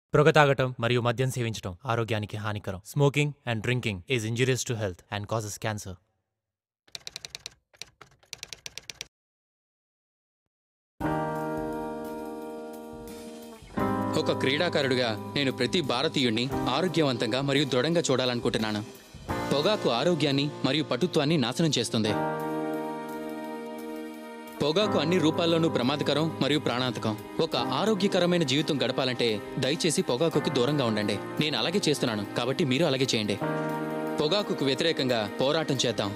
పొగ తాగటం మరియు మద్యం సేవించడం ఆరోగ్యానికి హానికరం smoking and drinking is injurious to health and causes cancer ఒక క్రీడాకారుడిగా నేను ప్రతి భారతీయుణ్ణి ఆరోగ్యవంతంగా మరియు దృఢంగా చూడాలనుకుంటున్నాను పొగాకు ఆరోగ్యాన్ని మరియు పటుత్వాన్ని నాశనం చేస్తుంది పొగాకు అన్ని రూపాల్లోనూ ప్రమాదకరం మరియు ప్రాణాంతకం ఒక ఆరోగ్యకరమైన జీవితం గడపాలంటే దయచేసి పొగాకుకి దూరంగా ఉండండి నేను అలాగే చేస్తున్నాను కాబట్టి మీరు అలాగే చేయండి పొగాకుకు వ్యతిరేకంగా పోరాటం చేద్దాం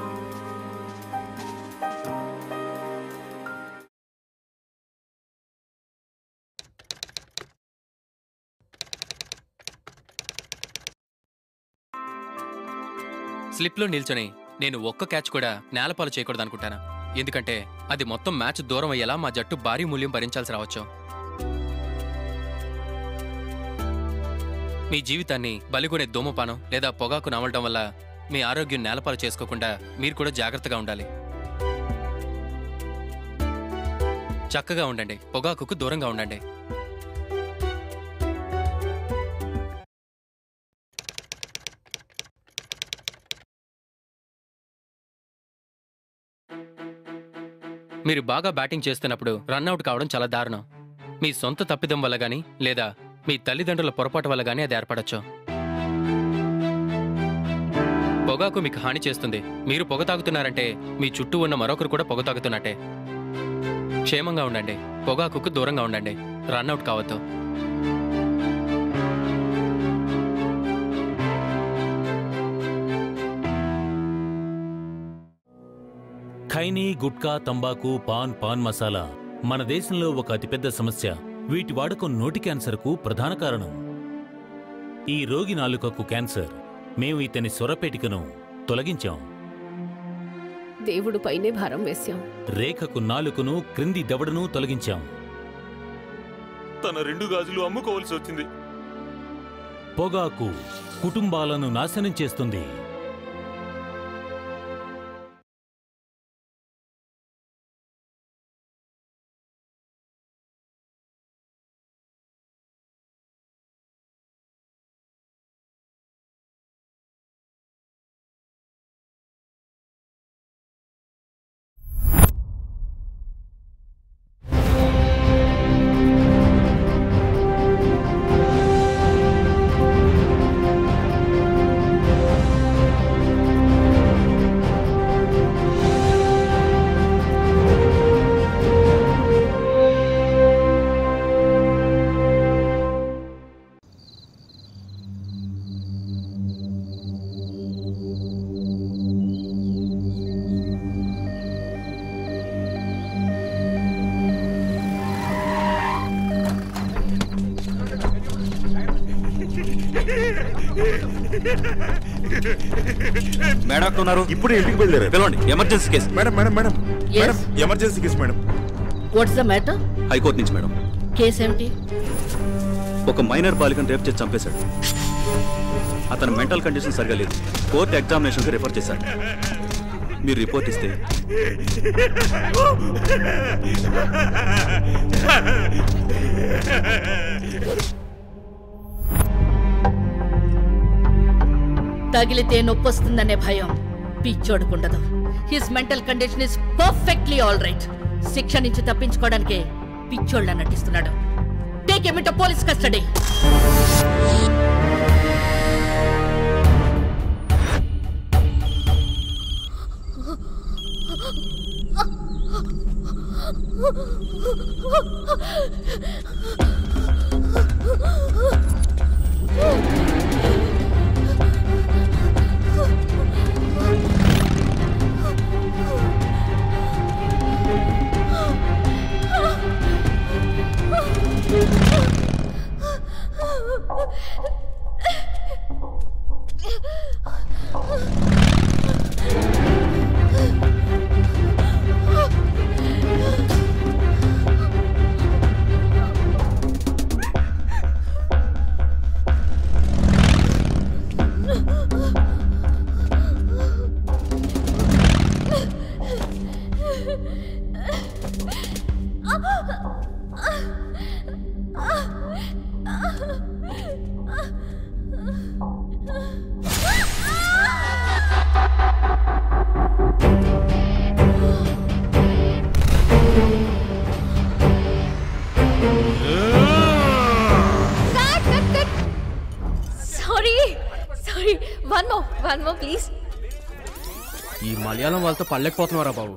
స్లిప్లో నిల్చొని నేను ఒక్క క్యాచ్ కూడా నేలపాలు చేయకూడదు అనుకుంటాను ఎందుకంటే అది మొత్తం మ్యాచ్ దూరం అయ్యేలా మా జట్టు భారీ మూల్యం భరించాల్సి రావచ్చు మీ జీవితాన్ని బలిగొనే ధూమపానం లేదా పొగాకు నమలడం వల్ల మీ ఆరోగ్యం నేలపాలు చేసుకోకుండా మీరు కూడా జాగ్రత్తగా ఉండాలి చక్కగా ఉండండి పొగాకుకు దూరంగా ఉండండి మీరు బాగా బ్యాటింగ్ చేస్తున్నప్పుడు రన్అట్ కావడం చాలా దారుణం మీ సొంత తప్పిదం వల్ల గానీ లేదా మీ తల్లిదండ్రుల పొరపాటు వల్ల గానీ అది ఏర్పడచ్చు పొగాకు మీకు హాని చేస్తుంది మీరు పొగ తాగుతున్నారంటే మీ చుట్టూ ఉన్న మరొకరు కూడా పొగ తాగుతున్నట్టే క్షేమంగా ఉండండి పొగాకుకు దూరంగా ఉండండి రన్అట్ కావద్దు ఖైనీ గుట్కా తంబాకు పాన్ పాన్ మసాలా మన దేశంలో ఒక అతిపెద్ద సమస్య వీటి వాడకం నోటి క్యాన్సర్కు ప్రధాన కారణం ఈ రోగి నాలుకకు క్యాన్సర్ మేము ఇతని స్వరపేటికను తొలగించాం దేవుడు పైనే భారం వేశాం రేఖకు నాలుకను క్రింది దవడను తొలగించాం తన రెండు గాజులు అమ్ముకోవాల్సి వచ్చింది పొగాకు కుటుంబాలను నాశనం చేస్తుంది మేడం అక్కడ ఉన్నారు ఇప్పుడు ఇంటికి బయలుదేరారు పిలవండి emergency case madam madam madam Yes? Madam emergency case madam what's the matter high court నుంచి మేడం కేసు ఏమిటి ఒక మైనర్ బాలికను రేప్ చేసి చంపేశాడు అతని మెంటల్ కండిషన్ సరిగా లేదు కోర్టు ఎగ్జామినేషన్కి రిఫర్ చేశాడు మీరు రిపోర్ట్ ఇస్తే తగిలితే నొప్పి వస్తుందనే భయం పిచ్చోడుకుండదు his mental condition is perfectly all right శిక్ష నుంచి తప్పించుకోవడానికే పిచ్చోళ్ళ నటిస్తున్నాడు టేక్ ఎమిట్ police custody Ah! One more please ఈ మలయాళం వాళ్ళతో పడలేకపోతున్నారా బాబు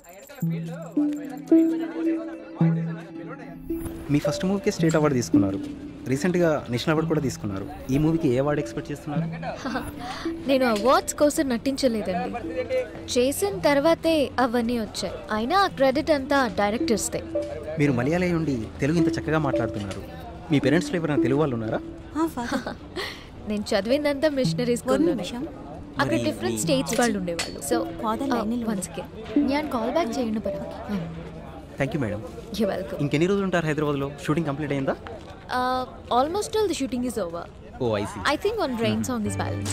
మీ ఫస్ట్ మూవీకి స్టేట్ అవార్డు తీసుకున్నారు రీసెంట్గా నేషనల్ అవార్డు కూడా తీసుకున్నారు ఈ మూవీకి ఏ అవార్డు ఎక్స్పెక్ట్ చేస్తున్నారు నేను అవార్డ్స్ కోసం నటించలేదండి చేసిన తర్వాతే అవన్నీ వచ్చాయి అయినా ఆ క్రెడిట్ అంతా డైరెక్టర్స్దే మీరు మలయాళీ ఉండి తెలుగు ఇంత చక్కగా మాట్లాడుతున్నారు మీ పేరెంట్స్లో ఎవరైనా తెలుగు వాళ్ళు ఉన్నారా నేను చదివిందంతా మిషనరీ స్కూల్లోనే అక్కడ మరి డిఫరెంట్ మీ- స్టేట్స్ వాళ్ళు ఉండేవాళ్ళు సో వన్ సెకండ్ ഞാൻ కాల్ బ్యాక్ చేయండి పరా thank you madam you welcome ఇంకెన్ని రోజులు ఉంటారు హైదరాబాద్లో షూటింగ్ కంప్లీట్ అయిందా almost all the shooting is over oh I see I think one rain song is balance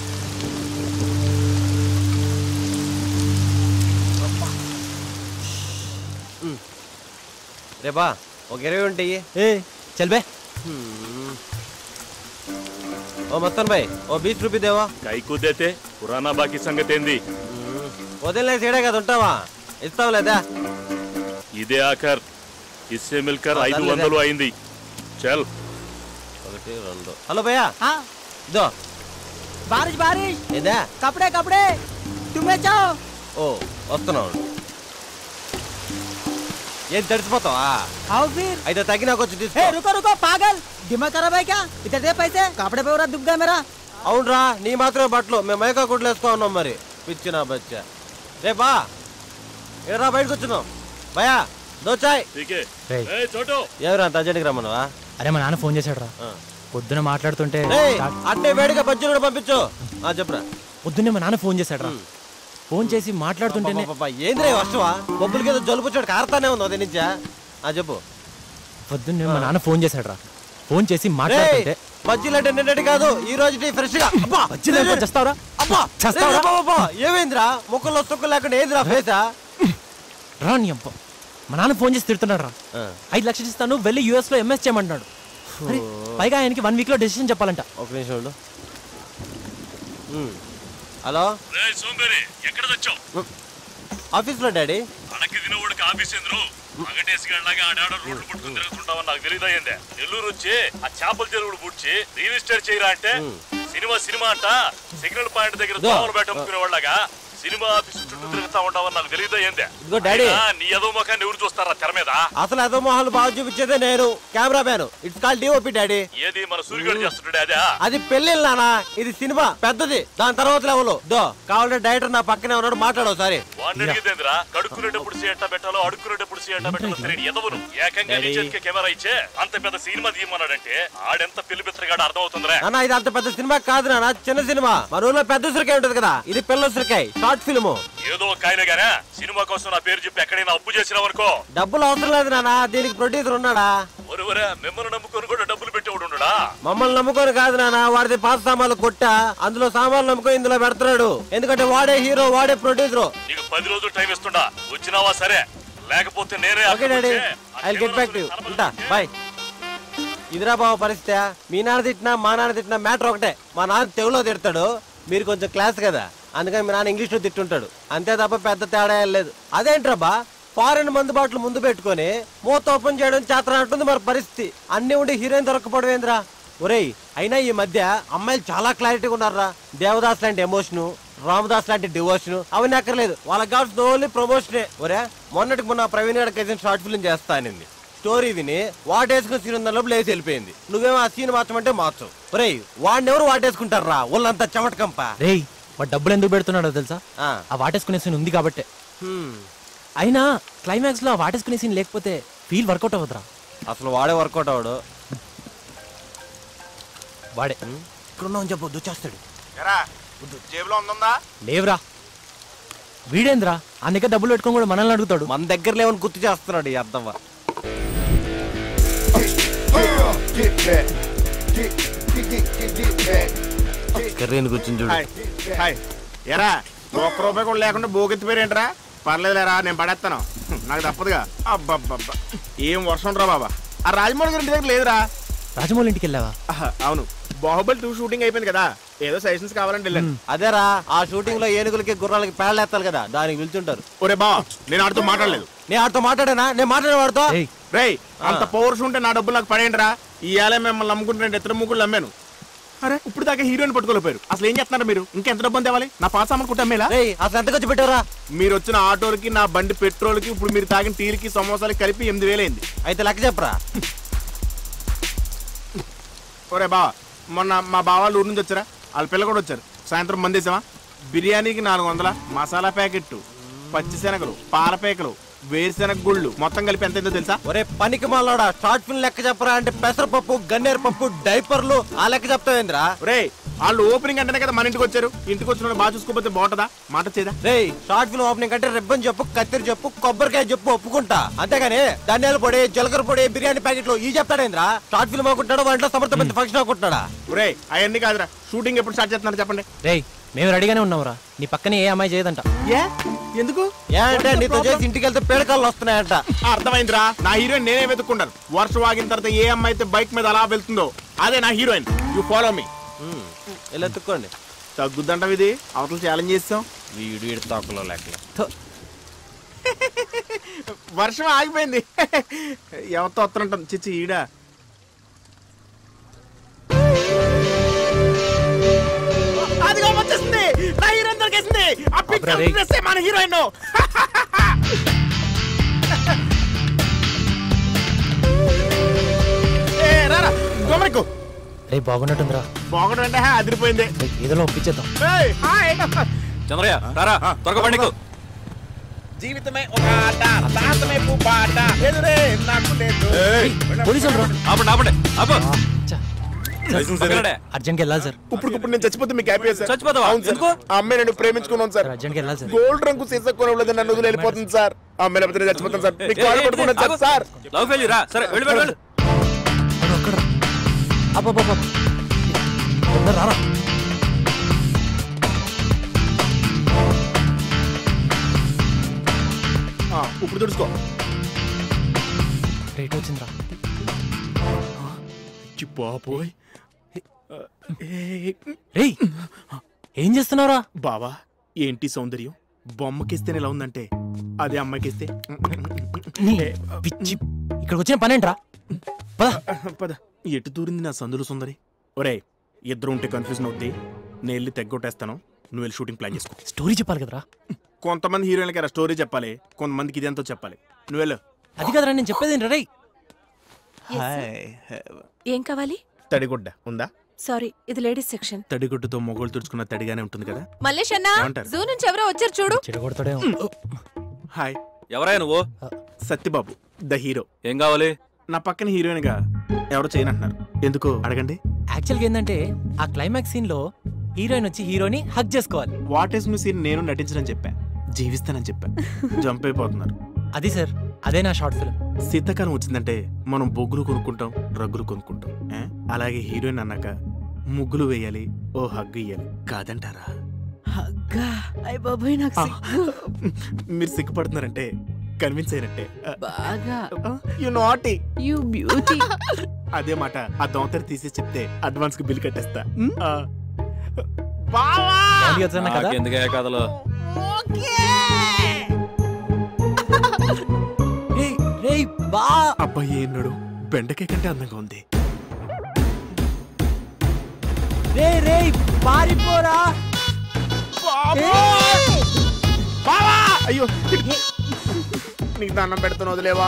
రే బా ఒక ఇరవై ఉంటాయి ఏ చల్ బే ఓ మస్తాన్ భాయ్ ఓ బీస్ రూపీ దేవా కైకు దేతే పురాణా బాకీ సంగతి ఏంది వదిలే సీడే కదా ఉంటావా ఇస్తాం లేదా ఇదే ఆఖర్ ఇస్సే మిల్కర్ ఆ, ఐదు సర్లే, వందలు అయింది చల్ ఒకటి రెండు హలో భయ్యా ఇదో बारिश बारिश ఏదా कपड़े कपड़े तुम्हें चाहो ఓ వస్తున్నావు ఏం తడిసిపోతావా आओ फिर అయితే తగ్గి నాకు వచ్చి ए తీసుకో रुको रुको पागल दिमाग खराब है क्या इधर दे पैसे कपड़े पे पूरा दुख गया मेरा అవునరా నీ మాత్రమే బట్టలు మేము మైకా కుట్లు వేసుకో ఉన్నాం మరి పిచ్చి నా బచ్చా రే బా ఏరా బయటకు వచ్చినావు భయా దోచాయ్ ఠీకే రేయ్. ఏ చోటు ఎవరు అంత అర్జెంట్కి రమ్మన్నావా అరే మా నాన్న ఫోన్ చేశాడు రా పొద్దున మాట్లాడుతుంటే రేయ్, స్టార్ట్- అట్టే వేడిగా బజ్జీలు కూడా పంపించు ఆ చెప్పురా పొద్దున్నే మా నాన్న ఫోన్ చేశాడు రా ఫోన్ చేసి మాట్లాడుతుంటేనే అబ్బబ్బబ్బా, ఏంద్రే వర్షమా బొబ్బులకి ఏదో జలుబు వచ్చాడు కారుతానే ఉంది అదే నుంచా ఆ చెప్పు పొద్దున్నే మా నాన్న ఫోన్ చేశాడు రా ఫోన్ చేసి రేయ్, మాట్లాడుతుంటే బజ్జీలు అంటే నిన్నటి కాదు ఈ రోజు ఫ్రెష్ గా అబ్బా బజ్జీలు అంటే చస్తావురా? అబ్బా చస్తావురా? రేయ్, అబ్బా, అబ్బా, ఏమైందిరా ముక్కల్లో సుక్కలు లేకుండా ఏందిరా ఫేసా రా నీ అబ్బా మా నాన్న ఫోన్ చేసి తిడుతున్నాడు రా ఐదు లక్షలు ఇస్తాను వెళ్ళి యూఎస్ లో ఎంఎస్ చేయమంటున్నాడు అరే, పైగా ఆయనకి వన్ వీక్ లో డెసిషన్ చెప్పాలంట ఒక నిమిషం ఉండు ఉమ్. హలో రే సోంబేరి ఎక్కడ తెచ్చావు ఆఫీస్లో డాడీ అడకి తినవాడికి ఆఫీస్ ఎందురు వెంకటేష్ గడ్లాగా ఆడాడ రోడ్లు పట్టుకుని తిరుగుతుంటావని నాకు తెలియదా ఏందే నెల్లూరు వచ్చి ఆ చేపల చెరువుడు పుడిచి రియల్ ఎస్టేట్ చేయరా అంటే సినిమా సినిమా అంట సిగ్నల్ పాయింట్ దగ్గర దో. దోమలు బయట అమ్ముకునే వాళ్ళగా సినిమా ఆఫీస్ చుట్టూ తిరుగుతా ఉంటావని నాకు తెలియదా ఏందే ఇదిగో డాడీ. అయినా నీ ఏదో ముఖాన్ని ఎవరు చూస్తారా తెర మీద అసలు అదో మొహాలు బాగా చూపించేదే నేను camera man it's call DOP daddy ఏది మన సూర్యుడు చేస్తుంటాడే అదే అది పెళ్ళి నానా ఇది సినిమా పెద్దది దాని తర్వాత లెవెల్ దో కావాలంటే డైరెక్టర్ నా పక్కనే ఉన్నాడు మాట్లాడవు సారీ వాడిని అడిగేదేంద్రా కడుక్కునేటప్పుడు సీఎట్ట పెట్టాలో అడుక్కునేటప్పుడు సీఎట్ట పెట్టాలో తెలియని ఎదవను ఏకంగా నీ డాడీ. చేతికి కెమెరా ఇచ్చే అంత పెద్ద సినిమా తీయమన్నాడంటే ఆడెంత పెళ్లి బిత్రగాడు అర్థం అవుతుందిరా నాన్న ఇది అంత పెద్ద సినిమా కాదు నాన్న చిన్న సినిమా మన ఊర్లో పెద్ద ఉసిరికాయ ఉంటది కదా ఇది పిల్ల ఉసిరికాయ షార్ట్ ఫిల్మ్ ఏదో ఒక ఆయన గానే సినిమా కోసం నా పేరు చెప్పి ఎక్కడైనా అప్పు చేసినావనుకో డబ్బులు అవసరం లేదు నాన్న దీనికి ప్రొడ్యూసర్ ఉన్నాడా ఒరువరే మిమ్మల్ని నమ్ముకొని కూడా డబ్బులు పెట్టేవాడు ఉండడా మమ్మల్ని నమ్ముకొని కాదు నాన్న వాడిది పాత సామాన్లు కొట్ట అందులో సామాన్లు నమ్ముకొని ఇందులో పెడుతున్నాడు ఎందుకంటే వాడే హీరో వాడే ప్రొడ్యూసర్ నీకు పది రోజులు టైం ఇస్తుండా వచ్చినావా సరే లేకపోతే నేనే okay daddy I get back to ఉంటా బాయ్ ఇదిరా బావ పరిస్థితి మీ నాన్న తిట్టినా మా నాన్న తిట్టినా మ్యాటర్ ఒకటే మా నాన్న తెలుగులో తిడతాడు మీరు కొంచెం క్లాస్ కదా అందుకని మీ నాన్న ఇంగ్లీష్లో తిట్టుంటాడు అంతే తప్ప పెద్ద తేడా ఏం లేదు అదేంట్రా బా ఫారెన్ మందు బాటలు ముందు పెట్టుకొని మూత ఓపెన్ చేయడం చేతనట్టుంది మరి పరిస్థితి అన్ని ఉండి హీరోయిన్ దొరకపోవడం ఏంద్రా ఒరేయ్ అయినా ఈ మధ్య అమ్మాయిలు చాలా క్లారిటీగా ఉన్నారా దేవదాస్ లాంటి ఎమోషను రామదాస్ లాంటి డివోషన్ అవన్నీ అక్కర్లేదు వాళ్ళకి కావాల్సిన ఓన్లీ ప్రమోషనే ఒరే మొన్నటికి మొన్న ప్రవీణ్ గారి కజిన్ షార్ట్ ఫిల్మ్ చేస్తా అనింది స్టోరీ విని వాటేసుకుని సీన్ లోపల లేచి వెళ్ళిపోయింది నువ్వేమో ఆ సీన్ మార్చమంటే మార్చవు ఒరేయ్ వాడిని ఎవరు వాటేసుకుంటారా వాళ్ళంతా చెమటకంప రేయ్ వాడు డబ్బులు ఎందుకు పెడుతున్నాడో తెలుసా ఆ. ఆ వాటేసుకునే సీన్ ఉంది కాబట్టే అయినా క్లైమాక్స్ లో ఆ వాటేసుకునే సీన్ లేకపోతే ఫీల్ వర్కౌట్ అవ్వదురా అసలు వాడే వర్కౌట్ అవడు వాడే ఇక్కడ ఉన్నావు చెప్పు దుచ్చేస్తాడు జేబులో ఉందా లేవురా వీడేంద్రా ఆ దగ్గర డబ్బులు పెట్టుకొని కూడా మనల్ని అడుగుతాడు మన దగ్గర లేవని గుర్తు చేస్తున్నాడు ఈ అర్థం కర్రీని కూర్చుని చూడు హాయ్ హాయ్ ఎరా ఒక్క రూపాయి కూడా లేకుండా బోగెత్తి పేరేంట్రా పర్లేదులేరా నేను పడేస్తాను హ్మ్, నాకు తప్పదుగా అబ్బబ్బబ్బా ఏం వర్షం రా బాబా ఆ రాజమౌళి గారి ఇంటి దగ్గర లేదురా రాజమౌళి ఇంటికి వెళ్ళావా ఆహా, అవును బాహుబలి టూ షూటింగ్ అయిపోయింది కదా ఏదో సజెషన్స్ కావాలంటే వెళ్ళాను అదేరా ఆ షూటింగ్ లో ఏనుగులకి గుర్రాలకి పేడలేస్తారు కదా దానికి పిలుచుంటారు ఒరే బా నేను ఆడితో మాట్లాడలేదు నేను ఆడితో మాట్లాడానా నేను మాట్లాడే వాడితో రేయ్ అంత పవర్స్ ఉంటే నా డబ్బులు నాకు పడేయండిరా ఈ ఏళ్ళ మిమ్మల్ని నమ్ముకుంటే నేను ఎత్తర ముగ్గులు నమ్మాను అరే ఇప్పుడు దాకా హీరోయిన్ పట్టుకోలేపోయారు అసలు ఏం చేస్తున్నారు మీరు ఇంకెంత డబ్బు తేవాలి నా పాస్ సామాన్ కుట్టమ్మేలా అసలు ఎంత ఖర్చు పెట్టారా మీరు వచ్చిన ఆటోలకి నా బండి పెట్రోల్కి ఇప్పుడు మీరు తాగిన టీలకి సమోసాలకి కలిపి ఎనిమిది వేలైంది అయితే లెక్క చెప్పరా ఒరే బావ మొన్న మా బావ వాళ్ళు ఊరు నుంచి వచ్చారా వాళ్ళ పిల్ల కూడా వచ్చారు సాయంత్రం మందేసామా బిర్యానీకి నాలుగు వందల మసాలా ప్యాకెట్ పచ్చిశనగలు పాల పేకలు వేరుశనగ గుళ్ళు మొత్తం కలిపి ఎంత అయిందో తెలుసా ఒరే పనికి మాలోడా షార్ట్ ఫిల్మ్ లెక్క చెప్పరా అంటే పెసరపప్పు గన్నేరు పప్పు డైపర్లు ఆ లెక్క చెప్తావేంద్రా రే వాళ్ళు ఓపెనింగ్ అంటేనే కదా మన ఇంటికి వచ్చారు ఇంటికి వచ్చిన వాళ్ళు బాగా చూసుకోకపోతే బాగుంటుందా మాట చేదా రే షార్ట్ ఫిల్మ్ ఓపెనింగ్ అంటే రిబ్బన్ చెప్పు కత్తిరి చెప్పు కొబ్బరికాయ చెప్పు ఒప్పుకుంటా అంతేగాని ధనియాల పొడి జీలకర్ర పొడి బిర్యానీ ప్యాకెట్లు ఈ చెప్తాడేంద్రా షార్ట్ ఫిల్మ్ అనుకుంటాడు వంటలో సమర్థమైన ఫంక్షన్ అనుకుంటాడా ఒరే అవన్నీ కాదురా షూటింగ్ ఎప్పుడు స్టార్ట్ చేస్తున్నారు చెప్పండి రేయ్ మేము రెడీగానే ఉన్నావురా నీ పక్కనే ఏ అమ్మాయి చేయదంట ఏ ఎందుకు ఏ అంటే నీతో చేసి ఇంటికి వెళ్తే పేడకాళ్ళు వస్తున్నాయంట అర్థమైందిరా నా హీరోయిన్ నేనే వెతుక్కుంటాను వర్షం ఆగిన తర్వాత ఏ అమ్మాయి అయితే బైక్ మీద అలా వెళ్తుందో అదే నా హీరోయిన్ యు ఫాలో మీ ఇలా ఎత్తుక్కోండి తగ్గుద్దంట ఇది అవతల ఛాలెంజ్ చేస్తాం వీడు వీడి తొక్కలో లెక్కలు వర్షం ఆగిపోయింది ఎవరితో వస్తుంటాం చిచ్చి ఈడ అదిగో వచ్చేసింది నా హీరోయిన్ దొరికేసింది ఆ పిక్చర్ రేయ్. డ్రెస్సే మన హీరోయిన్ ఏ రారా గమనికు రే బాగున్నట్టుందిరా బాగుండు అంటే అదిరిపోయింది ఏదో ఒప్పించేద్దాం ఏయ్, హాయ్ చంద్రయ్య రారా త్వరగా బండికు జీవితమే ఒక ఆట సాహసమే పూపాట ఎదురే నాకు లేదు పోలీసులు రా ఆపండి ఆపండి ఆపు అర్జెంట్కి వెళ్ళాలి సార్ ఇప్పుడు ఇప్పుడు నేను చచ్చిపోతే మీకు హ్యాపీ సార్ చచ్చిపోతావా? అవును సార్ ఆ అమ్మాయి నేను ప్రేమించుకున్నాను సార్ అర్జెంట్కి వెళ్ళాలి సార్ గోల్డ్ రంగు సీసా కొనవలేదు నన్ను వదిలి వెళ్ళిపోతుంది సార్ ఆ అమ్మాయి లేకపోతే నేను చచ్చిపోతాను సార్ మీకు కాల్ పట్టుకున్నాను సార్ సార్ లవ్ ఫెయిల్ రా సరే వెళ్ళు వెళ్ళు వెళ్ళు అబ్బాబ్బా రారా ఆ, ఇప్పుడు తుడుచుకో రేట్ వచ్చిందిరా చి బాబోయ్ రేయ్ ఏం చేస్తున్నావురా బావా ఏంటి సౌందర్యం బొమ్మకిస్తే ఎలా ఉందంటే అదే అమ్మాయికిస్తే నీ పిచ్చి ఇక్కడికి వచ్చిన పనేంట్రా పద పద ఎటు దూరింది నా సందులు సుందరి ఒరే ఇద్దరు ఉంటే కన్ఫ్యూజన్ అవుద్ది నేను వెళ్ళి తెగ్గొట్టేస్తాను నువ్వు వెళ్ళి షూటింగ్ ప్లాన్ చేసుకో స్టోరీ చెప్పాలి కదరా కొంతమంది హీరోయిన్లకి అలా స్టోరీ చెప్పాలి కొంతమందికి ఇదేంతో చెప్పాలి నువ్వు వెళ్ళు అది కదరా నేను చెప్పేది ఏంట్రా రేయ్ ఏం కావాలి తడిగుడ్డ ఉందా సారీ ఇది లేడీస్ సెక్షన్ తడిగుడ్డతో మొగోళ్ళు తుడుచుకున్న తడిగానే ఉంటుంది కదా మల్లేష్ అన్న ఏమంటారు? జూ నుంచి ఎవరో వచ్చారు చూడు చెడగొడతాడే హాయ్ ఎవరాయ నువ్వు సత్యబాబు ద హీరో ఏం కావాలి నా పక్కన హీరోయిన్ గా ఎవరో చేయనంటున్నారు ఎందుకు అడగండి యాక్చువల్గా ఏంటంటే ఆ క్లైమాక్స్ సీన్ లో హీరోయిన్ వచ్చి హీరోని హక్ చేసుకోవాలి వాట్ ఈస్ మీ సీన్ నేను నటించనని చెప్పా జీవిస్తానని చెప్పా జంప్ అయిపోతున్నారు అది సార్ అదే నా షార్ట్ ఫిల్మ్ శీతాకాలం వచ్చిందంటే మనం బొగ్గులు కొనుక్కుంటాం రగ్గులు కొనుక్కుంటాం ఏ? అలాగే హీరోయిన్ అన్నాక ముగ్గులు వేయాలి ఓ హగ్గు ఇయ్యాలి కాదంటారా హగ్గా అయ్య బాబోయ్ నాకు ఆ. సిగ్గు. మీరు సిగ్గుపడుతున్నారంటే కన్విన్స్ అయినట్టే బాగా యు నాటి యు బ్యూటీ అదే మాట ఆ దోమతెర తీసి చెప్తే అడ్వాన్స్ కి బిల్ కట్టేస్తా ఆ. బావా ఎందుకే కథలు బా అబ్బాయి ఏన్నాడు బెండకాయ కంటే అందంగా ఉంది రే రే పారిపోరా బావా అయ్యో నీకు దండం పెడుతున్నా వదిలేవా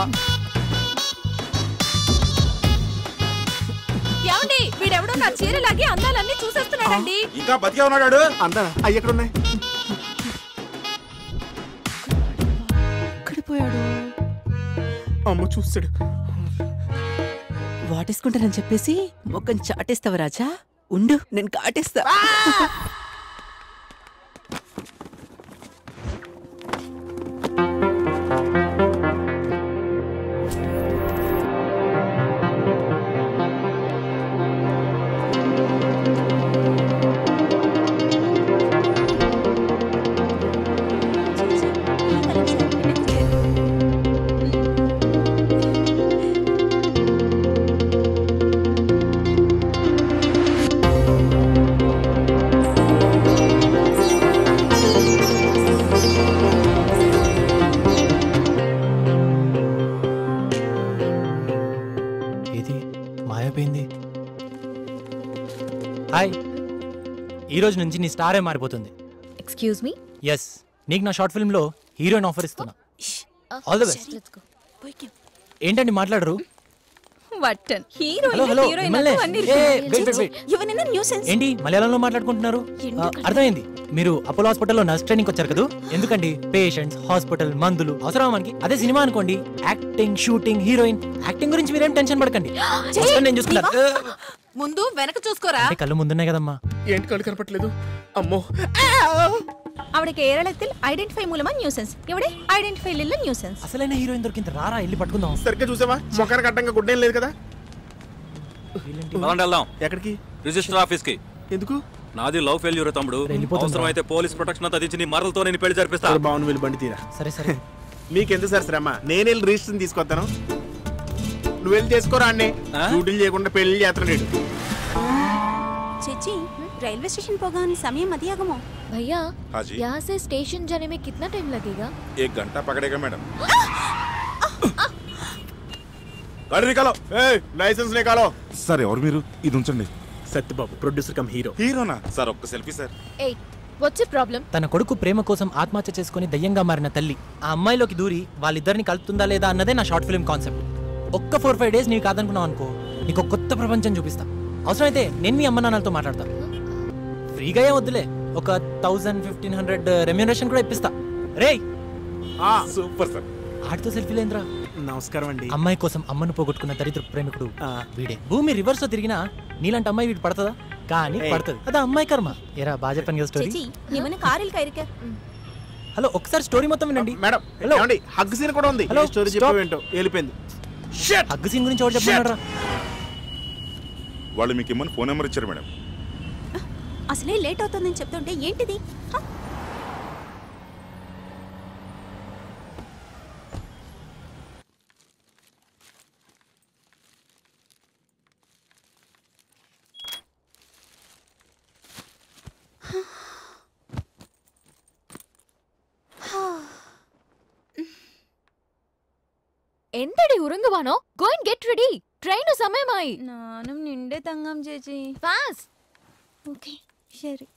ఏమండి వీడెవడో నా చీర లాగి అందాలన్నీ చూసేస్తున్నాడండి ఇంకా బతికే ఉన్నాడు అందా అయ్యి ఎక్కడ ఉన్నాయి ఎక్కడ పోయాడు అమ్మ చూస్తాడు వాటేసుకుంటానని చెప్పేసి మొక్కని చాటేస్తావా రాజా ఉండు నేను కాటేస్తా ఆ హాయ్ ఈ రోజు నుంచి నీ స్టారే మారిపోతుంది ఎక్స్క్యూజ్ మీ ఎస్ నీకు నా షార్ట్ ఫిల్మ్ లో హీరోయిన్ ఆఫర్ ఇస్తున్నా all the best let's go ఏంటండి మాట్లాడరు వట్టన్ హలో హీరోయిన్ హలో హీరోయిన్ మిమ్మల్ని అన్ని ఏ, wait, wait, wait. ఇవన్నీ న్యూసెన్స్ ఏంటి మలయాళంలో మాట్లాడుకుంటున్నారు ఆ, అర్థమైంది మీరు అపోలో హాస్పిటల్లో నర్స్ ట్రైనింగ్ వచ్చారు కదా ఎందుకండి పేషెంట్స్ హాస్పిటల్ మందులు అవసరం మనకి అదే సినిమా అనుకోండి యాక్టింగ్ షూటింగ్ హీరోయిన్ యాక్టింగ్ గురించి మీరేం టెన్షన్ పడకండి First నేను చూసుకున్నాను ముందు వెనక చూసుకోరా అంటే కళ్ళు ముందున్నాయి కదమ్మా ఏంటి కళ్ళు కనపట్లేదు అమ్మో അവിടെ കേരളത്തിൽ ഐഡന്റിഫൈ മൂലമാ ന്യൂസൻസ് ഇവിടെ ഐഡന്റിഫൈ ഇല്ല ന്യൂസൻസ് అసలైన హీరోయిన్ దొరికింది రారా వెళ్ళి పట్టుకుందాం సరిగ్గా చూసావా మొఖానికి అడ్డంగా గుడ్డేం లేదు కదా పదండి వెళ్దాం ఎక్కడికి రిజిస్టర్ ఆఫీస్ కి ఎందుకు నాది లవ్ ఫెయిల్యూర్ తమ్ముడు వెళ్ళిపోతుందా? అవసరం అయితే పోలీస్ ప్రొటెక్షన్ అంతా తెచ్చి నీ మరలతో నేను పెళ్లి జరిపిస్తా బాగుంది వెళ్ళి బండి తీరా సరే సరే మీకెందుకు సార్ శ్రమ నేను వెళ్ళి రిజిస్టర్ తీసుకొస్తాను నువ్వు వెళ్ళి చేసుకోరా అన్నే డ్యూటీలు చేయకుండా పెళ్లి చేస్తాను నేడు ചേച്ചി റെയിൽവേ സ്റ്റേഷൻ പോകാൻ സമയം മതിയാകുമോ भैया हाँ जी। यहाँ से स्टेशन जाने में कितना टाइम लगेगा एक घंटा पकड़ेगा मैडम गाड़ी निकालो లైసెన్స్ నికాలో సరే ఎవరు మీరు ఇది ఉంచండి సత్యబాబు ప్రొడ్యూసర్ కమ్ హీరో హీరోనా సార్ ఒక్క సెల్ఫీ సార్ ఏ వాట్స్ ప్రాబ్లం తన కొడుకు ప్రేమ కోసం ఆత్మహత్య చేసుకుని దయ్యంగా మారిన తల్లి ఆ అమ్మాయిలోకి దూరి వాళ్ళిద్దరిని కలుపుతుందా లేదా అన్నదే నా షార్ట్ ఫిల్మ్ కాన్సెప్ట్ ఒక్క ఫోర్ ఫైవ్ డేస్ నీకు కాదనుకున్నావు అనుకో నీకు ఒక కొత్త ప్రపంచం చూపిస్తా అవసరమైతే నేను మీ అమ్మ నాన్నలతో మాట్లాడతా ఫ్రీగా ఏం వద్దులే ఒక థౌజండ్ ఫిఫ్టీన్ హండ్రెడ్ రెమ్యూనరేషన్ కూడా ఇప్పిస్తా రే సూపర్ సార్ ఆడితో సెల్ఫీలేంద్రా నమస్కారం అండి అమ్మాయి కోసం అమ్మను పోగొట్టుకున్న దరిద్ర ప్రేమికుడు వీడే భూమి రివర్స్ లో తిరిగినా నీలాంటి అమ్మాయి వీడు పడుతుందా కానీ ఏయ్. పడుతుంది అదే అమ్మాయి కర్మ ఎరా బాగా చెప్పాను కదా స్టోరీ ചേച്ചി ഇവന് കാറിൽ കയറിക്ക హలో ఒకసారి స్టోరీ మొత్తం వినండి మేడం ఏమండి హగ్ సీన్ కూడా ఉంది హలో, స్టోరీ stop. చెప్పేవేంటో వెళ్ళిపోయింది హగ్ సీన్ గురించి ఎవరు చెప్పమన్నారా వాళ్ళు మీకు ఇమ్మని ఫోన్ నెంబర్ ఇచ్చారు మేడం అసలే లేట్ అవుతుందని చెప్తుంటే ఏంటిది హ? എന്തടി ഉറങ്ങുവാണോ go and get ready train സമയമായി നാനും നിന്റെ തങ്ങാം ചേച്ചി ഫാസ്റ്റ് ഓക്കെ ശരി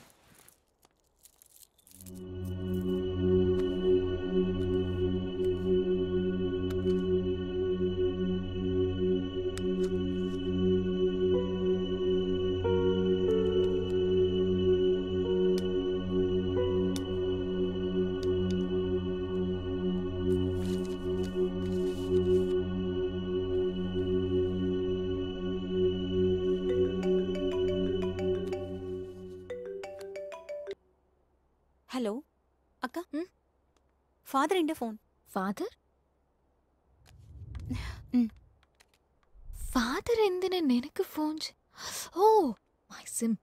ഹലോ അക്ക ഫാദറിന്റെ ഫോൺ ഫാദർ ഫാദർ എന്തിനാ നിനക്ക് ഫോൺ ചെ- ഓ మై సిమ్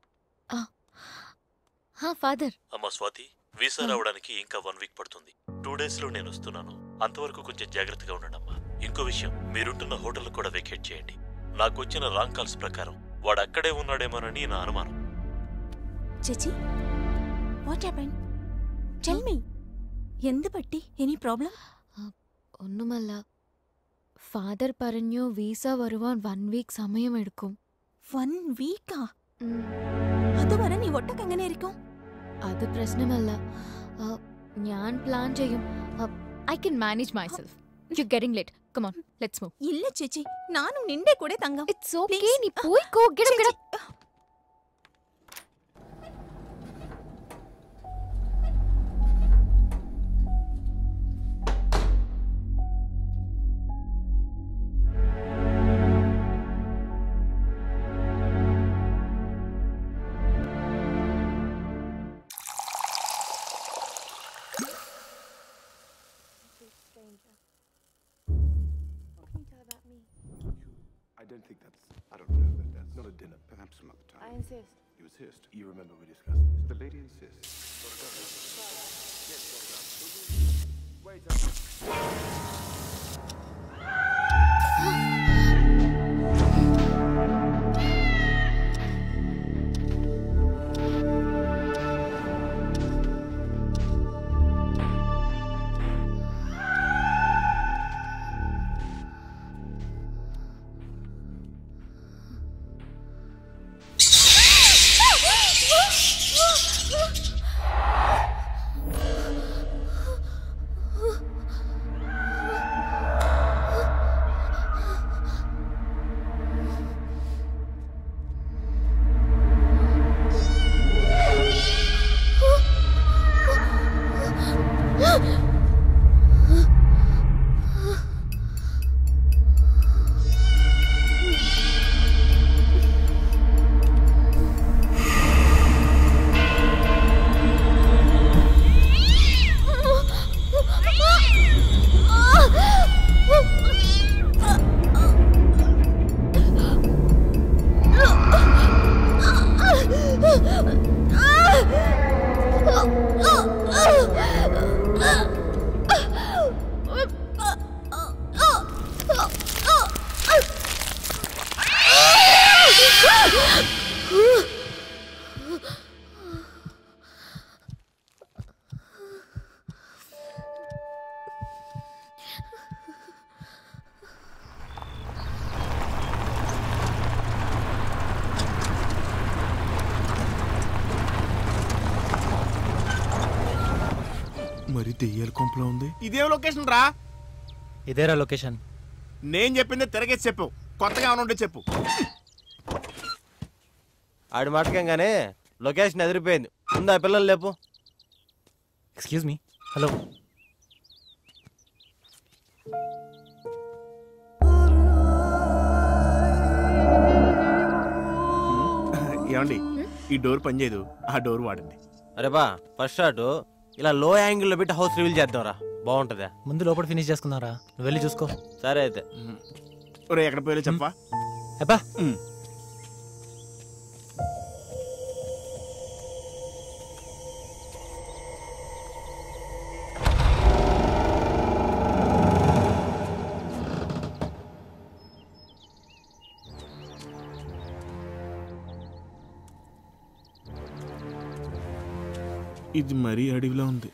హా ఫాదర్ అమ్మ స్వాతి వీసా రావడానికి ఇంకా వన్ వీక్ పడుతుంది టూ డేస్ లో నేను వస్తున్నాను అంతవరకు కొంచెం జాగ్రత్తగా ఉండండమ్మా ఇంకో విషయం మీరుంటున్న హోటల్ కూడా వెకేట్ చేయండి నాకు వచ్చిన రాంగ్ కాల్స్ ప్రకారం వాడు అక్కడే ఉన్నాడేమోనని నా అనుమానం ചേച്ചി വാട്ട് ഹാപ്പൻ ടെൽ മീ എന്ത് പറ്റി എനി പ്രോബ്ലം ഒന്നുമല്ല ഫാദർ പറഞ്ഞു വീസ വരുവാൻ വൺ വീക്ക് സമയം എടുക്കും വൺ വീക്കാ അതുവരെ നീ ഒട്ടൊക്കെ എങ്ങനെ ഇരിക്കും അത് പ്രശ്നമല്ല ആ, ഞാൻ പ്ലാൻ ചെയ്യും I can manage myself you getting late come on let's move ഇല്ല ചേച്ചി നാനും നിന്റെ കൂടെ തങ്കം ഇറ്റ്സ് ഓക്കേ നീ പോയിക്കോ get up get up I don't think that's. I don't know. That, that's not a dinner. Perhaps some other time. I insist. You insist. You remember we discussed this. The lady insists. మరి దెయ్యాల కొంపలో ఉంది ఇదేం location రా ఇదేరా location నేను చెప్పింది తిరగేసి చెప్పు కొత్తగా ఏమైనా ఉంటే చెప్పు ఆడి మాటకంగానే లొకేషన్ ఎదిరిపోయింది ముందు ఆ పిల్లలు లేపు ఎక్స్క్యూజ్ మీ హలో ఏమండి ఈ డోర్ పనిచేయదు ఆ డోర్ వాడండి అరే బా ఫస్ట్ షాట్ ఇలా లో యాంగిల్లో పెట్టి హౌస్ రివీల్ చేద్దాంరా బాగుంటుందా ముందు లోపల ఫినిష్ చేసుకుందారా నువ్వు వెళ్ళి చూసుకో సరే అయితే ఒరే ఎక్కడ పోయాలో చెప్పా అబ్బా ఇది మరీ అడవిలో ఉంది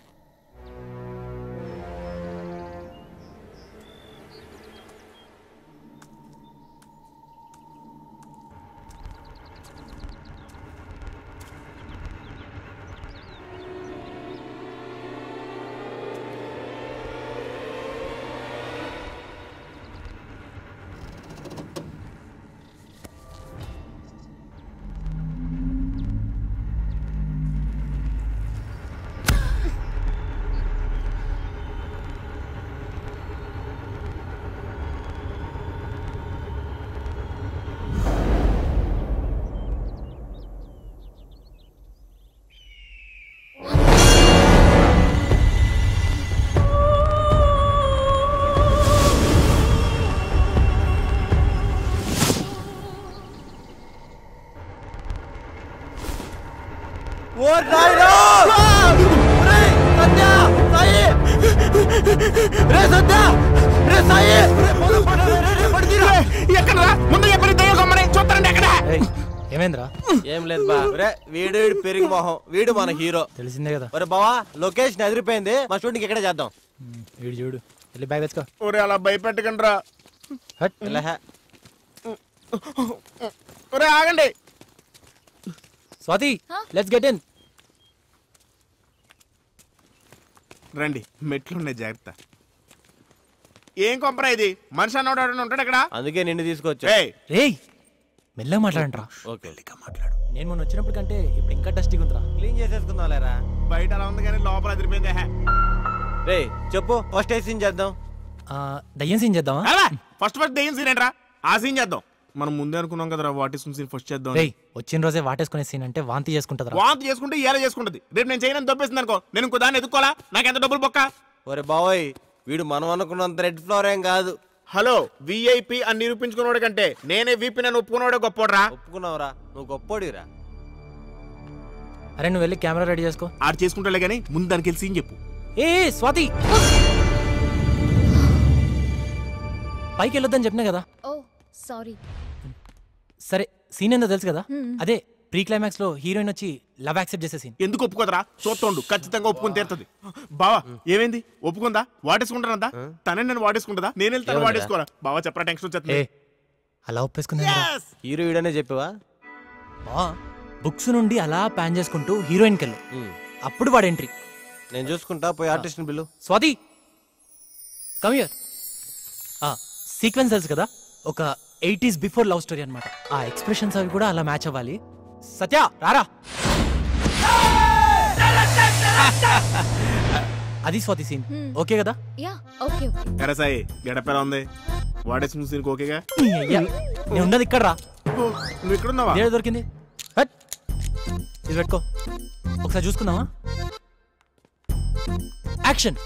ఓ నాయనా రేయ్ సత్య సాయి రే సత్య రే సాయి ఎక్కడ ముందు చెప్పని దయ్యం కొమ్మని చూస్తారండి ఎక్కడ ఏమైందిరా ఏం లేదు బా రే వీడు వీడు పెరిగి మొహం వీడు మన హీరో తెలిసిందే కదా ఒరే బావా లొకేషన్ ఎదిరిపోయింది మా షూటింగ్ ఇక్కడే చేద్దాం వీడు చూడు వెళ్ళి బ్యాగ్ తెచ్చుకో ఒరే అలా భయపెట్టకండి రా హట్ ఇలా హే. ఒరే ఆగండి స్వాతి లెట్స్ గెట్ ఇన్ రండి మెట్లు ఉన్నాయి జాగ్రత్త ఏం కొంపరా ఇది మనిషి అన్నోడు ఎవడైనా ఉంటాడు ఇక్కడ అందుకే నిన్ను తీసుకొచ్చా ఏయ్ రేయ్ మెల్లగా మాట్లాడంట్రా ఓకే నేను మొన్న వచ్చినప్పుడు కంటే ఇప్పుడు ఇంకా డస్టీగా ఉందిరా క్లీన్ చేసేసుకుందాం లేరా బయట అలా ఉంది కానీ లోపల అదిరిపోయింది హే. రే చెప్పు ఫస్ట్ ఏ సీన్ చేద్దాం ఆ, దయ్యం సీన్ చేద్దామా అలా ఫస్ట్ ఫస్ట్ దెయ్యం సీన్ ఏంట్రా ఆ సీన్ చేద్దాం మనం ముందే అనుకున్నాం కదరా వాటి సీన్ ఫస్ట్ చేద్దాం రేయ్ వచ్చిన రోజే వాటేసుకునే సీన్ అంటే వాంతి చేసుకుంటదిరా వాంతి చేసుకుంటే ఎలా చేసుకుంటది రేపు నేను చేయనని తప్పేసింది అనుకో నేను ఇంకో దాన్ని ఎదుక్కోవాలా నాకు ఎంత డబ్బులు బొక్క ఒరే బావోయ్ వీడు మనం అనుకున్నంత రెడ్ ఫ్లోర్ ఏం కాదు హలో విఐపి అని నిరూపించుకున్నవాడు కంటే నేనే వీపీ నన్ను ఒప్పుకున్నవాడే గొప్పోడ్రా ఒప్పుకున్నావురా నువ్వు గొప్పోడిరా అరే నువ్వు వెళ్ళి కెమెరా రెడీ చేసుకో ఆడు చేసుకుంటాలే కానీ ముందు దానికి వెళ్ళి సీన్ చెప్పు ఏ స్వాతి పైకి వెళ్ళొద్దని చెప్పినా కదా ఓ సారీ సరే సీన్ ఏందో తెలుసు కదా Hmm. అదే ప్రీ క్లైమాక్స్ లో హీరోయిన్ వచ్చి లవ్ యాక్సెప్ట్ చేసే సీన్ ఎందుకు ఒప్పుకోదరా చూస్తుండు ఖచ్చితంగా ఒప్పుకొని తీరుతుంది బావా ఏమైంది ఒప్పుకుందా వాడేసుకుంటానంతా తనే నన్ను వాడేసుకుంటుందా నేను వెళ్తాను ఏమన్నా? వాడేసుకోరా బావా చెప్పరా టెన్షన్ ఏ వచ్చేస్తుంది అలా ఒప్పేసుకుందా హీరో వీడనే చెప్పావా బుక్స్ నుండి అలా ప్యాన్ చేసుకుంటూ హీరోయిన్ కెళ్ళు అప్పుడు వాడు ఎంట్రీ నేను చూసుకుంటా పోయి artist bill Swathi come here ఆ సీక్వెన్స్ తెలుసు కదా ఒక ఎయిటీస్ బిఫోర్ లవ్ స్టోరీ అన్నమాట ఆ ఎక్స్ప్రెషన్స్ అవి కూడా అలా మ్యాచ్ అవ్వాలి సత్య రారా అది స్వాతి సీన్ Hmm. ఓకే కదా యా ఓకే ఓకే ఎరా సాయి గడపెలా ఉంది వాడేసుకున్న సీన్కి ఓకేగా నీ అయ్యా. నేను ఉన్నది ఇక్కడ రా ఓ, నువ్వు ఇక్కడ ఉన్నావా ఇదేడ దొరికింది హట్. ఇది పెట్టుకో ఒకసారి చూసుకుందామా యాక్షన్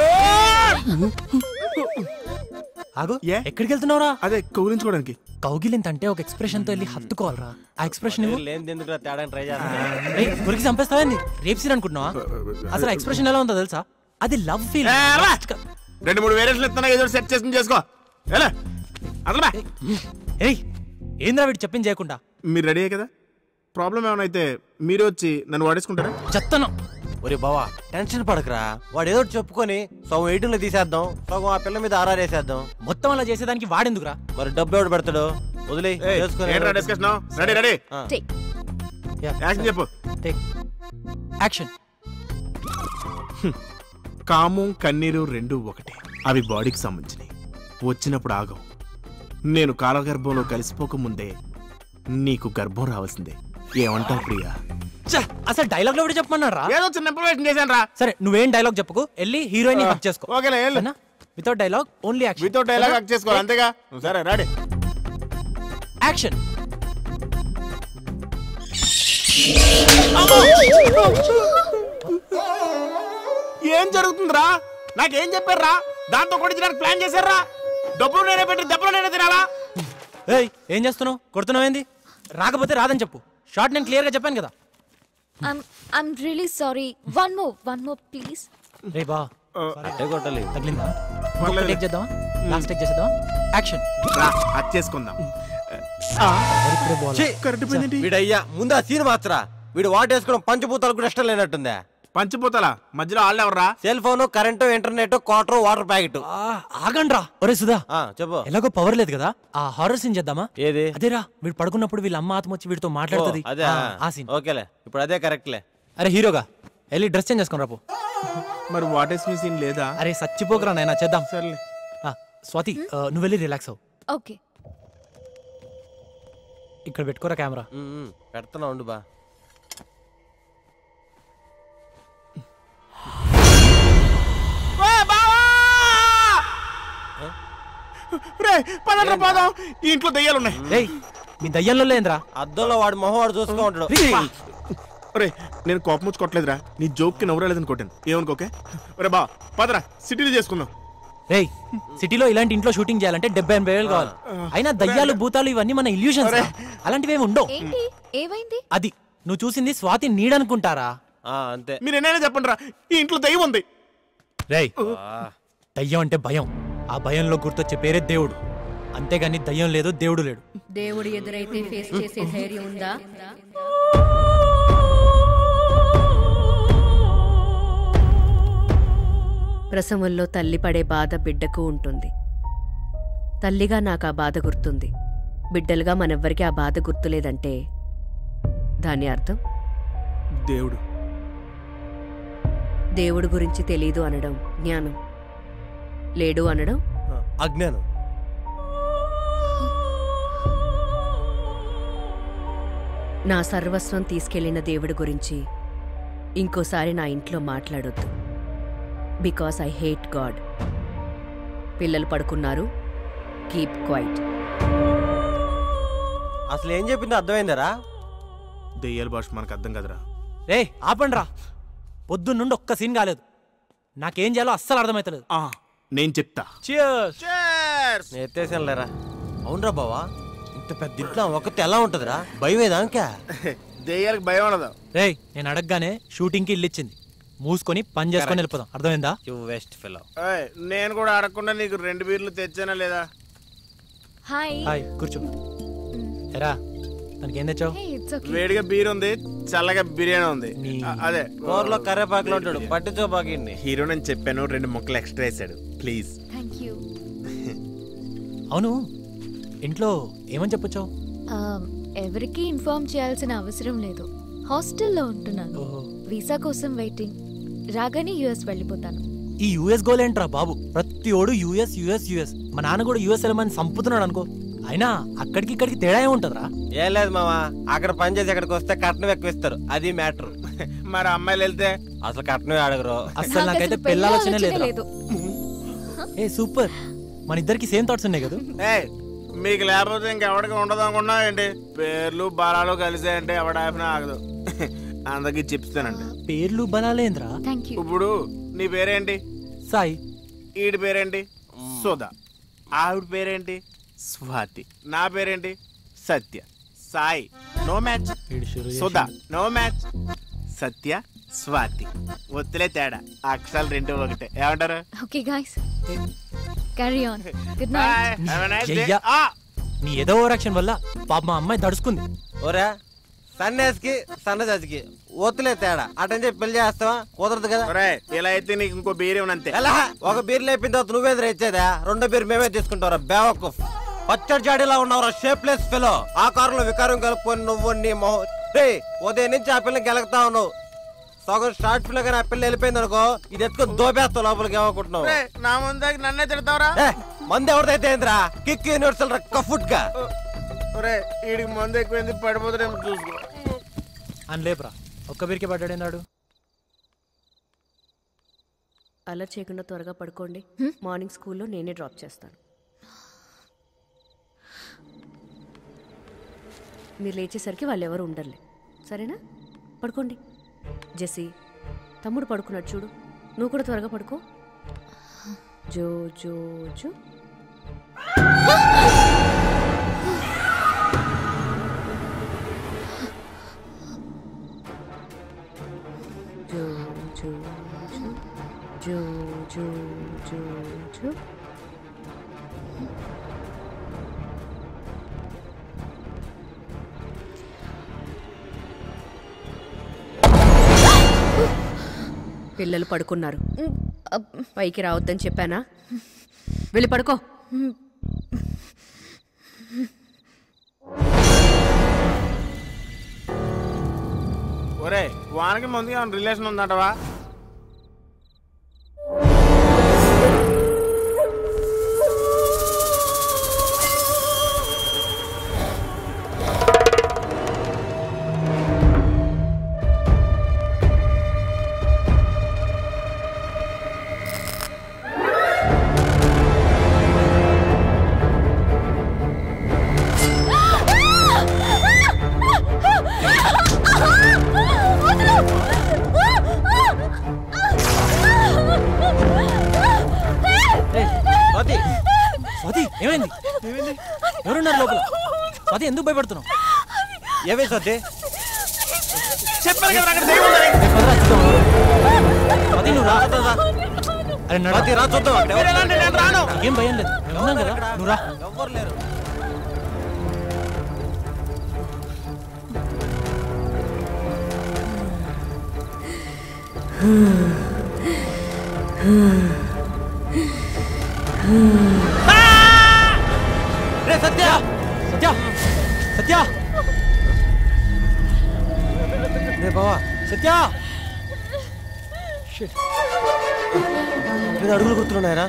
ఆగు ఎక్కడికి వెళ్తున్నావురా అదే కౌలించుకోవడానికి కౌగిలింత అంటే ఒక ఎక్స్ప్రెషన్ తో వెళ్ళి హత్తుకోవాలరా ఆ ఎక్స్ప్రెషన్ ఇవ్వు లేని ఎందుకు తేడా ట్రై చేస్తా రేయ్, గురికి చంపేస్తావేంది రేప్ సీన్ అనుకుంటున్నావా అసలు ఎక్స్ప్రెషన్ ఎలా ఉందో తెలుసా అది లవ్ ఫీల్ ఏ, రా. రెండు మూడు వేరేట్లు ఇస్తున్నా ఏదో సెట్ చేసుకుని చేసుకో ఎలా అసలు బా. ఏయ్ ఏంద్రా వీడు చెప్పింది చేయకుండా మీరు రెడీ కదా ప్రాబ్లం ఏమైనా అయితే మీరు వచ్చి నన్ను వాడేసుకుంటారా చెత్తను ఒరే బావా టెన్షన్ పడకరా వాడు ఏదో ఒకటి చెప్పుకొని సగం ఎయిటీలో తీసేద్దాం సగం ఆ పిల్ల మీద ఆర్ఆర్ వేసేద్దాం మొత్తం అలా చేసేదానికి వాడెందుకురా మరి డబ్బు ఎవడు పెడతాడు వదిలే ఏయ్, ఏంట్రా discussion ready ready take action చెప్పు టేక్ యాక్షన్ కామం కన్నీరు రెండు ఒకటే అవి బాడీకి సంబంధించినవి వచ్చినప్పుడు ఆగవు నేను కాలగర్భంలో కలిసిపోకముందే నీకు గర్భం రావాల్సిందే ఏమంటావు ప్రియా ఛ, అసలు డైలాగ్ లో కూడా చెప్పమన్నాడు రా ఏదో చిన్న ఇన్ఫర్మేషన్ చేశాను రా సరే నువ్వేం డైలాగ్ చెప్పకు వెళ్ళి హీరోయిన్ హక్ చేసుకో ఓకేలే వెళ్ళు. Without dialogue only action without dialogue hug చేసుకోవాలి అంతేగా సరే రాడే యాక్షన్ ఏం జరుగుతుందిరా నాకేం చెప్పారా దాంతో కొట్టించడానికి ప్లాన్ చేశారా డబ్బులు నేనే పెట్టి దెబ్బలు నేనే తినాలా ఏయ్ ఏం చేస్తున్నావు కొడుతున్నావు ఏంది రాకపోతే రాదని చెప్పు షార్ట్ నేను క్లియర్ గా చెప్పాను కదా I'm I'm really sorry one more one more please రే బా అట్టే కొట్టాలి తగిలిందా పర్లేదు. టేక్ చేద్దామా లాస్ట్ టేక్ చేసేద్దామా యాక్షన్ రా అది చేసుకుందాం కరెక్ట్ పోయిందేంటి? వీడయ్యా ముందు ఆ సీన్ మార్చరా వీడు వాటేసుకోవడం పంచభూతాలకు కూడా ఇష్టం లేనట్టుందే పంచిపోతాలా మధ్యలో వాళ్ళు ఎవర్రా cell phone current internet quarter water packet ఆగండ్రా ఒరే సుధా చెప్పు ఎలాగో పవర్ లేదు కదా ఆ హారర్ సీన్ చేద్దామా ఏది అదేరా వీడు పడుకున్నప్పుడు వీళ్ళ అమ్మ ఆత్మ వచ్చి వీడితో మాట్లాడుతుంది అదే ఆ, ఆ సీన్ ఓకేలే ఇప్పుడు అదే కరెక్ట్లే అరే హీరోగా వెళ్ళి డ్రెస్ చేంజ్ చేసుకుని రాపు మరి వాటర్ మీ సీన్ లేదా అరే సచ్చిపోకరా నాయనా చేద్దాం సర్లే ఆ, స్వాతి ఆ, నువ్వు వెళ్ళి రిలాక్స్ అవ్వు ఓకే ఇక్కడ పెట్టుకోరా కెమెరా పెడుతున్నా ఉండు బా రే పదండ్రా పోదాం ఈ ఇంట్లో దయ్యాలు ఉన్నాయి రేయ్ మీ దయ్యంలో లేదురా అద్దంలో వాడు మొహం వాడు చూసుకో ఉంటాడు రే నేను కోపం వచ్చి కొట్టలేదురా నీ జోక్కి నవ్వరాలేదని కొట్టాను ఏమనుకోకే రే బా పదరా సిటీలో చేసుకుందాం రేయ్ సిటీలో ఇలాంటి ఇంట్లో షూటింగ్ చేయాలంటే డెబ్బై ఎనభై వేలు కావాలి అయినా దయ్యాలు భూతాలు ఇవన్నీ మన ఇల్యూషన్స్ అలాంటివి ఏమి ఉండవు ఏంటి ఏమైంది అది నువ్వు చూసింది స్వాతి నీడనుకుంటారా అంతే మీరు ఎన్నైనా చెప్పండి రా ఈ ఇంట్లో దయ్యం ఉంది రేయ్ దయ్యం అంటే భయం ఆ భయంలో గుర్తొచ్చే పేరే దేవుడు అంతేగాని దయ్యం లేదు దేవుడు లేడు దేవుడు ఎదురైతే ఫేస్ చేసే ధైర్యం ఉందా ప్రసవంలో తల్లి పడే బాధ బిడ్డకు ఉంటుంది తల్లిగా నాకు ఆ బాధ గుర్తుంది బిడ్డలుగా మనెవ్వరికీ ఆ బాధ గుర్తులేదంటే దాని అర్థం దేవుడు దేవుడు గురించి తెలీదు అనడం జ్ఞానం లేడు అనడం అజ్ఞానం నా సర్వస్వం తీసుకెళ్లిన దేవుడి గురించి ఇంకోసారి నా ఇంట్లో మాట్లాడొద్దు బికాస్ ఐ హేట్ గాడ్ పిల్లలు పడుకున్నారు కీప్ క్వైట్ అసలు ఏం చెప్పిందో అర్థమైందరా దెయ్యాల భాష మనకు అర్థం కదరా రే ఆపండ్రా పొద్దున్నుండి ఒక్క సీన్ కాలేదు నాకేం చేయాలో అస్సలు అర్థమవుతలేదు నేను చెప్తా నేను ఎత్తేసాను లేరా అవునరా బావా ఇంత పెద్ద ఇంట్లో ఒకటి ఎలా ఉంటదిరా భయమేదా ఇంకా దెయ్యాలకు భయం ఉండదు రేయ్ నేను అడగగానే షూటింగ్కి ఇల్లు ఇచ్చింది మూసుకొని పని చేసుకొని వెళ్ళిపోదాం అర్థమైందా యు వెస్ట్ ఫెలో ఏయ్, నేను కూడా అడగకుండా నీకు రెండు బీర్లు తెచ్చానా లేదా హాయ్ హాయ్ కూర్చో ఎరా తనకి ఏం తెచ్చావు హే ఇట్స్ ఓకే వేడిగా బీర్ ఉంది చల్లగా బిర్యానీ ఉంది అ- అదే కూరలో కరేపాకులో ఉంటాడు పట్టించోపాకండి హీరో నేను చెప్పాను రెండు ముక్కలు ఎక్స్ట్రా వేసాడు ప్లీజ్ థ్యాంక్ యూ అవును ఇంట్లో ఏమని చెప్పొచ్చావు ఎవరికి ఇన్ఫార్మ్ చేయాల్సిన అవసరం లేదు హాస్టల్లో ఉంటున్నాను వీసా కోసం వెయిటింగ్ రాగానే యుఎస్ వెళ్ళిపోతాను ఈ యూఎస్ గోల్ ఏంట్రా బాబు ప్రతి ఓడు యూఎస్ యూఎస్ యూఎస్ మా నాన్న కూడా యూఎస్ వెళ్ళమని సంపుతున్నాడు అనుకో అయినా అక్కడికి ఇక్కడికి తేడా ఏముంటదిరా ఏం లేదు మావా అక్కడ పని చేసి ఇక్కడికి వస్తే కట్నం ఎక్కువ ఇస్తారు అది మ్యాటర్ మరి అమ్మాయిలు వెళ్తే అసలు కట్నమే అడగరు అసలు నాకైతే పెళ్ళ ఆలోచనే లేదు ఏ సూపర్ మన ఇద్దరికి సేమ్ థాట్స్ ఉన్నాయి కదా ఏయ్, మీకు లేకపోతే ఇంకెవడికి ఉండదు అనుకున్నా ఏంటి పేర్లు బలాలు కలిసాయంటే ఎవడ ఆపినా ఆగదు అందరికి చెప్తానండి పేర్లు బలాలేంద్రా థ్యాంక్ యూ ఇప్పుడు నీ పేరేంటి సాయి ఈడి పేరేంటి సుధా ఆవిడ పేరేంటి స్వాతి నా పేరేంటి Satya Sai no match Sudha no match Satya Swathi ఒత్తిలే తేడా అక్షరాలు రెండు ఒకటే ఏమంటారు okay guys carry on good night Have a nice day. చెయ్య. నీ ఏదో ఓవరాక్షన్ వల్ల పాప మా అమ్మాయి దడుచుకుంది ఓరా సన్యాసికి సన్నజాజికి ఓతులే తేడా అటని చెప్పి పెళ్లి చేస్తావా కుదరదు కదా ఒరేయ్, ఇలా అయితే నీకు ఇంకో బీరే అంతే ఎలా ఒక బీర్ లేపిన తర్వాత నువ్వే ఇచ్చేదా రెండో బీర్ మేమే తీసుకుంటారా బేవకూఫ్ పచ్చడి జాడీలా ఉన్నావురా షేప్లెస్ ఫెలో ఆ కారులో వికారం కలుపుకొని నువ్వు నీ మొహం రే ఉదయం నుంచి ఆ పిల్లని గెలకుతా ఉన్నావు సగం షార్ట్ ఫిల్ గా నా పిల్ల వెళ్ళిపోయింది అనుకో ఇది ఎత్తుకొని దోపేస్తా లోపలికి ఏమనుకుంటున్నావు రే, నా ముందాకి నన్నే తిడతావరా ఏ, మంది ఎవరిదైతే ఏంద్రా కిక్ యూనివర్సల్ కఫుట్ గా ఒరే వీడికి మందు ఎక్కువైంది పడిపోతాడేమో చూసుకో అని లేపురా ఒక్క బీరికి పడ్డాడేనాడు అలా చేయకుండా త్వరగా పడుకోండి మార్నింగ్ స్కూల్లో నేనే డ్రాప్ చేస్తాను మీరు లేచేసరికి వాళ్ళు ఎవరు ఉండర్లే సరేనా పడుకోండి జెస్సీ తమ్ముడు పడుకున్నాడు చూడు నువ్వు కూడా త్వరగా పడుకో జో జో జో జో జో జో జో జో జో జో పిల్లలు పడుకున్నారు పైకి రావద్దని చెప్పానా వెళ్ళి పడుకో ఒరే వానికి ముందు ఏమైనా రిలేషన్ ఉందంటవా స్వాతి స్వాతి ఏమైంది ఎవరున్నారు లోపల స్వాతి ఎందుకు భయపడుతున్నావు ఏమే స్వాతి చెప్పాను కదా అక్కడ దెయ్యం ఉందని. స్వాతి నువ్వు రా అరే నడు. స్వాతి, రా చూద్దాం అక్కడ ఎవరు మీరెలాంటి నేను రాను. ఏం భయం లేదు మేము ఉన్నాం కదా నువ్వు రా ఎవ్వరు లేరు రే సత్య సత్య సత్య రే బావా సత్య నేను అడుగులు గుర్తున్నాయరా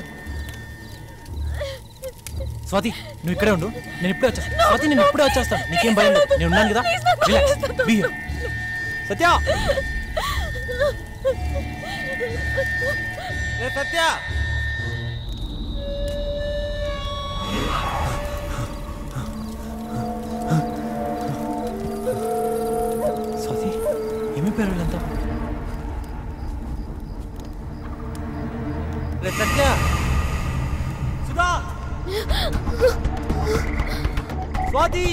స్వాతి నువ్వు ఇక్కడే ఉండు నేను ఇప్పుడే వచ్చేస్తాను స్వాతి నేను ఇప్పుడే వచ్చేస్తాను నీకేం భయం లేదు నేను ఉన్నాను కదా రిలాక్స్ బీ హియర్ సత్య రే సత్య స్వాతి ఏమైపోయారు వీళ్ళంతా రే Satya Sudha Swathi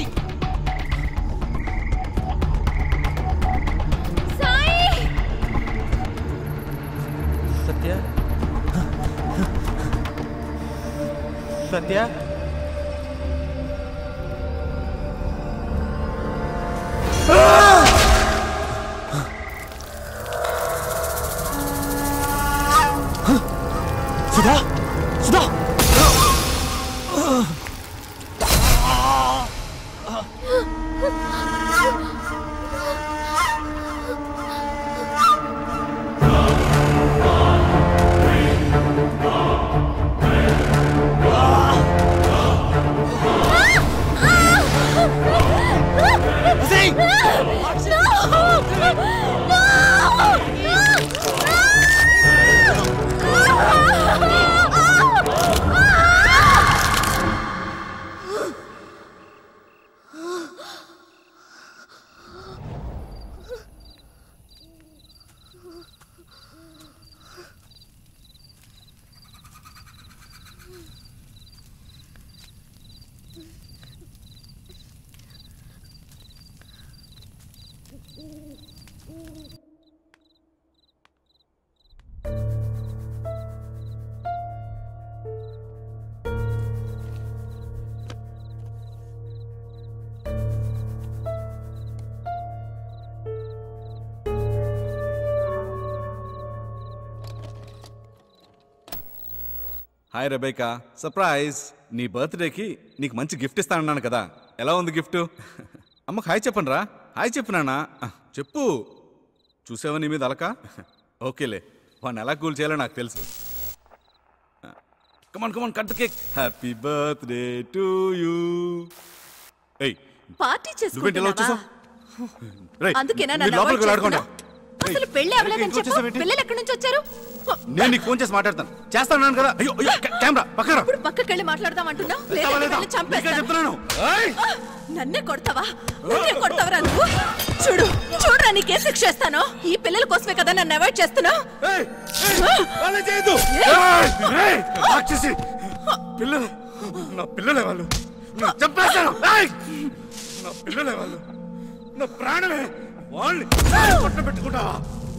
Satya Satya Sudha Sudha hi Rebecca surprise నీ బర్త్డేకి నీకు మంచి గిఫ్ట్ ఇస్తానన్నాను కదా ఎలా ఉంది గిఫ్ట్ అమ్మకు హాయ్ చెప్పండి రా హాయ్ చెప్పు నాన్న ఆ, చెప్పు చూసావా నీ మీద అలక ఓకేలే వాడిని ఎలా కూల్ చేయాలో నాకు తెలుసు come on come on cut cake happy birthday to you ఏయ్ పార్టీ నువ్వేంటి ఇలా వచ్చేసావ్? రేయ్, అందుకేనా మీరు నన్ను లోపలికి avoid వెళ్ళాడుకోండి. చేస్తున్నావ్? అసలు పెళ్లి అవ్వలేదని ఇంటికి చెప్పు వచ్చేసావేంటి? పిల్లలు ఎక్కడి నుంచి వచ్చారు నేను నీకు ఫోన్ చేసి మాట్లాడతాను చేస్తాను కదా అయ్యో అయ్యో కె- కెమెరా పక్కన ఇప్పుడు పక్కకి వెళ్ళి మాట్లాడదాం అంటున్నా వెళ్తావా లేదా? నీకే చెప్తున్నాను. ఏయ్! నన్నే కొడతావా నన్నే కొడతావరా నువ్వు చూడు చూడరా నీకే శిక్ష చేస్తాను ఈ పిల్లల కోసమే కదా నన్ను అవాయిడ్ చేస్తున్నావు అలా చేయొద్దు. ఏయ్! ఏయ్! రాక్షసి పిల్లలు నా పిల్లలే వాళ్ళు నేను చంపేస్తాను ఏయ్! నా పిల్లలే వాళ్ళు నా ప్రాణమే వాళ్ళని పట్ల పెట్టుకుంటావా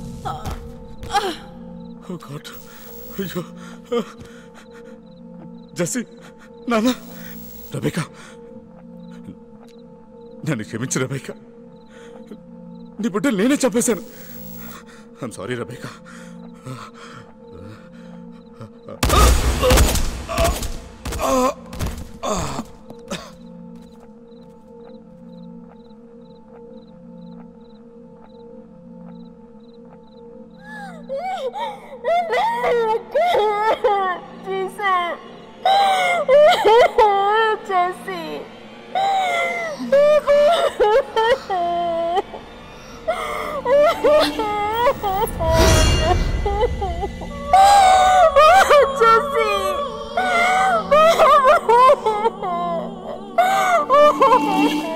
ఓ గాడ్ అయ్యో జసి నాన్న రబేకా నన్ను క్షమించు రబేకా నీ బిడ్డలు నేనే చంపేశాను I'm sorry Rebecca Jesse. Jesse.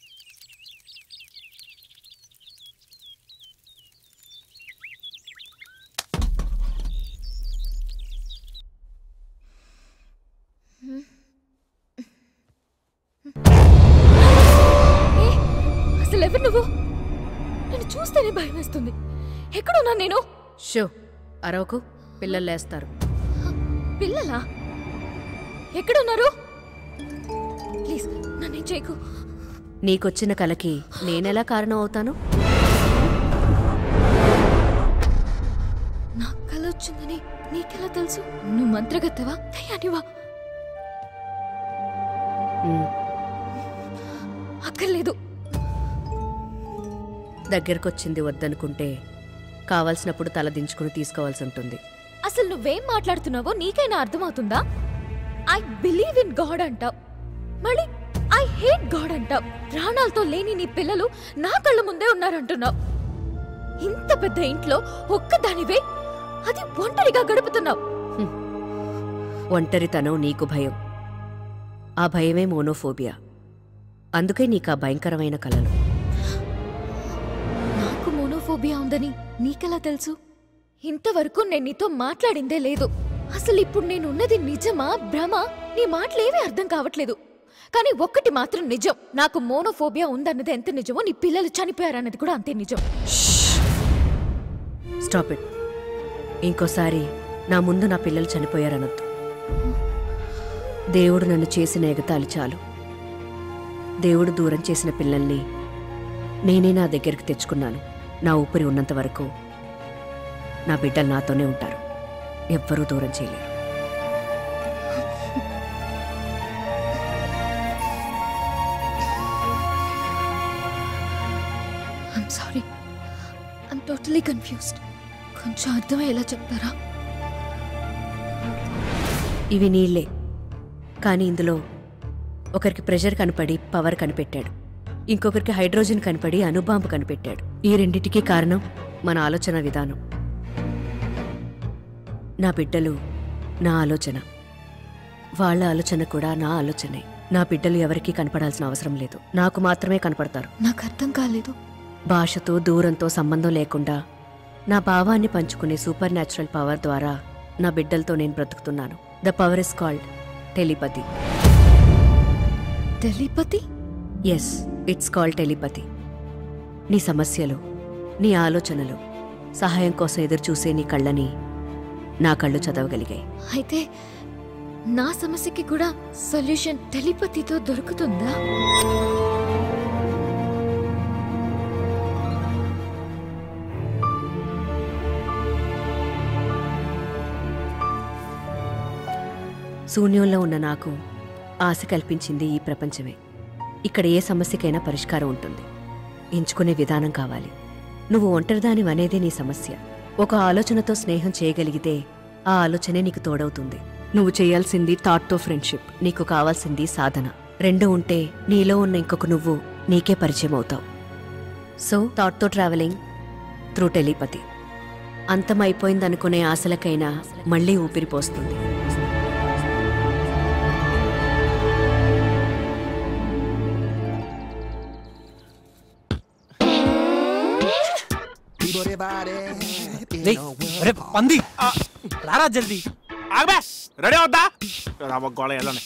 ఏ, అసలు ఎవరు నువ్వు నన్ను చూస్తేనే భయం వేస్తుంది ఎక్కడున్నా నేను షో అరవకు పిల్లలు లేస్తారు పిల్లలా ఎక్కడున్నారు ప్లీజ్ నన్నేం చేయకు నీకొచ్చిన కలకి నేనెలా కారణం అవుతాను నా కల వచ్చిందని నీకెలా తెలుసు నువ్వు మంత్రగత్తవా దయ్యానివా ఉమ్, అక్కర్లేదు దగ్గరకొచ్చింది వద్దనుకుంటే కావాల్సినప్పుడు తల దించుకుని తీసుకోవాల్సి ఉంటుంది అసలు నువ్వేం మాట్లాడుతున్నావో నీకైనా అర్థమవుతుందా ఐ బిలీవ్ ఇన్ గాడ్ అంటావు మళ్ళీ ఐ హేట్ గాడ్ అంటావు ప్రాణాలతో లేని నీ పిల్లలు నా కళ్ళ ముందే ఉన్నారంటున్నావు ఇంత పెద్ద ఇంట్లో ఒక్కదానివే అది ఒంటరిగా గడుపుతున్నావు ఒంటరితనం నీకు భయం ఆ భయమే మోనోఫోబియా అందుకే నీకు ఆ భయంకరమైన కలలు నాకు మోనోఫోబియా ఉందని నీకెలా తెలుసు ఇంతవరకు నేను నీతో మాట్లాడిందే లేదు అసలు ఇప్పుడు నేను ఉన్నది నిజమా భ్రమ నీ మాటలేవీ అర్థం కావట్లేదు కానీ ఒక్కటి మాత్రం నిజం నాకు మోనోఫోబియా ఉందన్నది ఎంత నిజమో నీ పిల్లలు చనిపోయారన్నది కూడా అంతే నిజం స్టాప్ ఇట్ ఇంకోసారి నా ముందు నా పిల్లలు చనిపోయారనొద్దు దేవుడు నన్ను చేసిన ఎగతాళి చాలు దేవుడు దూరం చేసిన పిల్లల్ని నేనే నా దగ్గరికి తెచ్చుకున్నాను నా ఊపిరి ఉన్నంత వరకు నా బిడ్డలు నాతోనే ఉంటారు ఎవ్వరూ దూరం చేయలేరు I'm sorry I'm totally confused కొంచెం అర్థమయ్యేలా చెప్తారా ఇవి నీళ్లే కానీ ఇందులో ఒకరికి ప్రెషర్ కనపడి పవర్ కనిపెట్టాడు ఇంకొకరికి హైడ్రోజన్ కనపడి అణుబాంబు కనిపెట్టాడు ఈ రెండిటికి కారణం మన ఆలోచన విధానం నా బిడ్డలు నా ఆలోచన వాళ్ళ ఆలోచన కూడా నా ఆలోచనే నా బిడ్డలు ఎవరికీ కనపడాల్సిన అవసరం లేదు నాకు మాత్రమే కనపడతారు నాకు అర్థం కాలేదు భాషతో దూరంతో సంబంధం లేకుండా నా భావాన్ని పంచుకునే సూపర్ న్యాచురల్ పవర్ ద్వారా నా బిడ్డలతో నేను బ్రతుకుతున్నాను the power is called telepathy telepathy yes it's called telepathy నీ సమస్యలు నీ ఆలోచనలు సహాయం కోసం ఎదురు చూసే నీ కళ్ళని నా కళ్ళు చదవగలిగాయి అయితే నా సమస్యకి కూడా సొల్యూషన్ టెలిపతితో దొరుకుతుందా శూన్యంలో ఉన్న నాకు ఆశ కల్పించింది ఈ ప్రపంచమే ఇక్కడ ఏ సమస్యకైనా పరిష్కారం ఉంటుంది ఎంచుకునే విధానం కావాలి నువ్వు ఒంటరిదాని అనేది నీ సమస్య ఒక ఆలోచనతో స్నేహం చేయగలిగితే ఆ ఆలోచనే నీకు తోడవుతుంది నువ్వు చేయాల్సింది థాట్తో ఫ్రెండ్షిప్ నీకు కావాల్సింది సాధన రెండు ఉంటే నీలో ఉన్న ఇంకొక నువ్వు నీకే పరిచయం అవుతావు సో థాట్తో ట్రావెలింగ్ త్రూ టెలిపతి అంతమైపోయిందనుకునే ఆశలకైనా మళ్ళీ ఊపిరి పోస్తుంది రేయ్, అరే పంది రారా జల్దీ ఆగబే రెడీ అవుతా రాబో గోళ వెళ్ళండి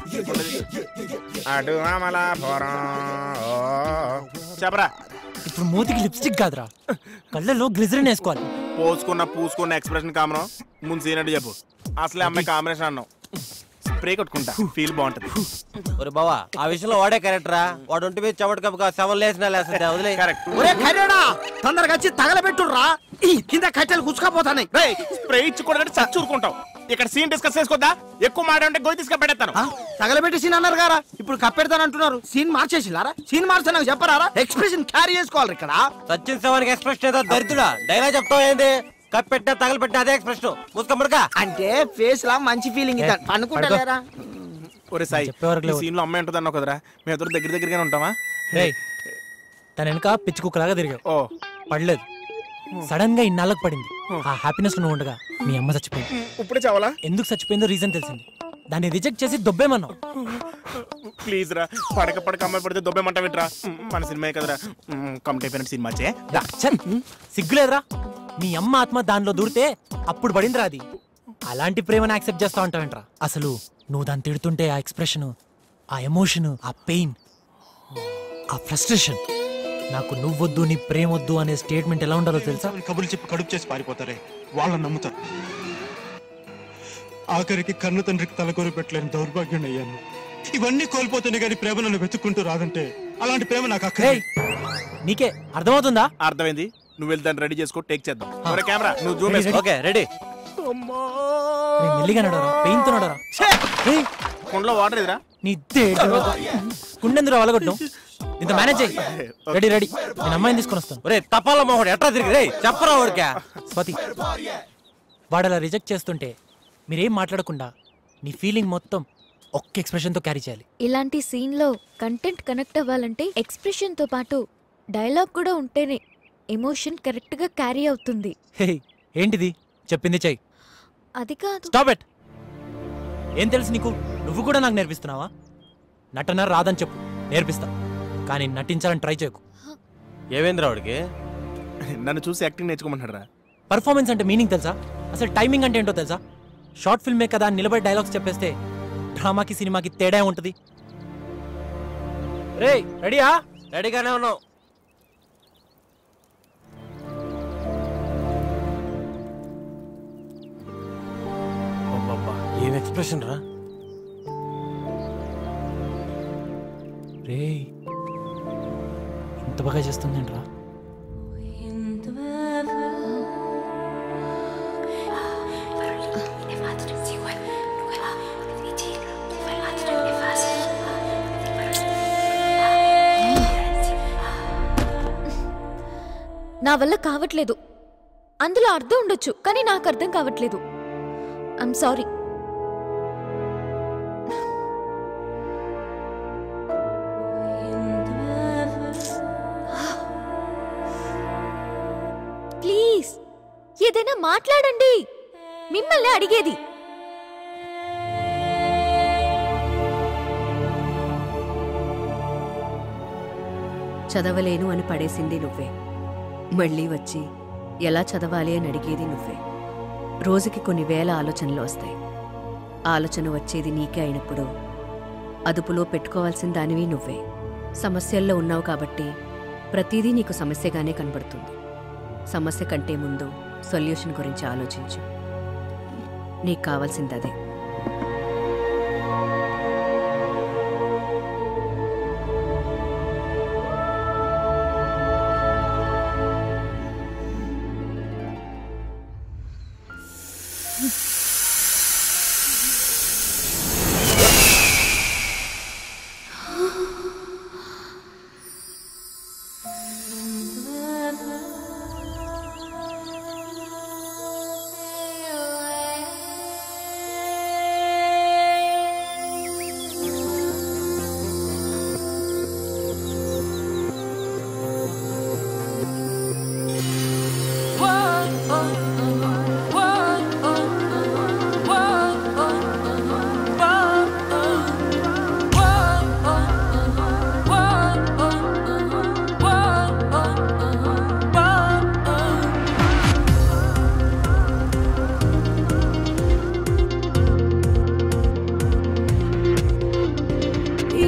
అటు అమలాపురం ఓ. చెప్పరా ఇప్పుడు మూతికి లిప్స్టిక్ కాదురా కళ్ళలో గ్లిజరిన్ వేసుకోవాలి పోసుకున్న పూసుకున్న ఎక్స్ప్రెషన్ కామను ముందు సీనట్టు చెప్పు అసలే అమ్మాయి కాంబినేషన్ అన్నావు స్ప్రే కొట్టుకుంటా ఫీల్ బాగుంటది ఒరే బావా ఆ విషయంలో వాడే కరెక్టరా వాడు ఒంటి మీద చెమట కప్పుగా సెవెన్ లేసినా లేస్తుంది వదిలే కరెక్ట్ ఒరే ఖరీడా తొందరగా వచ్చి తగలబెట్టుర్రా ఈ కింద కట్టెలు కుచ్చుకపోతాయి స్ప్రే ఇచ్చి కూడా చచ్చూరుకుంటాం ఇక్కడ సీన్ డిస్కస్ చేసుకోద్దా ఎక్కువ మాట ఉంటే గొయ్యి తీసుకొని పెడతాను తగలబెట్టి సీన్ అన్నారు గారా ఇప్పుడు కప్పెడతానంటున్నారు సీన్ మార్చేసిలారా సీన్ మార్చే నాకు చెప్పరారా ఎక్స్ప్రెషన్ క్యారీ చేసుకోవాలి ఇక్కడ సచిన్ శవానికి ఎక్స్ప్రెషన్ ఏదో దరిద్రుడా డైలాగ్ చెప్తావు ఏంది కప్పెట్టినా తగలబెట్టినా అదే ఎక్స్ప్రెషన్ ముసుకమ్మడక అంటే ఫేస్ లా మంచి ఫీలింగ్ ఇది అనుకుంటలేరా ఒరే సాయి చెప్పేవరకు ఈ లేవు. సీన్ లో అమ్మాయి ఉంటుంది అన్నావు కదరా మేము ఇద్దరు దగ్గర దగ్గరగానే ఉంటామా రేయ్ తన వెనక పిచ్చి కుక్కలాగా తిరిగావు ఓ పడలేదు సడన్ గా ఇన్నాళ్ళకి పడింది ఆ హ్యాపీనెస్ లో నువ్వు ఉండగా మీ అమ్మ చచ్చిపోయింది ఇప్పుడే చావాలా ఎందుకు చచ్చిపోయిందో రీజన్ తెలిసింది దాన్ని రిజెక్ట్ చేసి దొబ్బేమన్నావు ప్లీజ్ రా పడక పడక అమ్మాయి పడితే దొబ్బేమంట విట్రా మన సినిమా కదరా కమిటీ అయిపోయిన సినిమా చే రా, ఛ! సిగ్గులేదురా మీ అమ్మ ఆత్మ దానిలో దూరితే అప్పుడు పడిందిరా అది అలాంటి ప్రేమను యాక్సెప్ట్ చేస్తా ఉంటావేంట్రా అసలు నువ్వు దాన్ని తిడుతుంటే ఆ ఎక్స్ప్రెషన్ ఆ ఎమోషన్ ఆ పెయిన్ ఆ ఫ్రస్ట్రేషన్ నాకు నువ్వొద్దు నీ ప్రేమ వద్దు అనే స్టేట్మెంట్ ఎలా ఉండాలో తెలుసా కబుర్లు చెప్పి కడుపు చేసి పారిపోతారే వాళ్ళని నమ్ముతారు ఆఖరికి కన్ను తండ్రికి తలకొరి పెట్టలేని దౌర్భాగ్యం అయ్యాను ఇవన్నీ కోల్పోతేనే కానీ ప్రేమ నన్ను వెతుక్కుంటూ రాదంటే అలాంటి ప్రేమ నాకు అక్కడ నీకే అర్థమవుతుందా అర్థమైంది నువ్వు వెళ్ళి దాన్ని రెడీ చేసుకో టేక్ చేద్దాం ఒరే కెమెరా నువ్వు జూమ్ వేసుకో ఓకే రెడీ రేయ్, మెల్లిగా నడవరా పెయిన్ తో నడవరా రేయ్, కుండలో వాటర్ ఇదిరా నీ కుండెందుకు వలగొట్టు ఇంత మేనేజ్ చేయి రెడీ రెడీ నేను అమ్మాయిని తీసుకొని వస్తాను ఒరే తపాల మొహడు ఎట్లా తిరిగి రే చెప్పరా వాడికా స్వాతి వాడు అలా రిజెక్ట్ చేస్తుంటే మీరేం మాట్లాడకుండా నీ ఫీలింగ్ మొత్తం ఒక్క ఎక్స్ప్రెషన్తో క్యారీ చేయాలి ఇలాంటి సీన్లో కంటెంట్ కనెక్ట్ అవ్వాలంటే ఎక్స్ప్రెషన్తో పాటు డైలాగ్ కూడా ఉంటేనే ఎమోషన్ కరెక్ట్గా క్యారీ అవుతుంది హే ఏంటిది చెప్పింది చెయ్యి అది కాదు స్టాప్ ఎట్ ఏం తెలుసు నీకు నువ్వు కూడా నాకు నేర్పిస్తున్నావా నటన రాదని చెప్పు నేర్పిస్తా కానీ నటించాలని ట్రై చేయకు ఏవేంద్ర వాడికి నన్ను చూసి యాక్టింగ్ నేర్చుకోమంటాడు రా పర్ఫార్మెన్స్ అంటే మీనింగ్ తెలుసా అసలు టైమింగ్ అంటే ఏంటో తెలుసా షార్ట్ ఫిల్మే కదా అని నిలబడి డైలాగ్స్ చెప్పేస్తే డ్రామాకి సినిమాకి తేడా ఉంటుంది రే రెడీయా రెడీగానే ఉన్నావు అబ్బబ్బా, ఏం ఎక్స్ప్రెషన్ రా రే ఇంత బాగా చేస్తుందేంట్రా నా వల్ల కావట్లేదు అందులో అర్థం ఉండొచ్చు కానీ నాకు అర్థం కావట్లేదు ఐమ్ సారీ ప్లీజ్ ఏదైనా మాట్లాడండి మిమ్మల్ని అడిగేది చదవలేను అని పడేసింది నువ్వే మళ్ళీ వచ్చి ఎలా చదవాలి అని అడిగేది నువ్వే రోజుకి కొన్ని వేల ఆలోచనలు వస్తాయి ఆలోచన వచ్చేది నీకే అయినప్పుడు అదుపులో పెట్టుకోవాల్సిన దానివి నువ్వే సమస్యల్లో ఉన్నావు కాబట్టి ప్రతిదీ నీకు సమస్యగానే కనబడుతుంది సమస్య కంటే ముందు సొల్యూషన్ గురించి ఆలోచించు నీకు కావాల్సింది అదే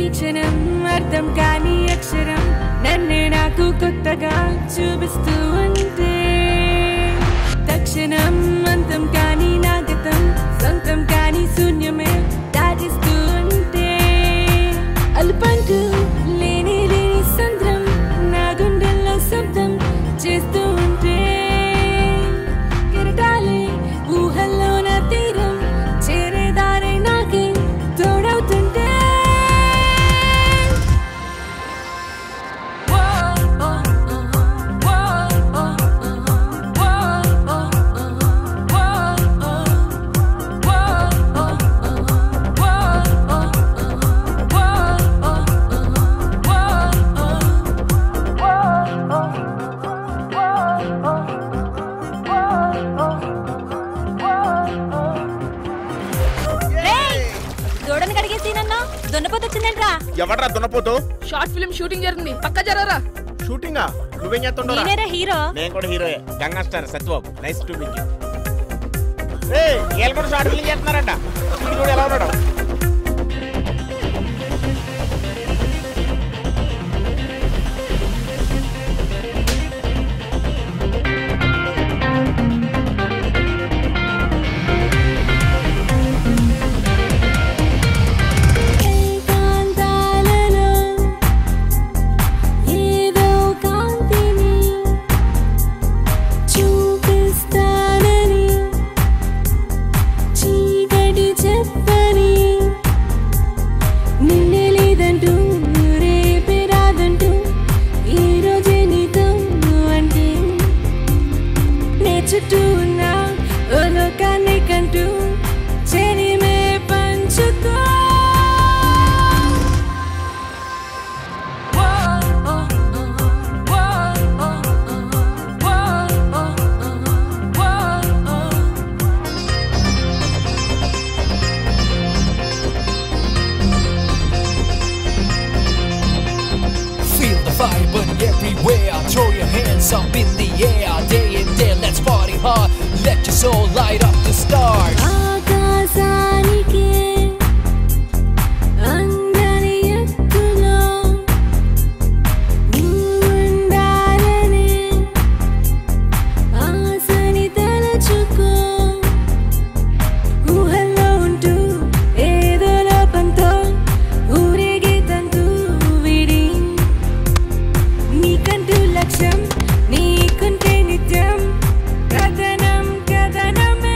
క్షణం అర్థం కాని అక్షరం నన్నే నాకు కొత్తగా చూపిస్తూ ఉంటే తక్షణం అంతం కాని నా గతం సొంతం కాని శూన్యమే దాటిస్తూ ఉంటే అల్పంటూ లేని లేని సంద్రం నా గుండెల్లో శబ్దం చేస్తూ ఉంటే కెరటాలే ఊహల్లో నా తీరం చేరేదారే నాకే తోడవుతుంటే దూడని కడిగేసినన్నా దున్నపోతు వచ్చిందంట్రా ఎవడ్రా దున్నపోతూ షార్ట్ ఫిల్మ్ షూటింగ్ జరుగుతుంది పక్క జరరా షూటింగా నువ్వేం చేస్తుండరా నేనేరా హీరో నేను కూడా హీరోయే Ganga star Satyababu nice to meet ఏ వీళ్ళు కూడా షార్ట్ ఫిల్మ్ చేస్తున్నారంట వీడు కూడా ఎలా ఉన్నాడు ఏకాంతాలలో ఏదో కాంతిని చూపిస్తానని చీకటి చెప్పని నిన్నే లేదంటూ రేపే రాదంటూ ఈ రోజే నీతో అంటే నే చుట్టూ ఉన్న ఓ లోకాన్ని కంటూ చెరిమే పంచుకో Feel the fire burning everywhere. Throw your hands up in the air. Day and day, let's party hard. Let your soul light up the stars. ఆకాశానికే అందని ఎత్తులో నువ్వుండాలనే ఆశని తలచుకో ఊహల్లో ఉంటూ ఏదో లోపంతో ఊరేగే తంతు విడి నీకంటూ లక్ష్యం నీకుంటే నిత్యం కథనం కథనమే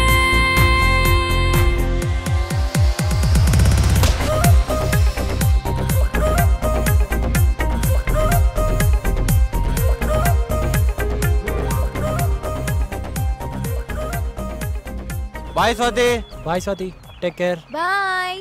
bye Swathi bye Swathi take care bye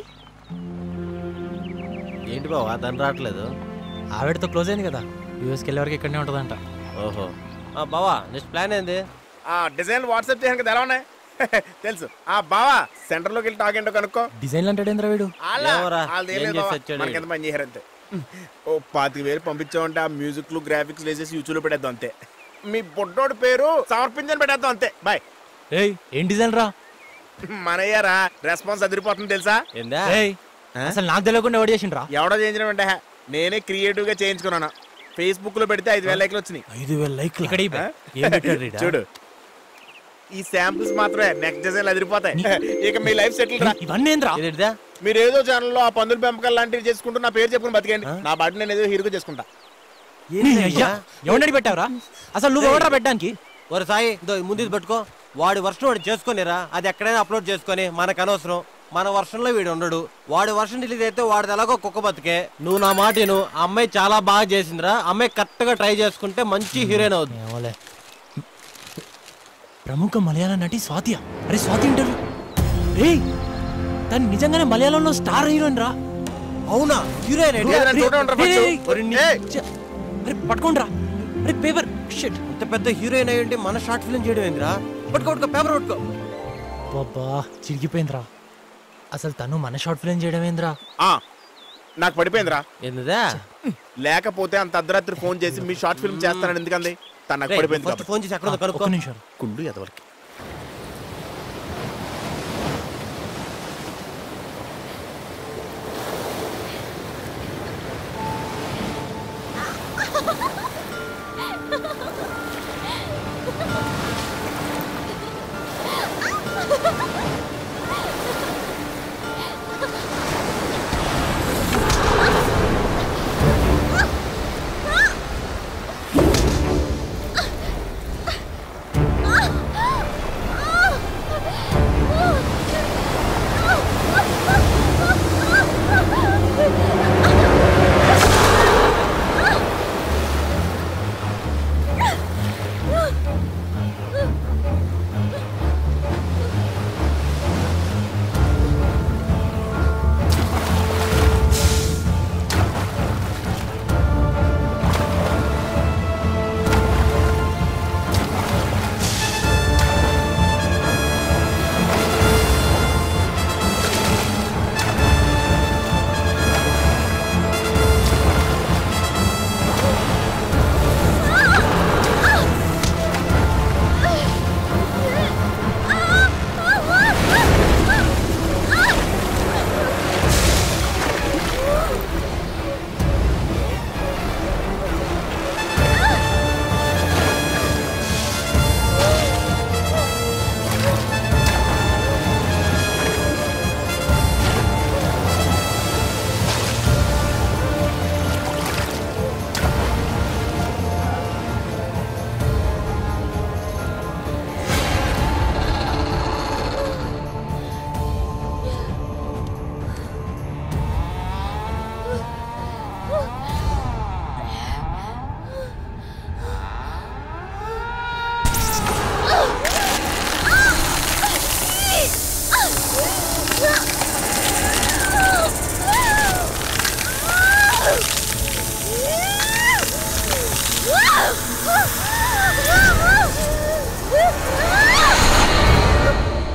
ఏంటి బావా తను రావట్లేదు ఆవిడతో క్లోజ్ అయింది కదా యూఎస్కి వెళ్ళే వరకు ఇక్కడనే ఉంటుందంట ఓహో ఆ, బావా నెక్స్ట్ ప్లాన్ ఏంది ఆ డిజైన్ వాట్సాప్ చేసాను కదా ఎలా ఉన్నాయి తెలుసు ఆ బావా సెంటర్ లోకి వెళ్ళి టాక్ ఏంటో కనుక్కో డిజైన్లు అంటాడేంద్ర వీడు అలా ఏమోరా, వాళ్ళది ఏం ఏం లేదు చేసి బావ. వచ్చాడు మనకెంత పని చేశారంతే ఓ పాతిక వేలు పంపించామంటే ఆ మ్యూజిక్లు గ్రాఫిక్స్ వేసేసి యూట్యూబ్ లో పెట్టేద్దాం అంతే మీ బుడ్డోడి పేరు సమర్పించని పెట్టేద్దాం అంతే బాయ్ ఏయ్ ఏం డిజైన్ రా మనయ్యారా రెస్పాన్స్ అదిరిపోతుంది తెలుసా ఏందా ఏయ్ అసలు నాకు తెలియకుండా ఎవడు చేసిండ్రా ఎవడో చేయించడం అంటే నేనే క్రియేటివ్ గా చేయించుకున్నాను ఫేస్బుక్ లో పెడితే ఐదు వేల లైక్లు వచ్చినాయి ఐదు వేల లైక్లు ఇక్కడ ఆ? ఏం పెట్టాడు రీడా? చూడు ఈ శాంపిల్స్ మాత్రమే నెక్స్ట్ డిజైన్ అదిరిపోతాయి ఇక మీ లైఫ్ సెటిల్ రా ఇవన్నీ ఏంద్రా మీరు ఏదో ఛానల్లో ఆ పందుల పెంపకాలు లాంటివి చేసుకుంటూ నా పేరు చెప్పుకుని బతికేయండి నా బాటి నేను ఏదో హీరోగా చేసుకుంటా నీ అయ్యా ఎవడని పెట్టావురా అసలు నువ్వు ఎవడరా పెట్టడానికి ఒరే సాయి ఇదో ఈ ముందు ఇది పట్టుకో వాడి వర్షం వాడు చేసుకొనిరా అది ఎక్కడైనా అప్లోడ్ చేసుకొని మనకు అనవసరం మన వర్షంలో వీడు ఉండడు వాడి వర్షం రిలీజ్ అయితే వాడిది ఎలాగో కుక్క బతికే నువ్వు నా మాట విను ఆ అమ్మాయి చాలా బాగా చేసిందిరా అమ్మాయి కరెక్ట్ గా ట్రై చేసుకుంటే మంచి హీరోయిన్ అవుతుంది ఏమోలే ప్రముఖ మలయాళ నటి స్వాతి అరే స్వాతి ఇంటర్వ్యూ రేయ్ తను నిజంగానే మలయాళంలో స్టార్ హీరోయిన్ రా అవునా హీరోయిన్ ఏంటి? రే, రే, చూడండి రా రే, ఫస్ట్. రే, ఒరి నీ- ఏయ్, చ్చ, అరే పట్టుకోండి రా అరే పేపర్ షిట్ ఇంత పెద్ద హీరోయిన్ అయ్యి ఉంటే మన షార్ట్ ఫిల్మ్ చేయడం ఏందిరా పట్టుకో పట్టుకో పేపర్ పట్టుకో బాబా చిరిగిపోయిందిరా అసలు తను మన షార్ట్ ఫిల్మ్ చేయడం ఏంద్రా ఆ, నాకు పడిపోయిందిరా ఏందిదా లేకపోతే అంత అర్ధరాత్రి ఫోన్ చేసి మీ షార్ట్ ఫిల్మ్ చేస్తానని ఎందుకంది తను నాకు రేయ్, పడిపోయింది ఫస్ట్ కాబట్టి. ఫోన్ చేసి ఎక్కడ ఉందో కనుక్కో. ఒక్క నిమిషం కుళ్ళు ఎదవలకి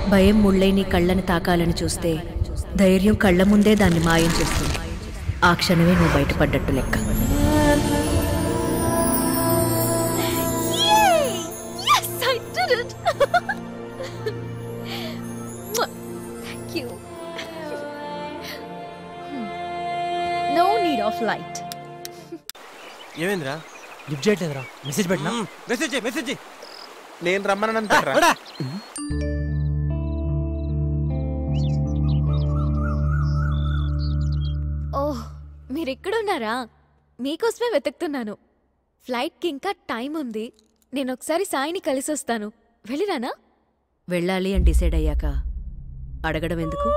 భయం ముళ్ళై నీ కళ్ళని తాకాలని చూస్తే ధైర్యం కళ్ళ ముందే దాన్ని మాయం చేస్తుంది ఆ క్షణమే నువ్వు బయటపడ్డట్టు లెక్క Yes, I did it! Thank you. No need of light. ఏమైందిరా లిఫ్ట్ చేయట్లేదురా మెసేజ్ పెట్టినా మెసేజ్ మెసేజ్ నేను రమ్మని ఓహ్ మీరు ఎక్కడున్నారా మీకోసమే వెతుకుతున్నాను ఫ్లైట్కి ఇంకా టైం ఉంది నేను ఒకసారి సాయిని కలిసి వస్తాను వెళ్ళిరానా వెళ్ళాలి అని డిసైడ్ అయ్యాక అడగడం ఎందుకు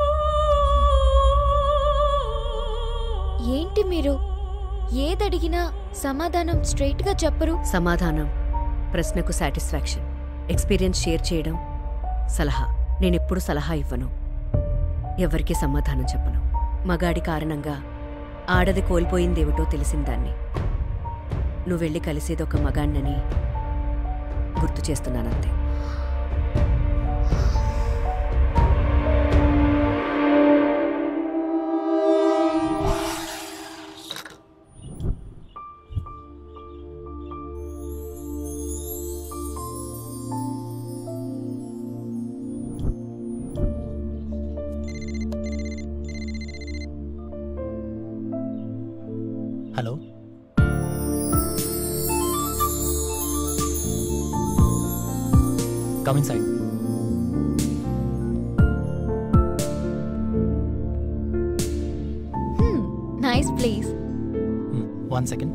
ఏంటి మీరు ఏదడిగినా సమాధానం స్ట్రైట్గా చెప్పరు సమాధానం ప్రశ్నకు సాటిస్ఫాక్షన్ ఎక్స్పీరియన్స్ షేర్ చేయడం సలహా నేనెప్పుడు సలహా ఇవ్వను ఎవరికి సమాధానం చెప్పను మగాడి కారణంగా ఆడది కోల్పోయిందేమిటో తెలిసిందాన్ని నువ్వు వెళ్ళి కలిసేది ఒక మగాణ్ణని గుర్తు చేస్తున్నానంతే hello coming side nice place one second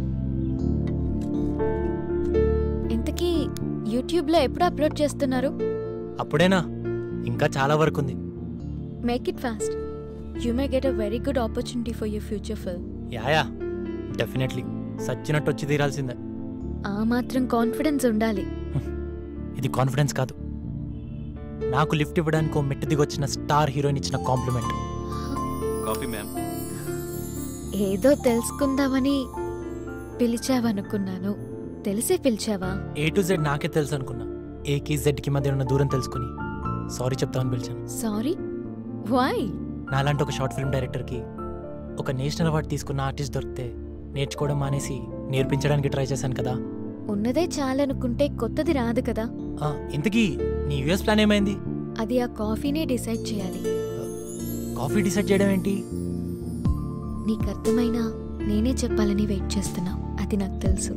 ఇంతకీ యూట్యూబ్లో ఎప్పుడు అప్లోడ్ చేస్తున్నారు అప్పుడేనా ఇంకా చాలా వరకు ఉంది make it fast you may get a very good opportunity for your future film yeah yeah definitely సచ్చినట్టు వచ్చి తీరాల్సిందే ఆ మాత్రం కాన్ఫిడెన్స్ ఉండాలి ఇది కాన్ఫిడెన్స్ కాదు నాకు లిఫ్ట్ ఇవ్వడానికి ఓ మెట్టు దిగొచ్చిన స్టార్ హీరోయిన్ ఇచ్చిన కాంప్లిమెంట్ కాఫీ మ్యామ్ ఏదో తెలుసుకుందామని పిలిచావనుకున్నాను తెలిసే పిలిచావా ఏ టు జెడ్ నాకే తెలుసు అనుకున్నా ఏకి జెడ్కి మధ్య ఉన్న దూరం తెలుసుకుని సారీ చెప్తామని పిలిచాను సారీ వై నాలాంటి ఒక షార్ట్ ఫిల్మ్ డైరెక్టర్కి ఒక నేషనల్ అవార్డు తీసుకున్న ఆర్టిస్ట్ దొరికితే నేర్చుకోవడం మానేసి నేర్పించడానికి ట్రై చేశాను కదా ఉన్నదే చాలనుకుంటే కొత్తది రాదు కదా ఆ, ఇంతకీ నీ యూఎస్ ప్లాన్ ఏమైంది అది ఆ కాఫీనే డిసైడ్ చేయాలి కాఫీ డిసైడ్ చేయడం ఏంటి నీకు అర్థమైనా నేనే చెప్పాలని వెయిట్ చేస్తున్నా అది నాకు తెలుసు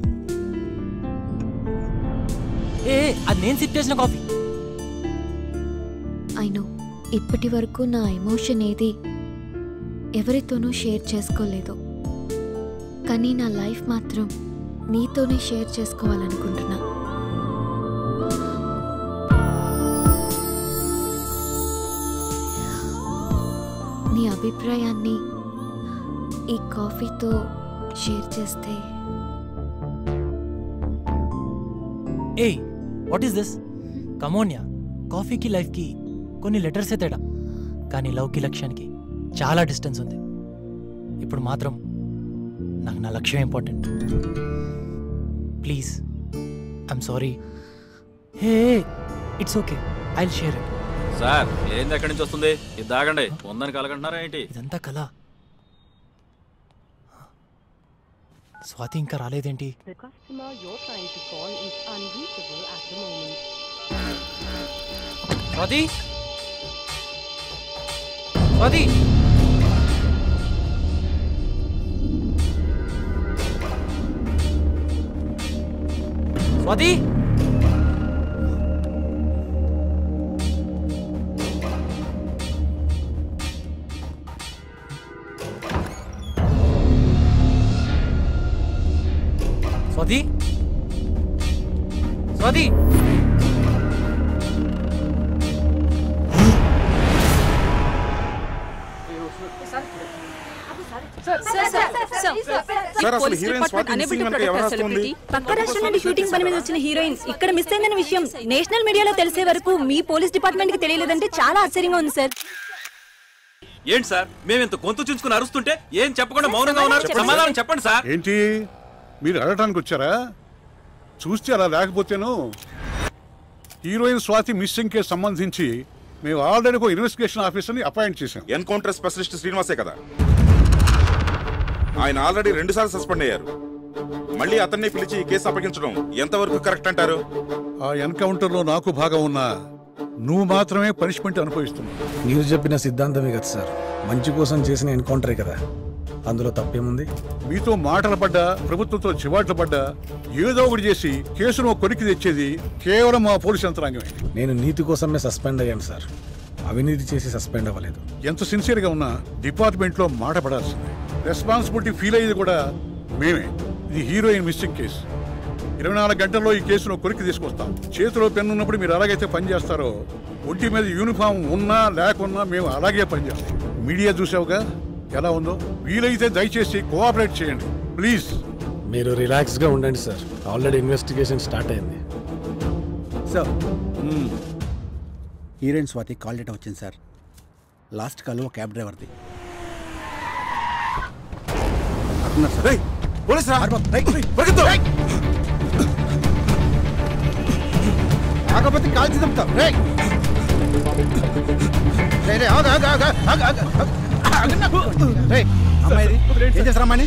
ఏ అది నేను సిట్ చేసిన కాఫీ ఐ నో ఇప్పటి వరకు నా ఎమోషన్ ఏది ఎవరితోనూ షేర్ చేసుకోలేదు కానీ నా లైఫ్ మాత్రం నీతోనే షేర్ చేసుకోవాలనుకుంటున్నా నీ అభిప్రాయాన్ని ఈ కాఫీతో షేర్ చేస్తే hey what is this come on ya కాఫీకి లైఫ్కి కొన్ని లెటర్సే తేడా కానీ లవ్కి లక్ష్యానికి చాలా డిస్టెన్స్ ఉంది ఇప్పుడు మాత్రం నాకు నా లక్ష్యం important please I'm sorry hey it's okay I share it sir ఏంది ఎక్కడి నుంచి వస్తుంది ఇది దాగండి ఉందని కలగంటున్నారా ఏంటి ఇదంతా కళ స్వాతి ఇంకా రాలేదేంటి The customer you're trying to call is unreachable at the moment. Swathi Swathi Swathi Swathi Swathi sir అసలు హీరోయిన్ స్వాతి మిస్సింగ్ వెనక ఎవరు వస్తుంది పక్క రాష్ట్రం నుండి షూటింగ్ పని మీద వచ్చిన హీరోయిన్ ఇక్కడ మిస్ అయిందన్న విషయం నేషనల్ మీడియాలో తెలిసే వరకు మీ పోలీస్ డిపార్ట్మెంట్ కి తెలియలేదంటే చాలా ఆశ్చర్యంగా ఉంది సార్ ఏంటి సార్ మేము ఇంత గొంతు చుంచుకుని అరుస్తుంటే ఏం చెప్పకుండా మౌనంగా ఉన్నారు సమాధానం చెప్పండి సార్ ఏంటి మీరు అడగటానికి వచ్చారా చూస్తే అలా లేకపోతేను హీరోయిన్ స్వాతి మిస్సింగ్ కేసు సంబంధించి మేము ఆల్రెడీ ఒక ఇన్వెస్టిగేషన్ ఆఫీసర్ని అపాయింట్ చేశాం ఎన్కౌంటర్ స్పెషలిస్ట్ శ్రీనివాసే కదా ఆయన ఆల్రెడీ రెండు సార్లు సస్పెండ్ అయ్యారు మళ్ళీ అతన్ని పిలిచి ఈ కేసు అప్పగించడం ఎంతవరకు కరెక్ట్ అంటారు ఆ ఎన్కౌంటర్లో నాకు భాగం ఉన్నా నువ్వు మాత్రమే పనిష్మెంట్ అనుభవిస్తున్నావు మీరు చెప్పిన సిద్ధాంతమే కదా సార్ మంచి కోసం చేసిన ఎన్కౌంటరే కదా అందులో తప్పేముంది మీతో మాటలు పడ్డా ప్రభుత్వంతో చివాట్లు పడ్డా ఏదో ఒకటి చేసి కేసును ఒక కొరికి తెచ్చేది కేవలం మా పోలీసు యంత్రాంగమే నేను నీతి కోసమే సస్పెండ్ అయ్యాను సార్ అవినీతి చేసి సస్పెండ్ అవ్వలేదు ఎంత సిన్సియర్గా ఉన్నా డిపార్ట్మెంట్లో మాట పడాల్సిందే రెస్పాన్సిబిలిటీ ఫీల్ అయ్యేది కూడా మేమే ఇది హీరోయిన్ మిస్సింగ్ కేసు ఇరవై నాలుగు గంటల్లో ఈ కేసును కొరికి తీసుకొస్తాం చేతిలో పెన్ను ఉన్నప్పుడు మీరు ఎలాగైతే పనిచేస్తారో ఒంటి మీద యూనిఫామ్ ఉన్నా లేకున్నా మేము అలాగే పనిచేస్తాం మీడియా చూసావుగా ఎలా ఉందో వీలైతే దయచేసి కోఆపరేట్ చేయండి ప్లీజ్ మీరు రిలాక్స్గా ఉండండి సార్ ఆల్రెడీ ఇన్వెస్టిగేషన్ స్టార్ట్ అయింది sir heroine Swathi call data వచ్చింది సార్ లాస్ట్ కాల్ ఒక క్యాబ్ డ్రైవర్ది అడుగున్నారు సార్ పోలీస్ రా పరిగెత్తు కాకపోతే కాల్చి చంపుతాం రే రే రే ఆగు ఆగు ఆగు ఆగు ఆగు ఆగు ఆగన్నా. రే అమ్మాయిది ఏం చేస్తారా అమ్మాయిని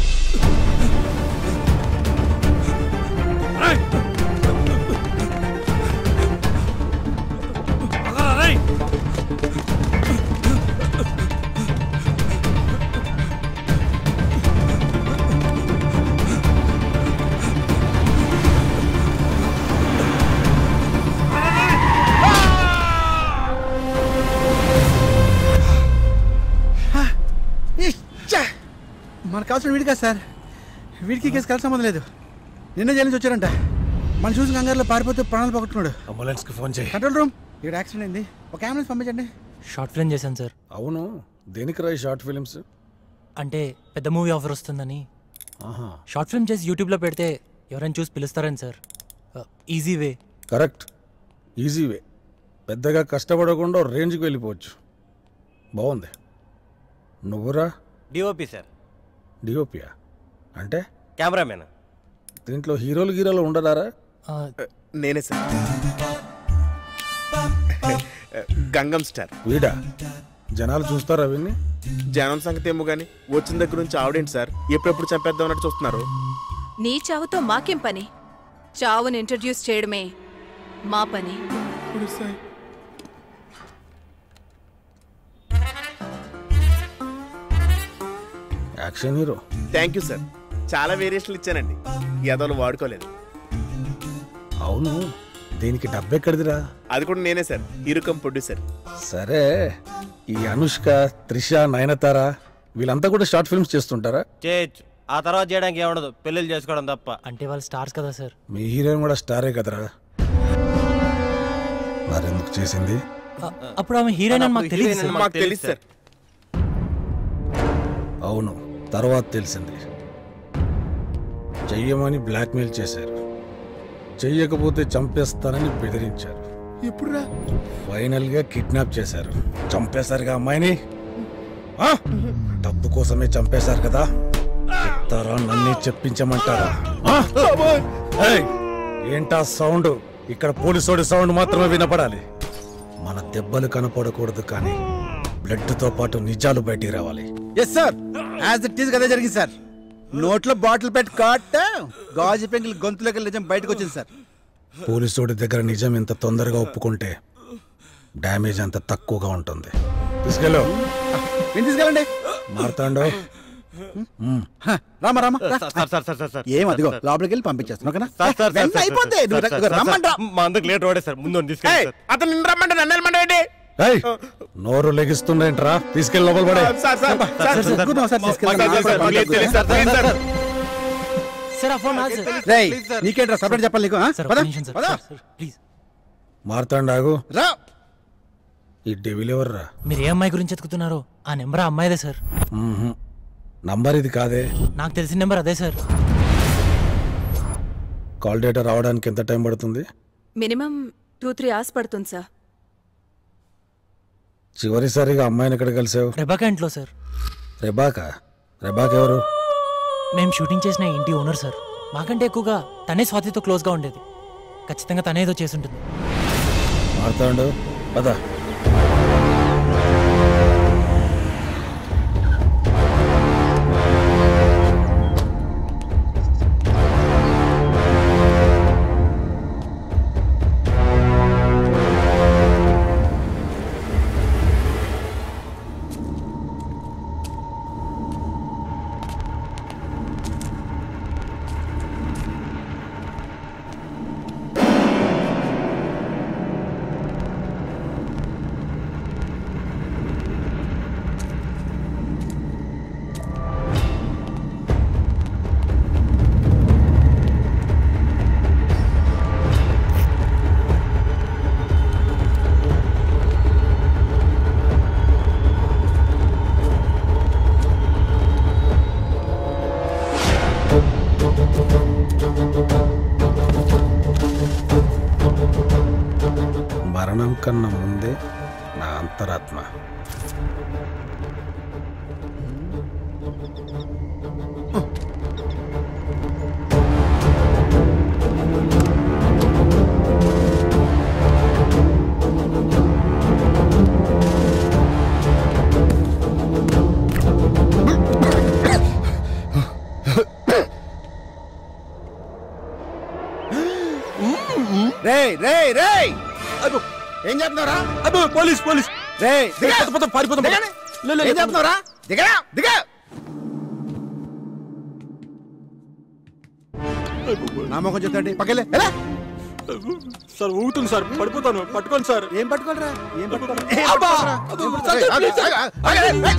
ఇచ్చా! మనకు కావాల్సిన వీడి కాదు సార్ వీడికి కేసు కలిసి సంబంధం లేదు నిన్న జైలు నుంచి వచ్చారంట మన చూసి కంగారులో పారిపోతే ప్రాణాలు పోగొట్టుకున్నాడు అంబులెన్స్కి ఫోన్ చేయి కంట్రోల్ రూమ్ ఇక్కడ యాక్సిడెంట్ అయింది ఒక అంబులెన్స్ పంపించండి షార్ట్ ఫిల్మ్ చేశాను సార్ అవును దేనికి రాయి షార్ట్ ఫిలిమ్స్ అంటే పెద్ద మూవీ ఆఫర్ వస్తుందని ఆహా షార్ట్ ఫిల్మ్ చేసి యూట్యూబ్లో పెడితే ఎవరైనా చూసి పిలుస్తారని sir easy way correct easy way పెద్దగా కష్టపడకుండా రేంజ్కి వెళ్ళిపోవచ్చు బాగుంది నువ్వురా డిఓపి సార్ డిఓపియా అంటే కెమెరామెన్ దీంట్లో హీరోలు గీరోలు ఉండరారా నేనే సార్ గంగం స్టార్ వీడా జనాలు చూస్తారా అవన్నీ జనం సంగతి ఏమో గానీ వచ్చిన దగ్గర నుంచి ఆవిడేంటి సార్ ఎప్పుడెప్పుడు చంపేద్దాం అన్నట్టు చూస్తున్నారు నీ చావుతో మాకేం పని చావుని ఇంట్రడ్యూస్ చేయడమే మా పని action hero thank you sir చాలా వేరియేషన్లు ఇచ్చానండి ఎదలు వాడుకోలేదు అవును దీనికి డబ్బెక్కడిదిరా అది కూడా నేనే సార్ హీరో కమ్ ప్రొడ్యూసర్ సరే ఈ అనుష్క త్రిష నయనతార వీళ్ళంతా కూడా షార్ట్ ఫిల్మ్స్ చేస్తుంటారా చేయొచ్చు ఆ తర్వాత చేయడానికి ఏముండదు పెళ్ళిళ్ళు చేసుకోవడం తప్ప అంటే వాళ్ళు స్టార్స్ కదా సార్ మీ హీరోయిన్ కూడా స్టారే కదరా మరెందుకు చేసింది అప్పుడు ఆమె హీరోయిన్ అని మాకు తెలియదు సార్ మాకు తెలుసు సార్ అవును తర్వాత తెలిసింది చెయ్యమని బ్లాక్మెయిల్ చేశారు చెయ్యకపోతే చంపేస్తానని బెదిరించారు ఎప్పుడు ఫైనల్ గా కిడ్నాప్ చేశారు చంపేశారుగా అమ్మాయిని ఆ? డబ్బు కోసమే చంపేశారు కదా చెప్తారా నన్నే చెప్పించమంటారా ఆ? ఏయ్, ఏంటా సౌండ్ ఇక్కడ పోలీసోడి సౌండ్ మాత్రమే వినపడాలి మన దెబ్బలు కనపడకూడదు కానీ బ్లడ్ తో పాటు నిజాలు బయటికి రావాలి yes sir as it is కదా జరిగింది సార్ నోట్లో బాటిల్ పెట్టి కాట గాజు పెంకులు గొంతులోకి నిజం బయటకు వచ్చింది సార్ పోలీసోడి దగ్గర నిజం ఎంత తొందరగా ఒప్పుకుంటే డ్యామేజ్ అంత తక్కువగా ఉంటుంది తీసుకెళ్ళు ఏం తీసుకెళ్ళండి మార్తాండో మ్మ్. హ, రామా రామా రా. Sir sir sir sir sir ఏం అదిగో లోపలికి వెళ్ళి పంపించేస్తాను ఓకేనా సార్ సార్ సార్ వెంటనే అయిపోతే నువ్వు రా- ఇదిగో రమ్మంటా మా అందరికి లేట్ రోడే సార్ ముందు తీసుకెళ్ళి అతను నిన్ను రమ్మంటే నన్ను వెళ్ళమంటే ఏయ్, నోరు లెగిస్తుండేంట్రా తీసుకెళ్ళి లోపల పడే సార్ సార్ సార్, సార్, ఇదిగో సార్, తీసుకెళ్ళండి. నాకు కూడా పంపించు. సార్ ఆ ఫోన్ నాది సార్ రేయ్ నీకేంట్రా సపరేట్ చెప్పాలి నీకు ఆ? సార్ పద, ఒక్క నిమిషం సార్ పద. సార్, సార్, ప్లీజ్ మార్తాండాగు రా ఈ డెవిల్ ఎవర్రా మీరు ఏ అమ్మాయి గురించి ఎత్తుకుతున్నారో ఆ నెంబర్ ఆ అమ్మాయిదే సార్ మ్మ్హ్. నంబర్ ఇది కాదే నాకు తెలిసిన నెంబర్ అదే సార్ కాల్ డేటా రావడానికి ఎంత టైం పడుతుంది మినిమం టూ త్రీ అవర్స్ పడుతుంది సార్ చివరిసారిగా అమ్మాయిని ఎక్కడ కలిసావు రెబాకా ఇంట్లో సార్ రెబాకా రెబాక్ ఎవరు మేము షూటింగ్ చేసిన ఇంటి ఓనర్ సార్ మాకంటే ఎక్కువగా తనే స్వాతితో క్లోజ్గా ఉండేది ఖచ్చితంగా తనే ఏదో చేసుంటుంది మారుతాడు పద మరణం కన్నా ముందే నా అంతరాత్మ రే రే రే ఏం చేస్తున్నారా అబ్బో పోలీస్ పోలీస్ రే దిగా పద, పద, పారిపోదాం, పద. దిగండి. లే, లే, ఏం లే. చేస్తున్నారా దిగా దిగా నా మొఖం చెప్తాండి పక్కలే ఎలా సార్ ఊగుతుంది సార్ పడిపోతాను పట్టుకోండి సార్ ఏం పట్టుకోరా ఏం పట్టుకోరా అబ్బా! ఏయ్, ఆగు, ఆగు, ఆగు, ఏయ్, ఏయ్.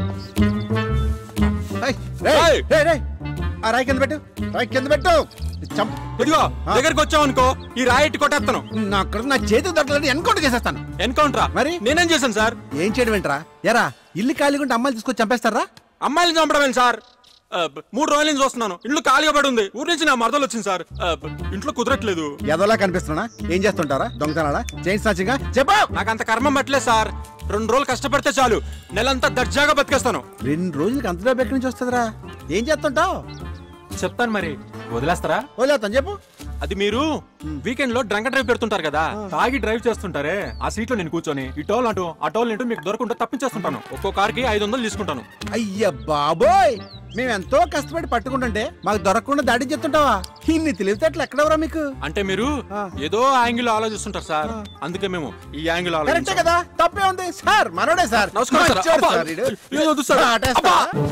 ఏయ్, రేయ్, రేయ్, రేయ్. ఆ రాయి కింద పెట్టు రాయి కింద పెట్టు చంప్ ఇదిగో దగ్గరికి వచ్చావు అనుకో ఈ రాయిట్టి కొట్టేస్తాను నా అక్కడ నా చేతి దొరకలేదు ఎన్కౌంటర్ చేసేస్తాను ఎన్కౌంటరా మరి నేనేం చేశాను సార్ ఏం చేయడం ఏంట్రా ఎరా ఇల్లు ఖాళీగా ఉంటే అమ్మాయిలు తీసుకొచ్చి చంపేస్తారా అమ్మాయిని చంపడమేం సార్ ఆ, మూడు రోజుల నుంచి చూస్తున్నాను ఇల్లు ఖాళీగా పడి ఉంది ఊరి నుంచి నా మరదలు వచ్చింది సార్ ఆ, ఇంట్లో కుదరట్లేదు ఎదలా కనిపిస్తున్నా ఏం చేస్తుంటారా దొంగతనాలా చైన్ స్నాచింగా చెప్పు నాకు అంత కర్మం పట్టలేదు సార్ రెండు రోజులు కష్టపడితే చాలు నెలంతా దర్జాగా బతికేస్తాను రెండు రోజులకి అంత డబ్బు ఎక్కడి నుంచి వస్తుందిరా ఏం చేస్తుంటావు చెప్తాను మరి వదిలేస్తారా వదిలేస్తాను చెప్పు అది మీరు వీకెండ్ లో డ్రంక్ డ్రైవ్ పెడుతుంటారు కదా తాగి డ్రైవ్ చేస్తుంటారే ఆ సీట్ లో నేను కూర్చొని ఈ టోల్ అంటూ ఆ టోల్ అంటూ మీకు దొరకకుండా తప్పించేస్తుంటాను ఒక్కో కార్కి ఐదు వందలు తీసుకుంటాను అయ్య బాబోయ్ మేము ఎంతో కష్టపడి పట్టుకుంటుంటే మాకు దొరకకుండా దాడి చెప్తుంటావా ఇన్ని తెలివితేటలు ఎక్కడవరా మీకు అంటే మీరు ఏదో యాంగిల్ ఆలోచిస్తుంటారు సార్ అందుకే మేము ఈ యాంగిల్ కరెక్టే ఆలోచించాం కదా తప్పే ఉంది సార్ మనోడే సార్ నమస్కారం సార్. మంచోడు అబ్బా. సార్ వీడు. ఏదో వద్దు సార్. ఆటేస్తా.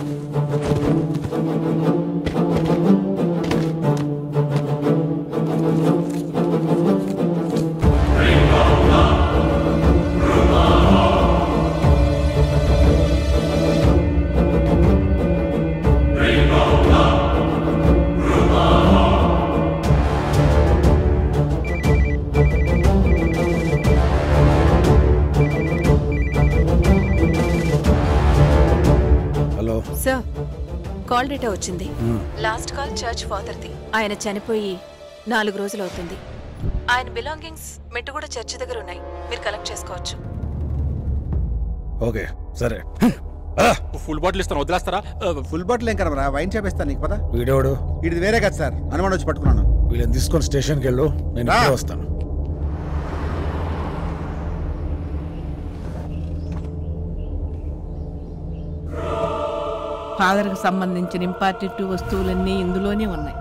హలో సార్ కాల్ డేటా వచ్చింది మ్మ్. లాస్ట్ కాల్ చర్చ్ ఫాదర్ది ఆయన చనిపోయి నాలుగు రోజులు అవుతుంది ఆయన బిలాంగింగ్స్ మెట్టుగూడ చర్చ్ దగ్గర ఉన్నాయి మీరు కలెక్ట్ చేసుకోవచ్చు ఓకే సరే ఫుల్ బాటిల్ ఇస్తాను వదిలేస్తారా ఫుల్ బాటిల్ ఏం కదరా వైన్ చేపిస్తాను నీకు పదా వీడోడు ఇది వేరే కదా సార్ అనుమానం వచ్చి పట్టుకున్నాను వీళ్ళని తీసుకొని స్టేషన్కి వెళ్ళు నేను రా. ఇప్పుడే వస్తాను ఫాదర్కి సంబంధించిన ఇంపార్టెంట్ వస్తువులన్నీ ఇందులోనే ఉన్నాయి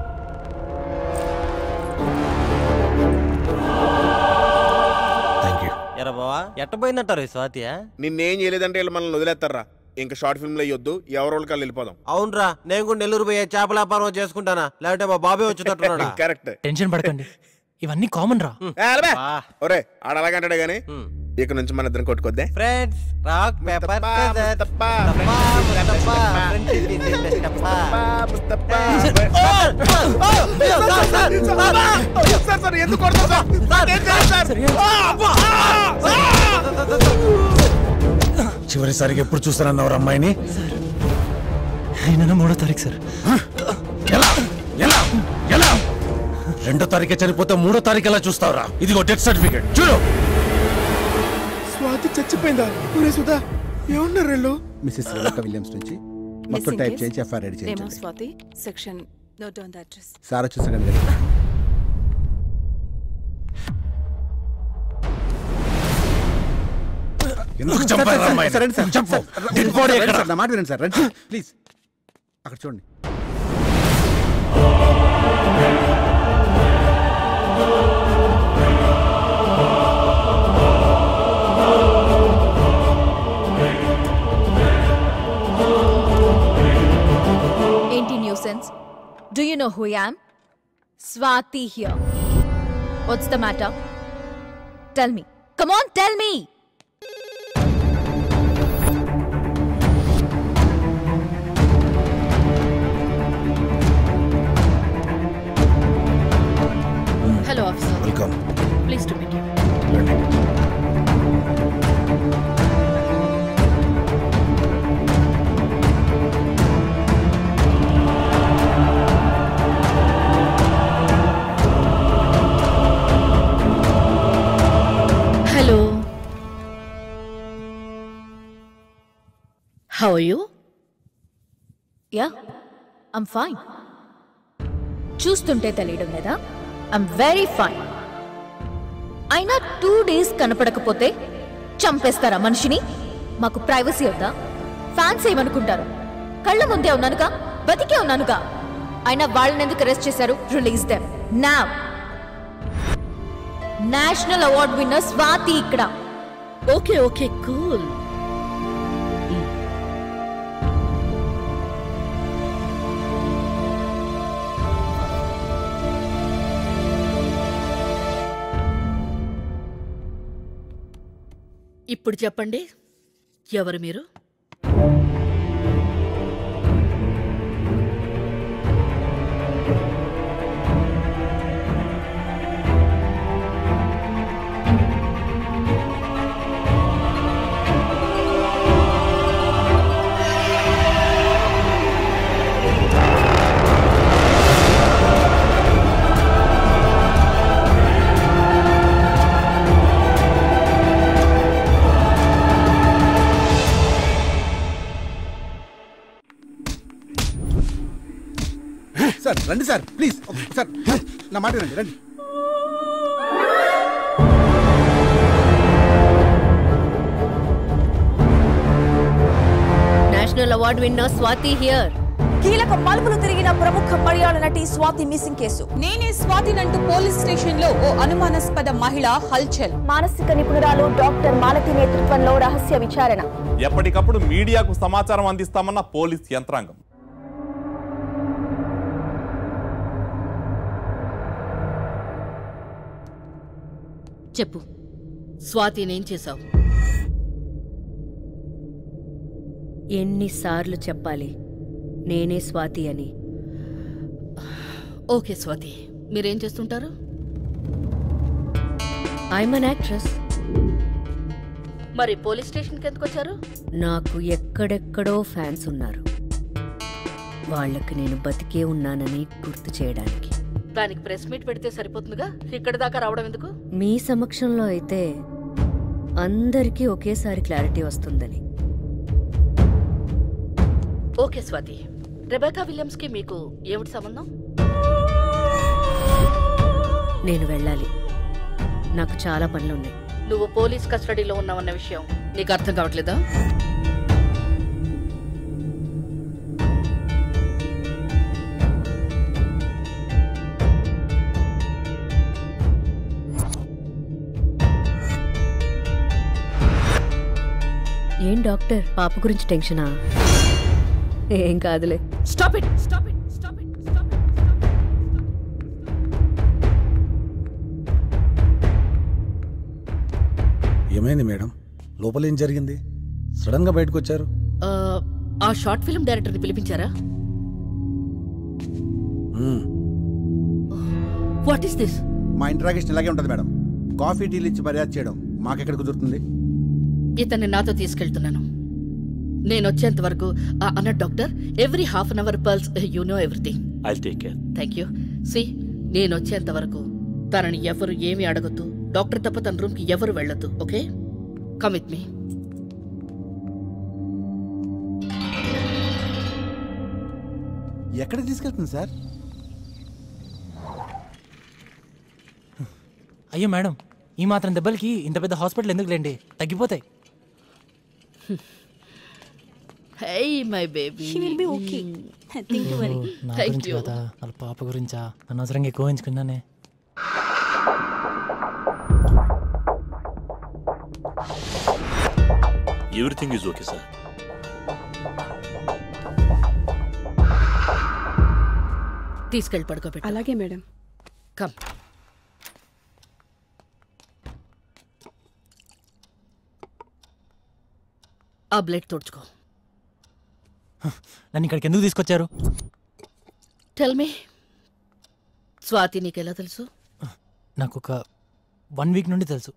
ఎరా బావా ఎట్టపోయిందంటారు ఈ స్వాతియా నిన్నేం చేయలేదంటే వీళ్ళు మనల్ని వదిలేస్తారా ఇంకా షార్ట్ ఫిల్మ్ లో ఇవ్వద్దు ఎవరోళ్ళకి వాళ్ళు వెళ్ళిపోదాం అవునరా నేను కూడా నెల్లూరు పోయే చేపల వ్యాపారం చేసుకుంటానా లేదంటే మా బాబే వచ్చేటట్టున్నాడా కరెక్ట్ టెన్షన్ పడకండి ఇవన్నీ కామన్ రా ఒరే ఆడ అలాగంటాడే గానీ ఇక నుంచి మన ఇద్దరం కొట్టుకొద్దే ఫ్రెండ్స్ రాక్ పేపర్ చివరిసారిగా ఎప్పుడు చూస్తానన్నవారు అమ్మాయిని అయినా మూడో తారీఖు సార్ ఎలా ఎలా ఎలా రెండో తారీఖే చనిపోతే మూడో తారీఖు ఎలా చూస్తావురా ఇదిగో డెత్ సర్టిఫికేట్ చూడు స్వాతి చచ్చిపోయిందా ఒరే సుధా ఏమన్నారు వీళ్ళు మిస్సెస్ రెబెకా విలియమ్స్ నుంచి మొత్తం టైప్ చేయించి ఎఫ్ఐఆర్ రెడీ ఏమో చేయించండి Swathi section note down the address sir వచ్చేసాడు ఎందుకు సార్, చంపారు సార్, అమ్మాయిని? సార్, రండి సార్. చెప్పు సార్, డెడ్ బాడీ రండి ఎక్కడ సార్, నా మాట వినండి సార్ రండి ప్లీజ్ అక్కడ చూడండి ఏంటి nuisance do you know who am Swathi here what's the matter tell me come on tell me hello officer welcome please to meet you hello how are you yeah I'm fine చూస్తుంటే తెలియడం లేదా I'm very fine అయినా two days కనపడకపోతే చంపేస్తారా మనిషిని మాకు privacy వద్దా fans ఏమనుకుంటారు కళ్ళ ముందే ఉన్నానుగా బతికే ఉన్నానుగా అయినా వాళ్ళని ఎందుకు అరెస్ట్ చేశారు రిలీజ్ దెమ్ నా నేషనల్ అవార్డ్ విన్నర్ స్వాతి ఇక్కడ ఓకే ఓకే కూల్ ఇప్పుడు చెప్పండి ఎవరు మీరు సార్ రండి సార్ ప్లీజ్ సార్ నా మాట రండి రండి national award winner Swathi here కీలక మలుపులు తిరిగిన ప్రముఖ మలయాళ నటి స్వాతి మిస్సింగ్ కేసు నేనే స్వాతినంటూ పోలీస్ స్టేషన్ లో ఓ అనుమానాస్పద మహిళ హల్చల్ మానసిక నిపుణురాలు డాక్టర్ మాలతి నేతృత్వంలో రహస్య విచారణ ఎప్పటికప్పుడు మీడియాకు సమాచారం అందిస్తామన్న పోలీస్ యంత్రాంగం చెప్పు స్వాతినేం చేశావు ఎన్నిసార్లు చెప్పాలి నేనే స్వాతి అని ఓకే స్వాతి మీరేం చేస్తుంటారు ఐఎమ్ అన్ యాక్ట్రెస్ మరి పోలీస్ స్టేషన్కి ఎందుకు వచ్చారు నాకు ఎక్కడెక్కడో ఫ్యాన్స్ ఉన్నారు వాళ్ళకి నేను బతికే ఉన్నానని గుర్తు చేయడానికి దానికి ప్రెస్ మీట్ పెడితే సరిపోతుందిగా ఇక్కడి దాకా రావడం ఎందుకు మీ సమక్షంలో అయితే అందరికీ ఒకేసారి క్లారిటీ వస్తుందని ఓకే స్వాతి రెబేకా విలియమ్స్ కి మీకు ఏమిటి సంబంధం నేను వెళ్ళాలి నాకు చాలా పనులున్నాయి నువ్వు పోలీస్ కస్టడీలో ఉన్నావన్న విషయం నీకు అర్థం కావట్లేదా ఏం డాక్టర్ పాప గురించి టెన్షనా ఏం కాదులే స్టాప్ ఇట్ స్టాప్ ఇట్ ఏమైంది మేడం లోపల ఏం జరిగింది సడన్ గా బయటకు వచ్చారు ఆ, ఆ షార్ట్ ఫిల్మ్ డైరెక్టర్ని పిలిపించారా మ్మ్. వాట్ ఈస్ దిస్ మా ఇంట్రాగేషన్ ఇలాగే ఉంటుంది మేడం కాఫీ టీలు ఇచ్చి మర్యాద చేయడం మాకెక్కడ కుదురుతుంది ఇతన్ని నాతో తీసుకెళ్తున్నాను నేను వచ్చేంత వరకు ఆ అన్న doctor every half an hour pulse you know everything I take care thank you see నేను వచ్చేంత వరకు తనని ఎవరు ఏమి అడగొద్దు డాక్టర్ తప్ప తన రూమ్కి ఎవరు వెళ్ళొద్దు ఓకే కమ్ విత్ మీ ఎక్కడికి తీసుకెళ్తుంది సార్ అయ్యో మేడం ఈ మాత్రం దెబ్బలకి ఇంత పెద్ద హాస్పిటల్ ఎందుకు లేండి తగ్గిపోతాయి hi my baby She will be okay. Nothing to worry. నా Thank గురించి you. కదా వాళ్ళ పాప గురించా అనవసరంగా ఎక్కువ ఎంచుకున్నానే ఎవ్రీథింగ్ ఈజ్ ఓకే సార్ తీసుకెళ్ళి పడుకోబెట్టు అలాగే మేడం కమ్ ఆ బ్లడ్ తుడుచుకో నన్ను ఇక్కడికి ఎందుకు తీసుకొచ్చారు టెల్ మీ స్వాతి నీకెలా తెలుసు నాకు ఒక వన్ వీక్ నుండి తెలుసు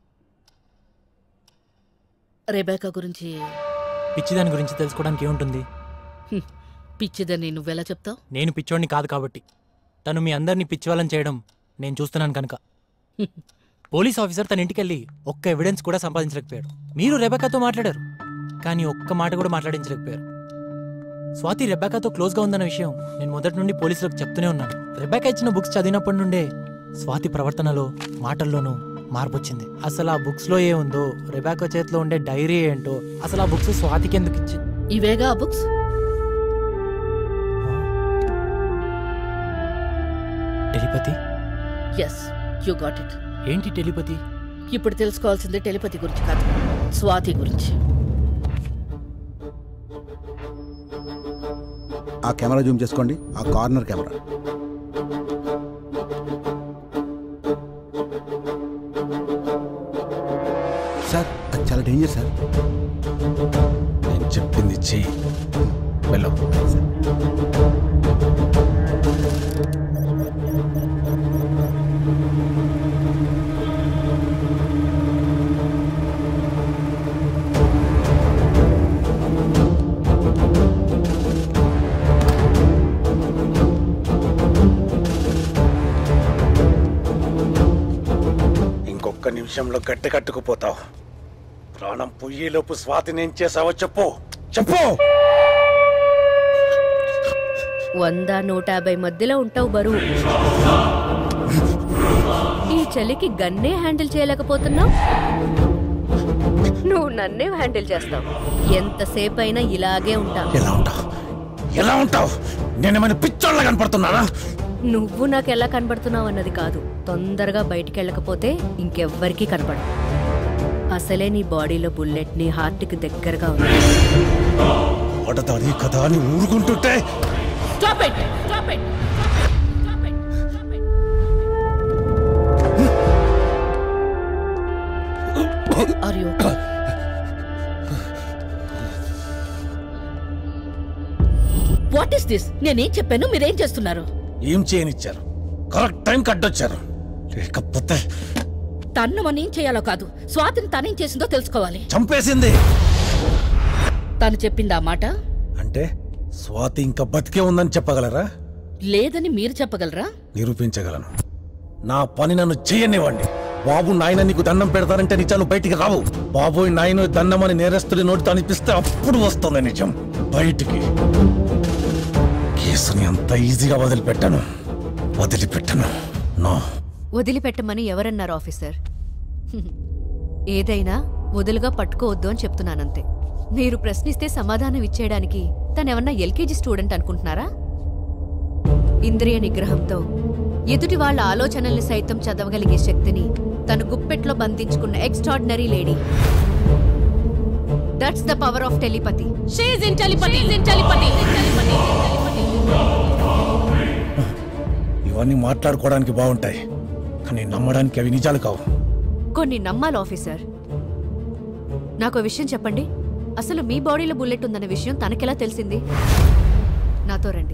రెబేకా గురించి పిచ్చిదాని గురించి తెలుసుకోవడానికి ఏముంటుంది హ్మ్, పిచ్చిదని నువ్వెలా చెప్తావు నేను పిచ్చోడిని కాదు కాబట్టి తను మీ అందరినీ పిచ్చివాళ్ళని చేయడం నేను చూస్తున్నాను కనుక పోలీస్ ఆఫీసర్ తన ఇంటికి వెళ్ళి ఒక్క ఎవిడెన్స్ కూడా సంపాదించలేకపోయాడు మీరు రెబెకాతో మాట్లాడారు కానీ ఒక్క మాట కూడా మాట్లాడించలేకపోయారు స్వాతి రెబెకాతో క్లోజ్గా ఉందన్న విషయం నేను మొదటి నుండి పోలీసులకు చెప్తూనే ఉన్నాను రెబెకా ఇచ్చిన బుక్స్ చదివినప్పటి నుండే స్వాతి ప్రవర్తనలో మాటల్లోనూ మార్పు వచ్చింది అసలు ఆ బుక్స్లో ఏ ఉందో రెబెకా చేతిలో ఉండే డైరీ ఏంటో అసలు ఆ బుక్స్ స్వాతికి ఎందుకు ఇచ్చి ఇవేగా ఆ books telepathy yes you got it ఏంటి టెలిపతి ఇప్పుడు తెలుసుకోవాల్సింది టెలిపతి గురించి కాదు స్వాతి గురించి ఆ కెమెరా జూమ్ చేసుకోండి ఆ కార్నర్ కెమెరా సార్ అది చాలా డేంజర్ సార్ నేను చెప్పింది చెయ్యి వెళ్ళు ఇంకొక నిమిషంలో గట్టి కట్టుకుపోతావు ప్రాణం పొయ్యేలోపు స్వాతిని ఏం చేసావో చెప్పు చెప్పు వంద నూట యాభై మధ్యలో ఉంటావు బరువు ఈ చలికి గన్నే హ్యాండిల్ చేయలేకపోతున్నావు నువ్వు నన్నే హ్యాండిల్ చేస్తావు ఎంతసేపు అయినా ఇలాగే ఉంటావు ఎలా ఉంటావు ఎలా ఉంటావు నేనేమైనా పిచ్చోళ్ళ కనపడుతున్నానా నువ్వు నాకు ఎలా కనబడుతున్నావు అన్నది కాదు తొందరగా బయటికి వెళ్ళకపోతే ఇంకెవ్వరికీ కనపడు అసలే నీ బాడీలో బుల్లెట్ నీ హార్ట్కి దగ్గరగా ఉంది ఆడదాని కదా అని ఊరుకుంటుంటే stop it stop it are you what is this నేనేం చెప్పాను మీరేం చేస్తున్నారు ఏం చేయనిచ్చారు కరెక్ట్ టైం కట్టొచ్చారు లేకపోతే తన్ను మనం ఏం చేయాలో కాదు స్వాతిని తనేం చేసిందో తెలుసుకోవాలి చంపేసింది తను చెప్పింది ఆ మాట అంటే స్వాతి ఇంకా బతికే ఉందని చెప్పగలరా లేదని మీరు చెప్పగలరా నిరూపించగలను నా పని నన్ను చేయనివ్వండి బాబు నాయన నీకు దండం పెడతారంటే నిజాలు బయటికి రావు బాబోయ్ నాయన దండమని నేరస్తుడి నోటితో అనిపిస్తే అప్పుడు వస్తుంది నిజం బయటికి కేసుని అంత ఈజీగా వదిలిపెట్టను వదిలిపెట్టను నో వదిలిపెట్టమని ఎవరన్నారు ఆఫీసర్ హ్మ్. ఏదైనా వదులుగా పట్టుకోవద్దు అని చెప్తున్నానంతే మీరు ప్రశ్నిస్తే సమాధానం ఇచ్చేయడానికి తనెవన్నా ఎల్కేజీ స్టూడెంట్ అనుకుంటున్నారా ఇంద్రియ నిగ్రహంతో ఎదుటి వాళ్ళ ఆలోచనల్ని సైతం చదవగలిగే శక్తిని తను గుప్పెట్లో బంధించుకున్న extraordinary lady that's the power of telepathy she's in telepathy in telepathy ఇవన్నీ మాట్లాడుకోవడానికి బాగుంటాయి కానీ నమ్మడానికి అవి నిజాలు కావు కొన్ని నమ్మాలి ఆఫీసర్ నాకు విషయం చెప్పండి అసలు మీ బాడీలో బుల్లెట్ ఉందన్న విషయం తనకెలా తెలిసింది నాతో రండి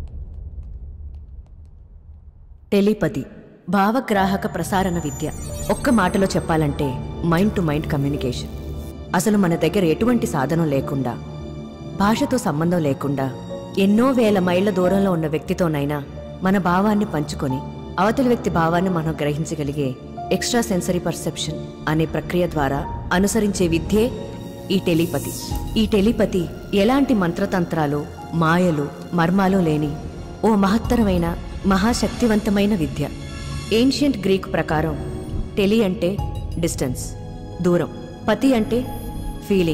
టెలిపతి భావగ్రాహక ప్రసారణ విద్య ఒక్క మాటలో చెప్పాలంటే మైండ్ టు మైండ్ కమ్యూనికేషన్ అసలు మన దగ్గర ఎటువంటి సాధనం లేకుండా భాషతో సంబంధం లేకుండా ఎన్నో వేల మైళ్ళ దూరంలో ఉన్న వ్యక్తితోనైనా మన భావాన్ని పంచుకొని అవతలి వ్యక్తి భావాన్ని మనం గ్రహించగలిగే ఎక్స్ట్రా సెన్సరీ పర్సెప్షన్ అనే ప్రక్రియ ద్వారా అనుసరించే విద్యే ఈ టెలిపతి ఈ టెలిపతి ఎలాంటి మంత్రతంత్రాలు మాయలు మర్మాలు లేని ఓ మహత్తరమైన మహాశక్తివంతమైన విద్య ఏన్షియంట్ గ్రీక్ ప్రకారం టెలి అంటే డిస్టెన్స్ దూరం పతి అంటే ఫీలింగ్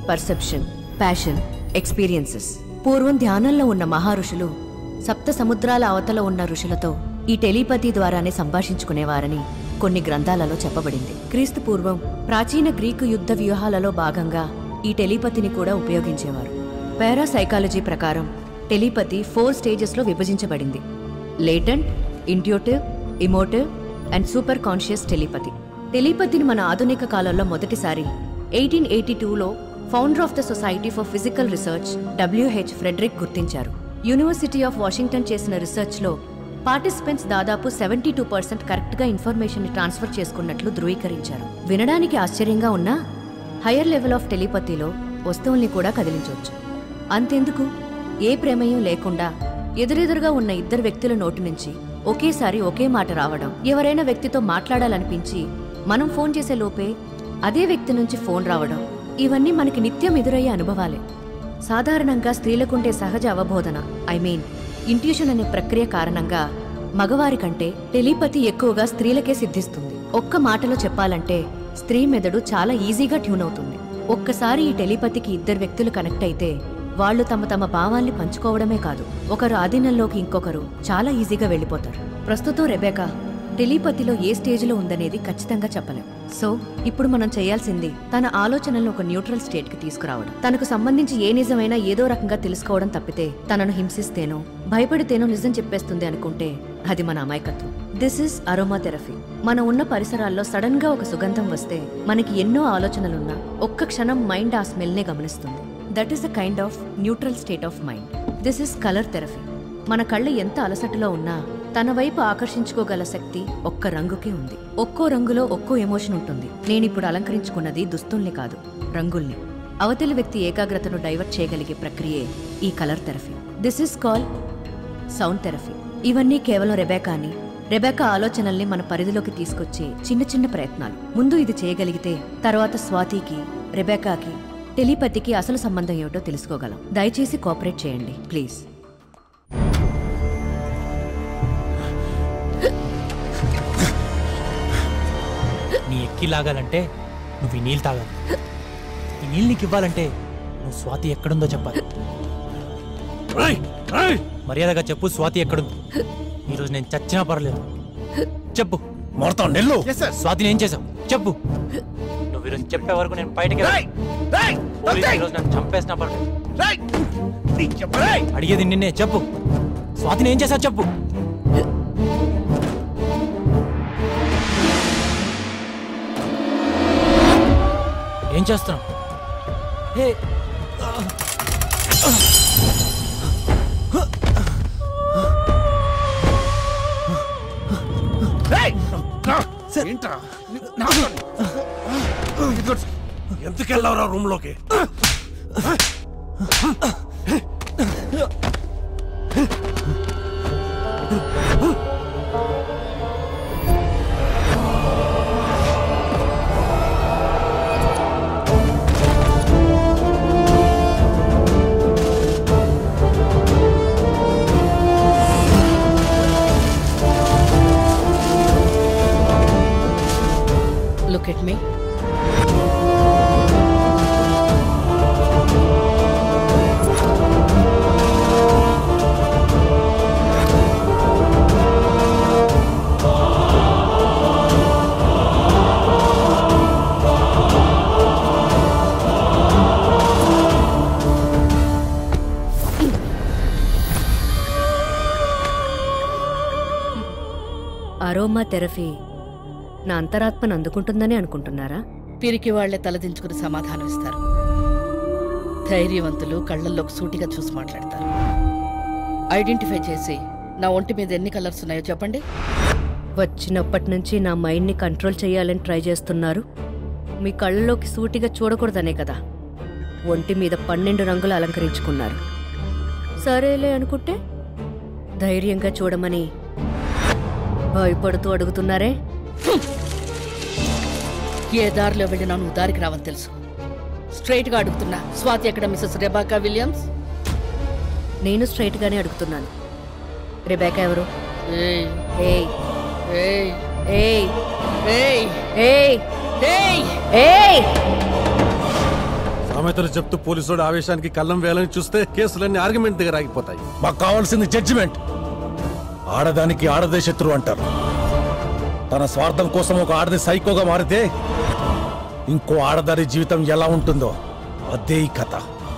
పర్సెప్షన్ ప్యాషన్ ఎక్స్పీరియన్సెస్ పూర్వం ధ్యానంలో ఉన్న మహారుషులు సప్త సముద్రాల అవతల ఉన్న ఋషులతో ఈ టెలిపతి ద్వారానే సంభాషించుకునేవారని కొన్ని గ్రంథాలలో చెప్పబడింది క్రీస్తు పూర్వం ప్రాచీన గ్రీకు యుద్ధ వ్యూహాలలో భాగంగా ఈ టెలిపతిని కూడా ఉపయోగించేవారు పారాసైకాలజీ ప్రకారం టెలిపతి ఫోర్ స్టేజెస్లో విభజించబడింది latent intuitive emotive and super conscious telepathy టెలిపతిని మన ఆధునిక కాలంలో మొదటిసారి ఎయిటీన్ ఎయిటీ టూలో founder of the society for physical research W H Frederick గుర్తించారు యూనివర్సిటీ ఆఫ్ వాషింగ్టన్ చేసిన రీసెర్చ్లో పార్టిసిపెంట్స్ దాదాపు సెవెంటీ టూ పర్సెంట్ కరెక్ట్గా ఇన్ఫర్మేషన్ ట్రాన్స్ఫర్ చేసుకున్నట్లు ధృవీకరించారు వినడానికి ఆశ్చర్యంగా ఉన్నా హయ్యర్ లెవెల్ ఆఫ్ టెలిపతిలో వస్తువుల్ని కూడా కదిలించవచ్చు అంతెందుకు ఏ ప్రమేయం లేకుండా ఎదురెదురుగా ఉన్న ఇద్దరు వ్యక్తుల నోటి నుంచి ఒకేసారి ఒకే మాట రావడం ఎవరైనా వ్యక్తితో మాట్లాడాలనిపించి మనం ఫోన్ చేసే లోపే అదే వ్యక్తి నుంచి ఫోన్ రావడం ఇవన్నీ మనకి నిత్యం ఎదురయ్యే అనుభవాలే సాధారణంగా స్త్రీలకుండే సహజ అవబోధన ఐ మీన్ ఇంట్యూషన్ అనే ప్రక్రియ కారణంగా మగవారి కంటే టెలిపతి ఎక్కువగా స్త్రీలకే సిద్ధిస్తుంది ఒక్క మాటలో చెప్పాలంటే స్త్రీ మెదడు చాలా ఈజీగా ట్యూన్ అవుతుంది ఒక్కసారి ఈ టెలిపతికి ఇద్దరు వ్యక్తులు కనెక్ట్ అయితే వాళ్ళు తమ తమ భావాల్ని పంచుకోవడమే కాదు ఒకరు ఆధీనంలోకి ఇంకొకరు చాలా ఈజీగా వెళ్ళిపోతారు ప్రస్తుతం రెబేకా టెలిపతిలో ఏ స్టేజ్లో ఉందనేది ఖచ్చితంగా చెప్పలేం సో ఇప్పుడు మనం చేయాల్సింది తన ఆలోచనలను ఒక న్యూట్రల్ స్టేట్ కి తీసుకురావడం తనకు సంబంధించి ఏ నిజమైనా ఏదో రకంగా తెలుసుకోవడం తప్పితే తనను హింసిస్తేనో భయపడితేనో నిజం చెప్పేస్తుంది అనుకుంటే అది మన అమాయకత్వం దిస్ ఇస్ అరోమా థెరపీ మనం ఉన్న పరిసరాల్లో సడన్ గా ఒక సుగంధం వస్తే మనకి ఎన్నో ఆలోచనలున్నా ఒక్క క్షణం మైండ్ ఆ స్మెల్ నే గమనిస్తుంది that is a kind of neutral state of mind this is colour therapy మన కళ్ళు ఎంత అలసటలో ఉన్నా తన వైపు ఆకర్షించుకోగల శక్తి ఒక్క రంగుకే ఉంది ఒక్కో రంగులో ఒక్కో ఎమోషన్ ఉంటుంది నేనిప్పుడు అలంకరించుకున్నది దుస్తుల్ని కాదు రంగుల్ని అవతలి వ్యక్తి ఏకాగ్రతను డైవర్ట్ చేయగలిగే ప్రక్రియే ఈ colour therapy this is call sound therapy ఇవన్నీ కేవలం రెబేకాని రెబేకా ఆలోచనల్ని మన పరిధిలోకి తీసుకొచ్చే చిన్న చిన్న ప్రయత్నాలు ముందు ఇది చేయగలిగితే తర్వాత స్వాతికి రెబేకాకి టెలిపతికి అసలు సంబంధం ఏమిటో తెలుసుకోగలం దయచేసి కోఆపరేట్ చేయండి ప్లీజ్ నీ ఎక్కి లాగాలంటే నువ్వు ఈ నీళ్ళు తాగాలి ఈ నీళ్ళు నీకు ఇవ్వాలంటే నువ్వు స్వాతి ఎక్కడుందో చెప్పాలి మర్యాదగా చెప్పు స్వాతి ఎక్కడుంది ఈరోజు నేను చచ్చినా పర్లేదు చెప్పు మొడతాం నెల్లు స్వాతిని ఏం చేసావు చెప్పు నువ్వు ఈరోజు చెప్పే వరకు నేను బయటకి వెళ్ళను. పోలీసులు ఈరోజు నన్ను చంపేసినా పర్లేదు అడిగేది నిన్నే చెప్పు స్వాతిని ఏం చేసావు చెప్పు ఏం చేస్తున్నావు హే ఏంట్రా ఎందుకెళ్ళావురా రూమ్ లోకి Look at me. Aroma therapy నా అంతరాత్మను అందుకుంటుందని అనుకుంటున్నారా పిరికి వాళ్లే తలదించుకుని సమాధానం ఇస్తారు ధైర్యవంతులు కళ్ళల్లోకి సూటిగా చూసి మాట్లాడతారు ఐడెంటిఫై చేసి నా ఒంటి మీద ఎన్ని కలర్స్ ఉన్నాయో చెప్పండి వచ్చినప్పటి నుంచి నా మైండ్ని కంట్రోల్ చేయాలని ట్రై చేస్తున్నారు మీ కళ్ళలోకి సూటిగా చూడకూడదనే కదా ఒంటి మీద పన్నెండు రంగులు అలంకరించుకున్నారు సరేలే అనుకుంటే ధైర్యంగా చూడమని భయపడుతూ అడుగుతున్నారే ఏ దారిలో వెళ్ళినా నువ్వు దారికి రావని తెలుసు స్ట్రైట్ గా అడుగుతున్నా స్వాతి ఎక్కడ మిస్సెస్ రెబాకా విలియమ్స్ నేను స్ట్రైట్ గానే అడుగుతున్నాను రెబేకా ఎవరు ఏయ్ ఏయ్ ఏయ్ ఏయ్ ఏయ్ ఏయ్ ఏయ్ ఏయ్ సామెతలు చెప్తూ పోలీసుడు ఆవేశానికి కళ్ళం వేయాలని చూస్తే కేసులన్నీ ఆర్గ్యుమెంట్ దగ్గర ఆగిపోతాయి మాకు కావాల్సింది జడ్జిమెంట్ ఆడదానికి ఆడదే శత్రువు అంటారు తన స్వార్థం కోసం ఒక ఆడది సైకోగా మారితే ఇంకో ఆడదారి జీవితం ఎలా ఉంటుందో అదే ఈ కథ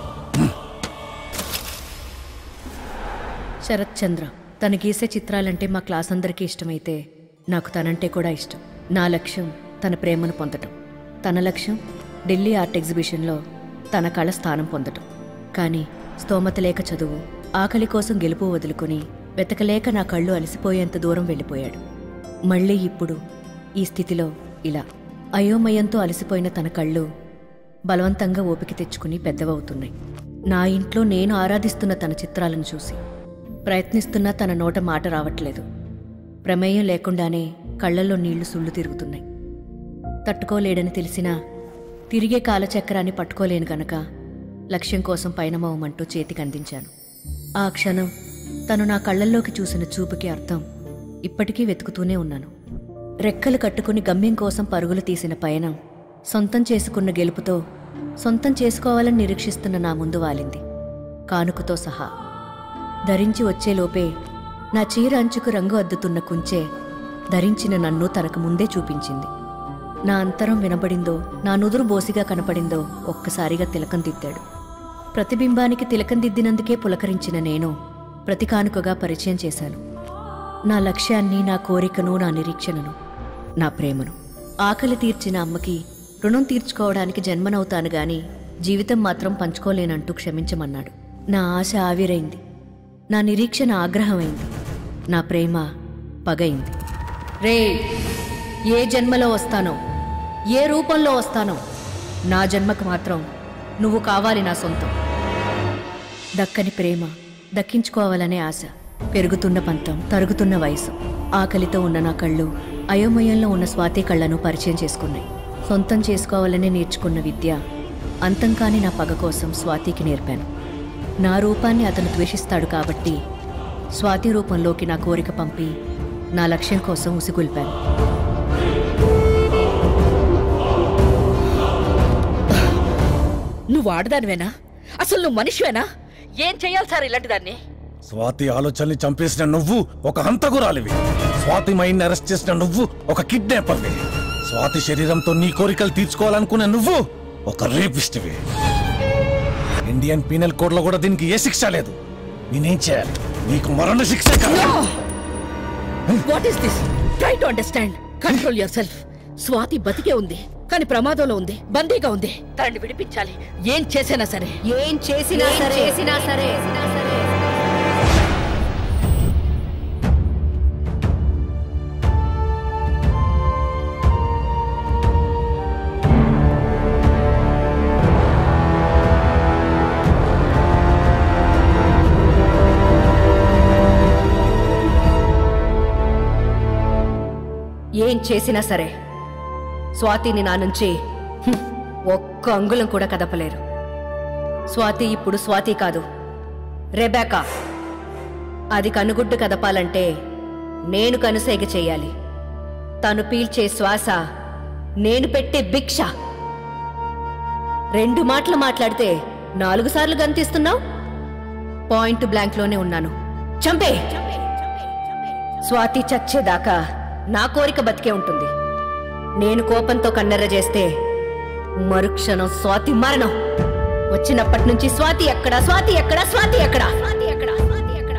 శరత్ చంద్ర తన గీసే చిత్రాలంటే మా క్లాస్ అందరికీ ఇష్టమైతే నాకు తనంటే కూడా ఇష్టం నా లక్ష్యం తన ప్రేమను పొందటం తన లక్ష్యం ఢిల్లీ ఆర్ట్ ఎగ్జిబిషన్లో తన కళ స్థానం పొందటం కానీ స్తోమత లేక చదువు ఆకలి కోసం గెలుపు వదులుకొని వెతకలేక నా కళ్ళు అలసిపోయేంత దూరం వెళ్ళిపోయాడు మళ్ళీ ఇప్పుడు ఈ స్థితిలో ఇలా అయోమయంతో అలసిపోయిన తన కళ్ళు బలవంతంగా ఓపిక తెచ్చుకుని పెద్దవవుతున్నాయి నా ఇంట్లో నేను ఆరాధిస్తున్న తన చిత్రాలను చూసి ప్రయత్నిస్తున్నా తన నోట మాట రావట్లేదు ప్రమేయం లేకుండానే కళ్ళల్లో నీళ్లు సుళ్ళు తిరుగుతున్నాయి తట్టుకోలేడని తెలిసినా తిరిగే కాలచక్రాన్ని పట్టుకోలేను గనక లక్ష్యం కోసం పయనమవమంటూ చేతికి అందించాను ఆ క్షణం తను నా కళ్ళల్లోకి చూసిన చూపుకి అర్థం ఇప్పటికీ వెతుకుతూనే ఉన్నాను రెక్కలు కట్టుకుని గమ్యం కోసం పరుగులు తీసిన పయనం సొంతం చేసుకున్న గెలుపుతో సొంతం చేసుకోవాలని నిరీక్షిస్తున్న నా ముందు వాలింది కానుకతో సహా ధరించి వచ్చేలోపే నా చీర అంచుకు రంగు అద్దుతున్న కుంచే ధరించిన నన్ను తనకు ముందే చూపించింది నా అంతరం వినబడిందో నా నుదురు బోసిగా కనపడిందో ఒక్కసారిగా తిలకం దిద్దాడు ప్రతిబింబానికి తిలకం దిద్దినందుకే పులకరించిన నేను ప్రతి కానుకగా పరిచయం చేశాను నా లక్ష్యాన్ని నా కోరికను నా నిరీక్షణను నా ప్రేమను ఆకలి తీర్చిన అమ్మకి రుణం తీర్చుకోవడానికి జన్మనవుతాను గాని జీవితం మాత్రం పంచుకోలేనంటూ క్షమించమన్నాడు నా ఆశ ఆవిరైంది నా నిరీక్షణ ఆగ్రహమైంది నా ప్రేమ పగైంది రే ఏ జన్మలో వస్తానో ఏ రూపంలో వస్తానో నా జన్మకు మాత్రం నువ్వు కావాలి నా సొంతం దక్కని ప్రేమ దక్కించుకోవాలనే ఆశ పెరుగుతున్న పంతం తరుగుతున్న వయసు ఆకలితో ఉన్న నా కళ్ళు అయోమయంలో ఉన్న స్వాతి కళ్ళను పరిచయం చేసుకున్నాయి సొంతం చేసుకోవాలని నేర్చుకున్న విద్య అంతం కాని నా పగ కోసం స్వాతికి నేర్పాను నా రూపాన్ని అతను ద్వేషిస్తాడు కాబట్టి స్వాతి రూపంలోకి నా కోరిక పంపి నా లక్ష్యం కోసం ఉసిగొల్పాను నువ్వు ఆడదానివేనా అసలు నువ్వు మనిషివేనా ఏం చెయ్యాలి సార్ ఇలాంటి దాన్ని స్వాతి ఆలోచనని చంపేసిన నువ్వు ఒక హంతకురాలివి స్వాతి మైండ్ అరెస్ట్ చేసిన నువ్వు ఒక కిడ్నాపర్వి స్వాతి శరీరంతో నీ కోరికలు తీర్చుకోవాలనుకున్న నువ్వు ఒక రేపిస్ట్వి ఇండియన్ పీనల్ కోడ్ లో కూడా దీనికి ఏ శిక్ష లేదు నేనేం చేయాలి నీకు మరణ శిక్ష కాదు what is this try to understand control your self Swathi బతికే ఉంది కానీ ప్రమాదంలో ఉంది బందీగా ఉంది తనని విడిపించాలి ఏం చేసినా సరే ఏం చేసినా ఏం సరే చేసినా సరే. ఏం చేసినా సరే స్వాతిని నా నుంచి హ్మ్, ఒక్క అంగుళం కూడా కదపలేరు స్వాతి ఇప్పుడు స్వాతి కాదు రెబేకా అది కనుగుడ్డు కదపాలంటే నేను కనుసేగ చెయ్యాలి తను పీల్చే శ్వాస నేను పెట్టే భిక్ష రెండు మాటలు మాట్లాడితే నాలుగు సార్లు గంతిస్తున్నావు పాయింట్ బ్లాంక్లోనే ఉన్నాను చంపే స్వాతి చచ్చేదాకా నా కోరిక బతికే ఉంటుంది నేను కోపంతో కన్నెర్ర చేస్తే మరుక్షణం స్వాతి మరణం వచ్చినప్పటి నుంచి స్వాతి ఎక్కడా స్వాతి ఎక్కడా స్వాతి ఎక్కడా స్వాతి ఎక్కడా స్వాతి ఎక్కడా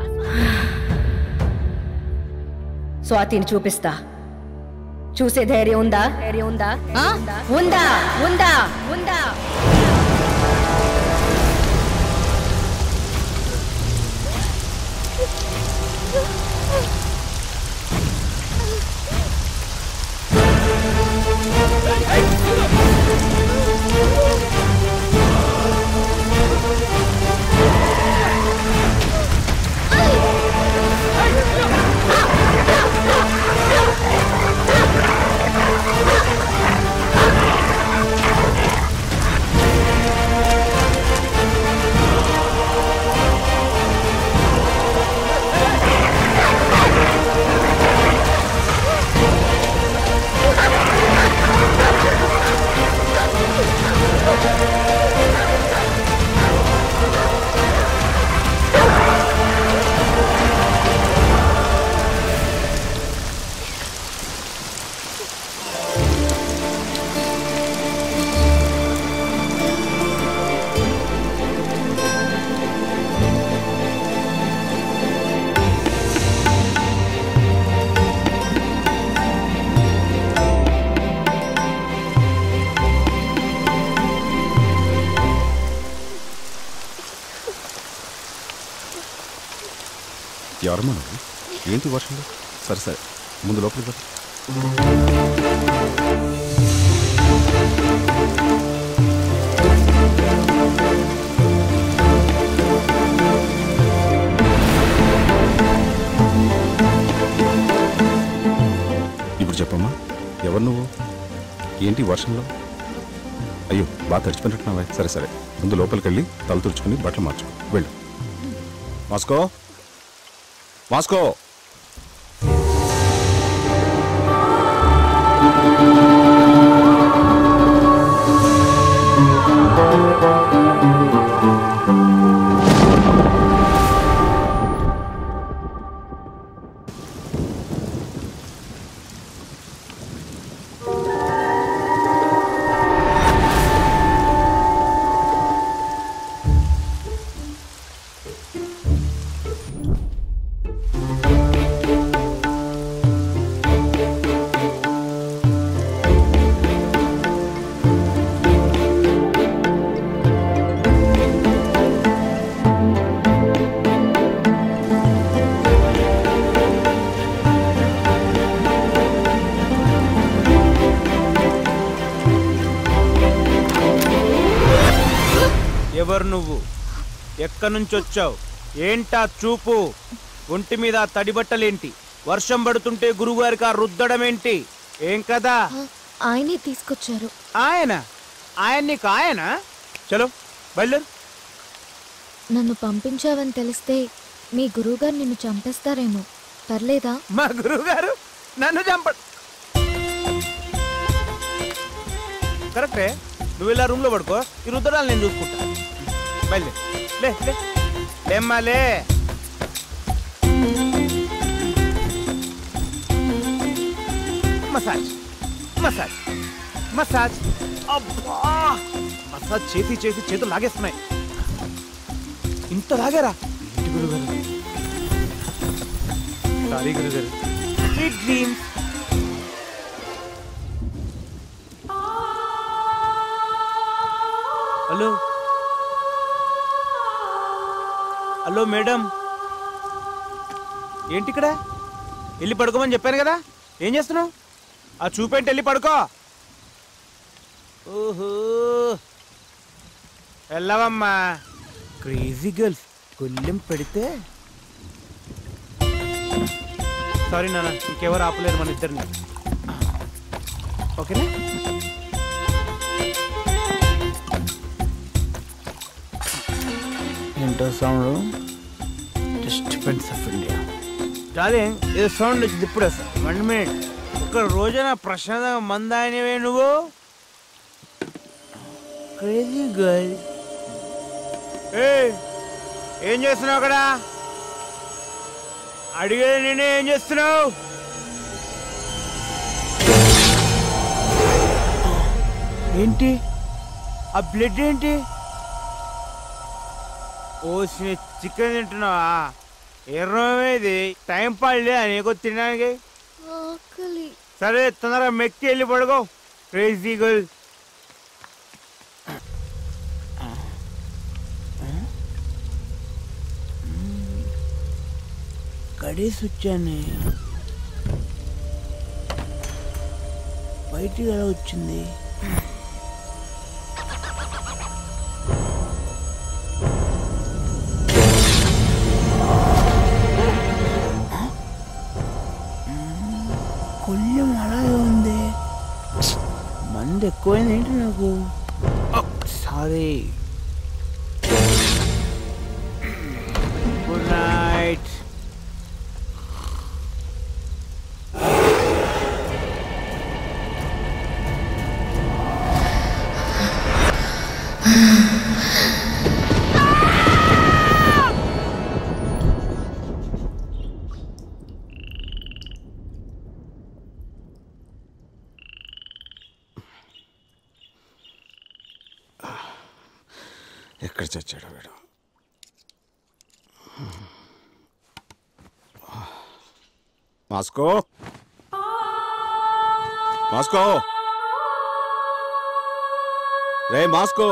స్వాతిని చూపిస్తా చూసే ధైర్యం ఉందా ధైర్యం ఉందా ఆ? ఉందా ఉందా ఉందా ఆ వర్మ నువ్వు? ఏంటి వర్షంలో సరే సరే ముందు లోపలికి పద. ఇప్పుడు చెప్పమ్మా ఎవరు నువ్వు ఏంటి వర్షంలో అయ్యో బాగా తడిచిపోయినట్టున్నావా సరే సరే ముందు లోపలికి వెళ్ళి తల తుడుచుకుని బట్టలు మార్చుకో వెళ్ళు మాస్కో మాస్కో ఎవరు నువ్వు ఎక్కడి నుంచి వచ్చావు ఏంటా చూపు ఒంటి మీద ఆ తడిబట్టలేంటి వర్షం పడుతుంటే గురువుగారికి ఆ రుద్దడం ఏంటి ఏం కదా ఆయనే తీసుకొచ్చారు ఆయన ఆయన నీకు ఆయన చలో బయలుదేరు నన్ను పంపించావని తెలిస్తే మీ గురువుగారు నిన్ను చంపేస్తారేమో పర్లేదా మా గురువుగారు నన్ను చంప కరెక్టే నువ్వు ఇలా రూమ్ లో పడుకో ఈ రుద్దడాలు నేను చూసుకుంటా బయలుదేరు లే లే లేమ్మా లే మసాజ్ మసాజ్ మసాజ్ అబ్బా మసాజ్ చేసి చేసి చేతులు లాగేస్తున్నాయి ఇంత లాగారా ఏంటి గురుగారు సారీ గురుగారు sweet dreams hello hello madam ఏంటి ఇక్కడ వెళ్ళి పడుకోమని చెప్పాను కదా ఏం చేస్తున్నావు ఆ చూపేంటి వెళ్ళి పడుకో ఓహో వెళ్ళవమ్మా క్రేజీ గర్ల్స్ కొల్లెం పెడితే సారీ నాన్న ఇంకెవరు ఆపలేరు మన ఇద్దరిని ఓకేనా ఏంటో sound disturbance of India darling ఏదో సౌండ్ వచ్చింది ఇప్పుడే సార్ వన్ మినిట్ ఒక రోజున ప్రశాంతంగా మందాయనివే నువ్వు క్రేజీ గర్ల్ ఏ ఏం చేస్తున్నావు అక్కడ అడిగేది నేనే ఏం చేస్తున్నావు ఏంటి ఆ బ్లడ్ ఏంటి ఓ చికెన్ తింటున్నావా ఎర్రమేది టైం పడలే నీకు తినడానికి ఆకలి సరే తొందరగా మెక్కి వెళ్ళి పడుకో క్రేజీ గర్ల్ కడేసి వచ్చాను బయటికి ఎలా వచ్చింది కొల్లం అలాగే ఉంది మంది ఎక్కువైంది ఏంటి నాకు సారీ గుడ్ నైట్ ఎక్కడ చచ్చాడు వీడు మాస్కో మాస్కో రే మాస్కో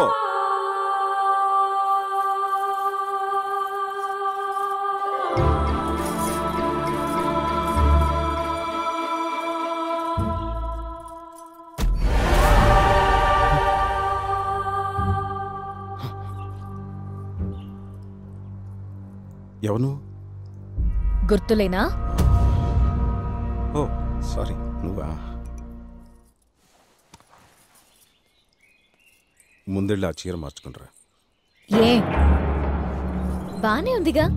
ఎవరు నువ్వు గుర్తులేనా ఓ సారీ నువ్వా ముందెళ్ళి ఆ చీర మార్చుకుంటారా ఏ బానే ఉందిగా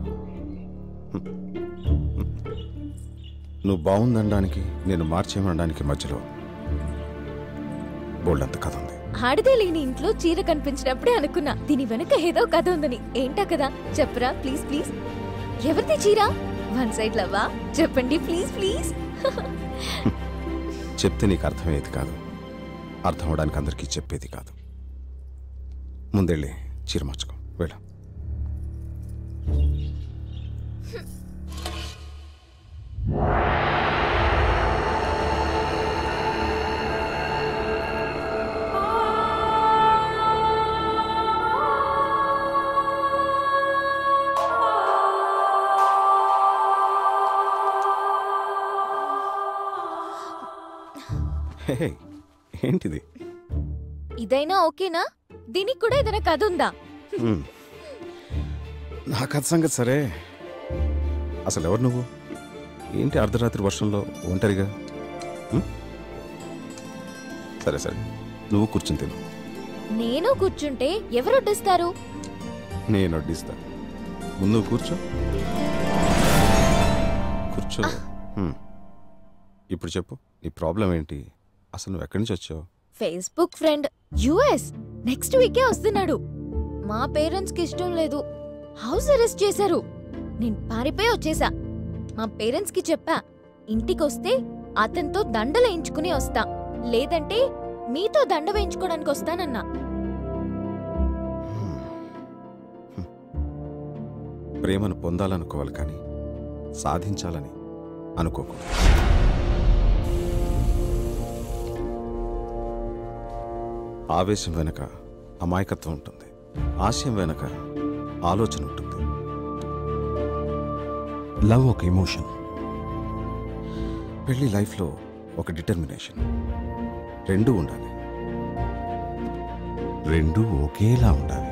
నువ్వు బాగుందనడానికి నేను మార్చేయమనడానికి మధ్యలో బోల్డ్ అంత కథ ఉంది ఆడితే లేని ఇంట్లో చీర కనిపించినప్పుడే అనుకున్నా దీని వెనక ఏదో కథ ఉందని ఏంటా కదా చెప్పరా ప్లీజ్ ప్లీజ్ ఎవరిది చీర వన్ సైడ్ లవ్వా చెప్పండి ప్లీజ్ ప్లీజ్ చెప్తే నీకు అర్థమయ్యేది కాదు అర్థం అవడానికి అందరికీ చెప్పేది కాదు ముందెళ్ళి చీర మార్చుకో వెళ్ళ హే, ఏంటిది ఇదైనా ఓకేనా దీనికి కూడా ఏదైనా కథ ఉందా హ్మ్. నా కథ సంగతి సరే అసలు ఎవరు నువ్వు ఏంటి అర్ధరాత్రి వర్షంలో ఒంటరిగా హ్మ్? సరే సరే నువ్వు కూర్చుని తిను నేను కూర్చుంటే ఎవరు వడ్డిస్తారు నేను వడ్డిస్తా ముందు నువ్వు కూర్చో కూర్చో హ్మ్. ఇప్పుడు చెప్పు నీ ప్రాబ్లం ఏంటి అసలు నువ్వు ఎక్కడి నుంచి వచ్చావు ఫేస్బుక్ ఫ్రెండ్ యుఎస్ నెక్స్ట్ వీకే వస్తున్నాడు మా పేరెంట్స్ కి ఇష్టం లేదు హౌస్ అరెస్ట్ చేశారు నేను పారిపోయి వచ్చేసా మా పేరెంట్స్ కి చెప్పా ఇంటికి వస్తే అతనితో దండ వేయించుకుని వస్తా లేదంటే మీతో దండ వేయించుకోవడానికి వస్తానన్నా ప్రేమను పొందాలనుకోవాలి కానీ సాధించాలని అనుకోకూడదు ఆవేశం వెనక అమాయకత్వం ఉంటుంది ఆశయం వెనక ఆలోచన ఉంటుంది లవ్ ఒక ఎమోషన్ పెళ్లి లైఫ్లో ఒక డిటర్మినేషన్ రెండూ ఉండాలి రెండూ ఒకేలా ఉండాలి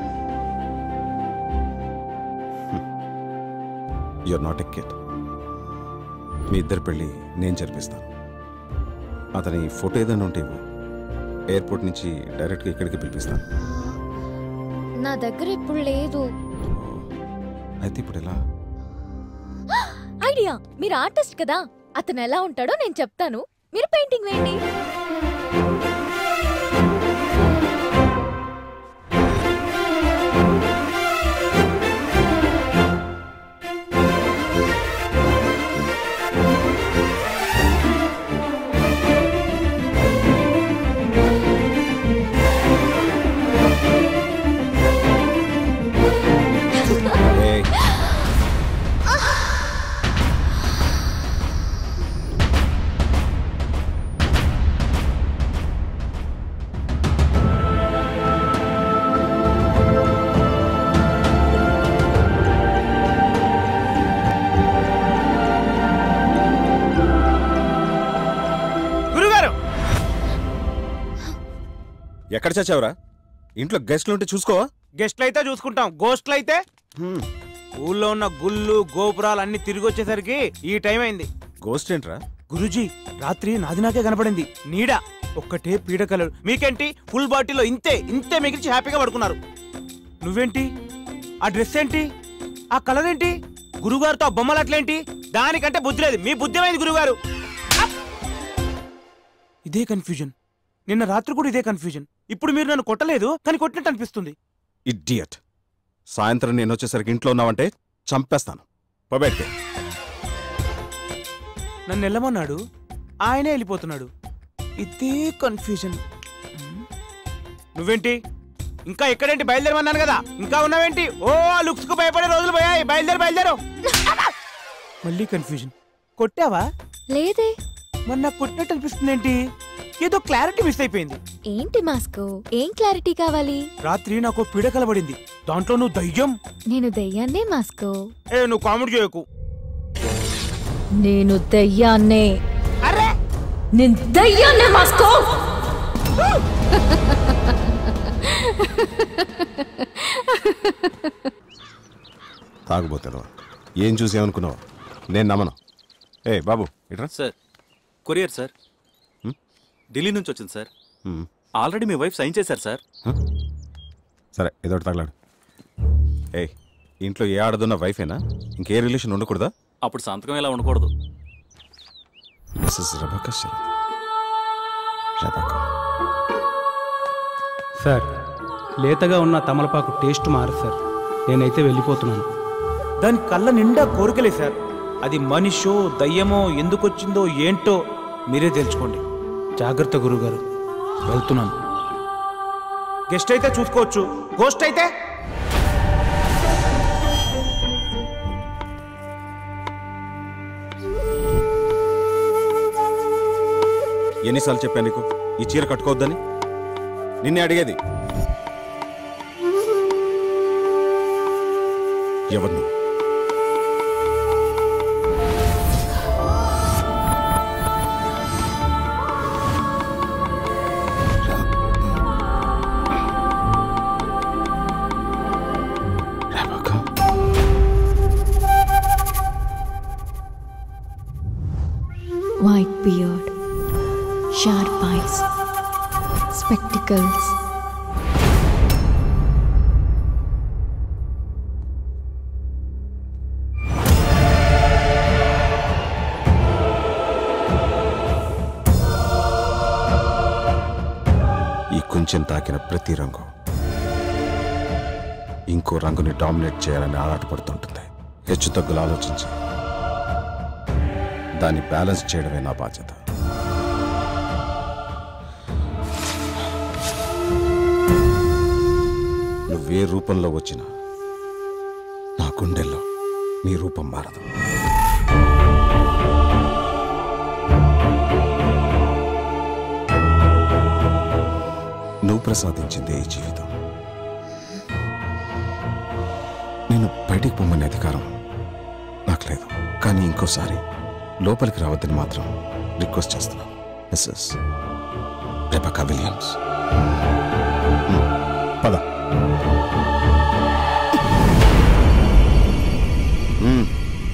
యూఆర్ నాట్ ఎ కిడ్ మీ ఇద్దరు పెళ్ళి నేను జరిపిస్తాను అతని ఫోటో ఏదైనా ఉంటే ఇవ్వు. ఎయిర్పోర్ట్ నుంచి డైరెక్ట్గా ఇక్కడికి పిలిపిస్తాను నా దగ్గర ఇప్పుడు లేదు అయితే ఇప్పుడు ఎలా ఐడియా మీరు ఆర్టిస్ట్ కదా అతను ఎలా ఉంటాడో నేను చెప్తాను మీరు పెయింటింగ్ వేయండి ఏయ్, గురుగారు ఎక్కడ చచ్చావురా ఇంట్లో గెస్ట్లు ఉంటే చూసుకోవా గెస్ట్లు అయితే చూసుకుంటాం గోస్ట్లు అయితే ఊళ్ళో ఉన్న గుళ్ళు గోపురాలు అన్ని తిరిగి వచ్చేసరికి ఈ టైం అయింది గోస్ట్ ఏంట్రా గురుజీ రాత్రి నాది నాకే కనపడింది నీడ ఒక్కటే పీడ కలర్ మీకేంటి ఫుల్ బాటిల్లో ఇంతే ఇంతే మిగిల్చి హ్యాపీగా పడుకున్నారు నువ్వేంటి ఆ డ్రెస్ ఏంటి ఆ కలర్ ఏంటి గురుగారితో ఆ బొమ్మలు అట్లేంటి దానికంటే బుద్ధి లేదు మీ బుద్ధి ఏమైంది గురుగారు అప్! ఇదే కన్ఫ్యూజన్ నిన్న రాత్రి కూడా ఇదే కన్ఫ్యూజన్ ఇప్పుడు మీరు నన్ను కొట్టలేదు కానీ కొట్టినట్టు అనిపిస్తుంది ఇడియట్ సాయంత్రం నేను వచ్చేసరికి ఇంట్లో ఉన్నావంటే చంపేస్తాను పోబెట్టే నన్ను వెళ్ళమన్నాడు ఆయనే వెళ్ళిపోతున్నాడు ఇదే కన్ఫ్యూజన్ నువ్వేంటి ఇంకా ఎక్కడేంటి బయలుదేరమన్నాను కదా ఇంకా ఉన్నావేంటి ఓ లుక్స్ కు భయపడే రోజులు పోయాయి బయలుదేరు బయలుదేరు మళ్ళీ కన్ఫ్యూజన్ కొట్టావా లేదే మరి నాకు కొట్టినట్టు అనిపిస్తుంది ఏంటి ఏదో క్లారిటీ మిస్ అయిపోయింది ఏంటి మాస్కో ఏం క్లారిటీ కావాలి రాత్రి నాకు పీడ కలబడింది దాంట్లో నువ్వు దయ్యం నేను దయ్యాన్నే మాస్కో ఏ నువ్వు కామెడీ చేయకు నేను దయ్యాన్నే అరే నేను దయ్యాన్నే మాస్కో తాగుబోతాను ఏం చూసి ఏమనుకున్నావు నేను నమ్మను ఏ బాబు ఇట్రా సార్ కొరియర్ సార్ ఢిల్లీ నుంచి వచ్చింది సార్ ఆల్రెడీ మీ వైఫ్ సైన్ చేశారు సార్ సరే ఏదో ఒకటి తగలాడు ఏ ఇంట్లో ఏ ఆడదున్న వైఫేనా ఇంకే రిలేషన్ ఉండకూడదా అప్పుడు సంతకం ఇలా ఉండకూడదు Mrs Rebecca Sharath Rebecca sir లేతగా ఉన్న తమలపాకు టేస్ట్ మారు సార్ నేనైతే వెళ్ళిపోతున్నాను దాని కళ్ళ నిండా కోరికలే సార్ అది మనిషో దయ్యమో ఎందుకొచ్చిందో ఏంటో మీరే తెలుసుకోండి జాగ్రత్త గురుగారు వెళ్తున్నాను గెస్ట్ అయితే చూసుకోవచ్చు గోస్ట్ అయితే ఎన్నిసార్లు చెప్పాను నీకు ఈ చీర కట్టుకోవద్దని నిన్నే అడిగేది ఎవరు నువ్వు? White beard, sharp eyes, spectacles. ఈ కొంచెం తాకిన ప్రతి రంగు ఇంకో రంగుని డామినేట్ చేయాలని ఆరాటపడుతుంటుంది హెచ్చు తగ్గులు ఆలోచించి దాన్ని బ్యాలెన్స్ చేయడమే నా బాధ్యత నువ్వే రూపంలో వచ్చినా నా గుండెల్లో నీ రూపం మారదు నువ్వు ప్రసాదించిందే ఈ జీవితం నేను బయటికి పొమ్మనే అధికారం నాకు లేదు కానీ ఇంకోసారి లోపలికి రావద్దని మాత్రం రిక్వెస్ట్ చేస్తున్నాను మిస్సెస్ రెబకా విలియమ్స్ హ్మ్, పద హ్మ్.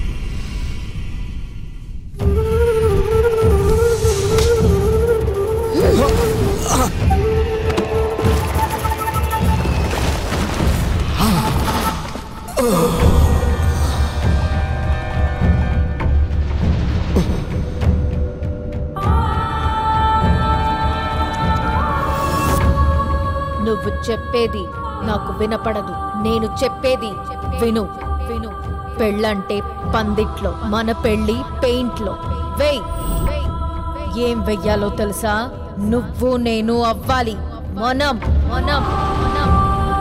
నువ్వు చెప్పేది నాకు వినపడదు నేను చెప్పేది విను విను పెళ్ళంటే పందిట్లో మన పెళ్ళి పెయింట్లో వెయ్ ఏం వెయ్యాలో తెలుసా నువ్వు నేను అవ్వాలి మనం మనం మనం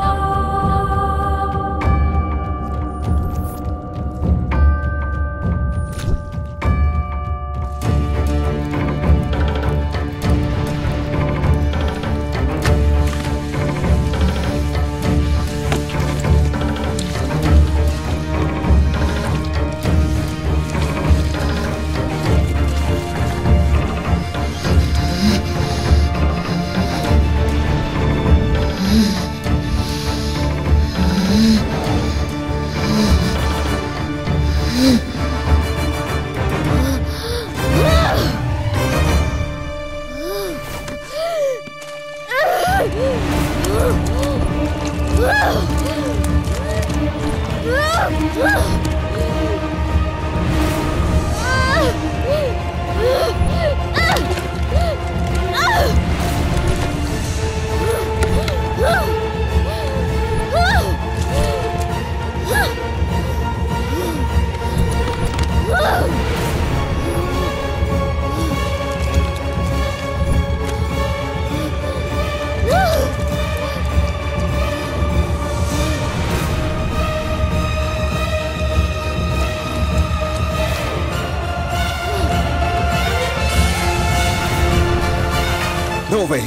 No way.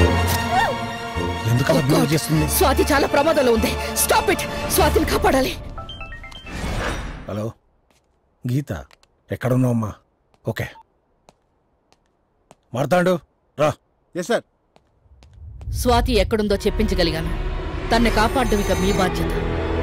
స్వాతి చాలా ప్రమాదంలో ఉంది స్టాప్ ఇట్ స్వాతిని కాపాడాలి హలో గీత ఎక్కడున్నావమ్మా ఓకే మారుతాడు రా ఎస్ సార్ స్వాతి ఎక్కడుందో చెప్పించగలిగాను తన్ని కాపాడడం ఇక మీ బాధ్యత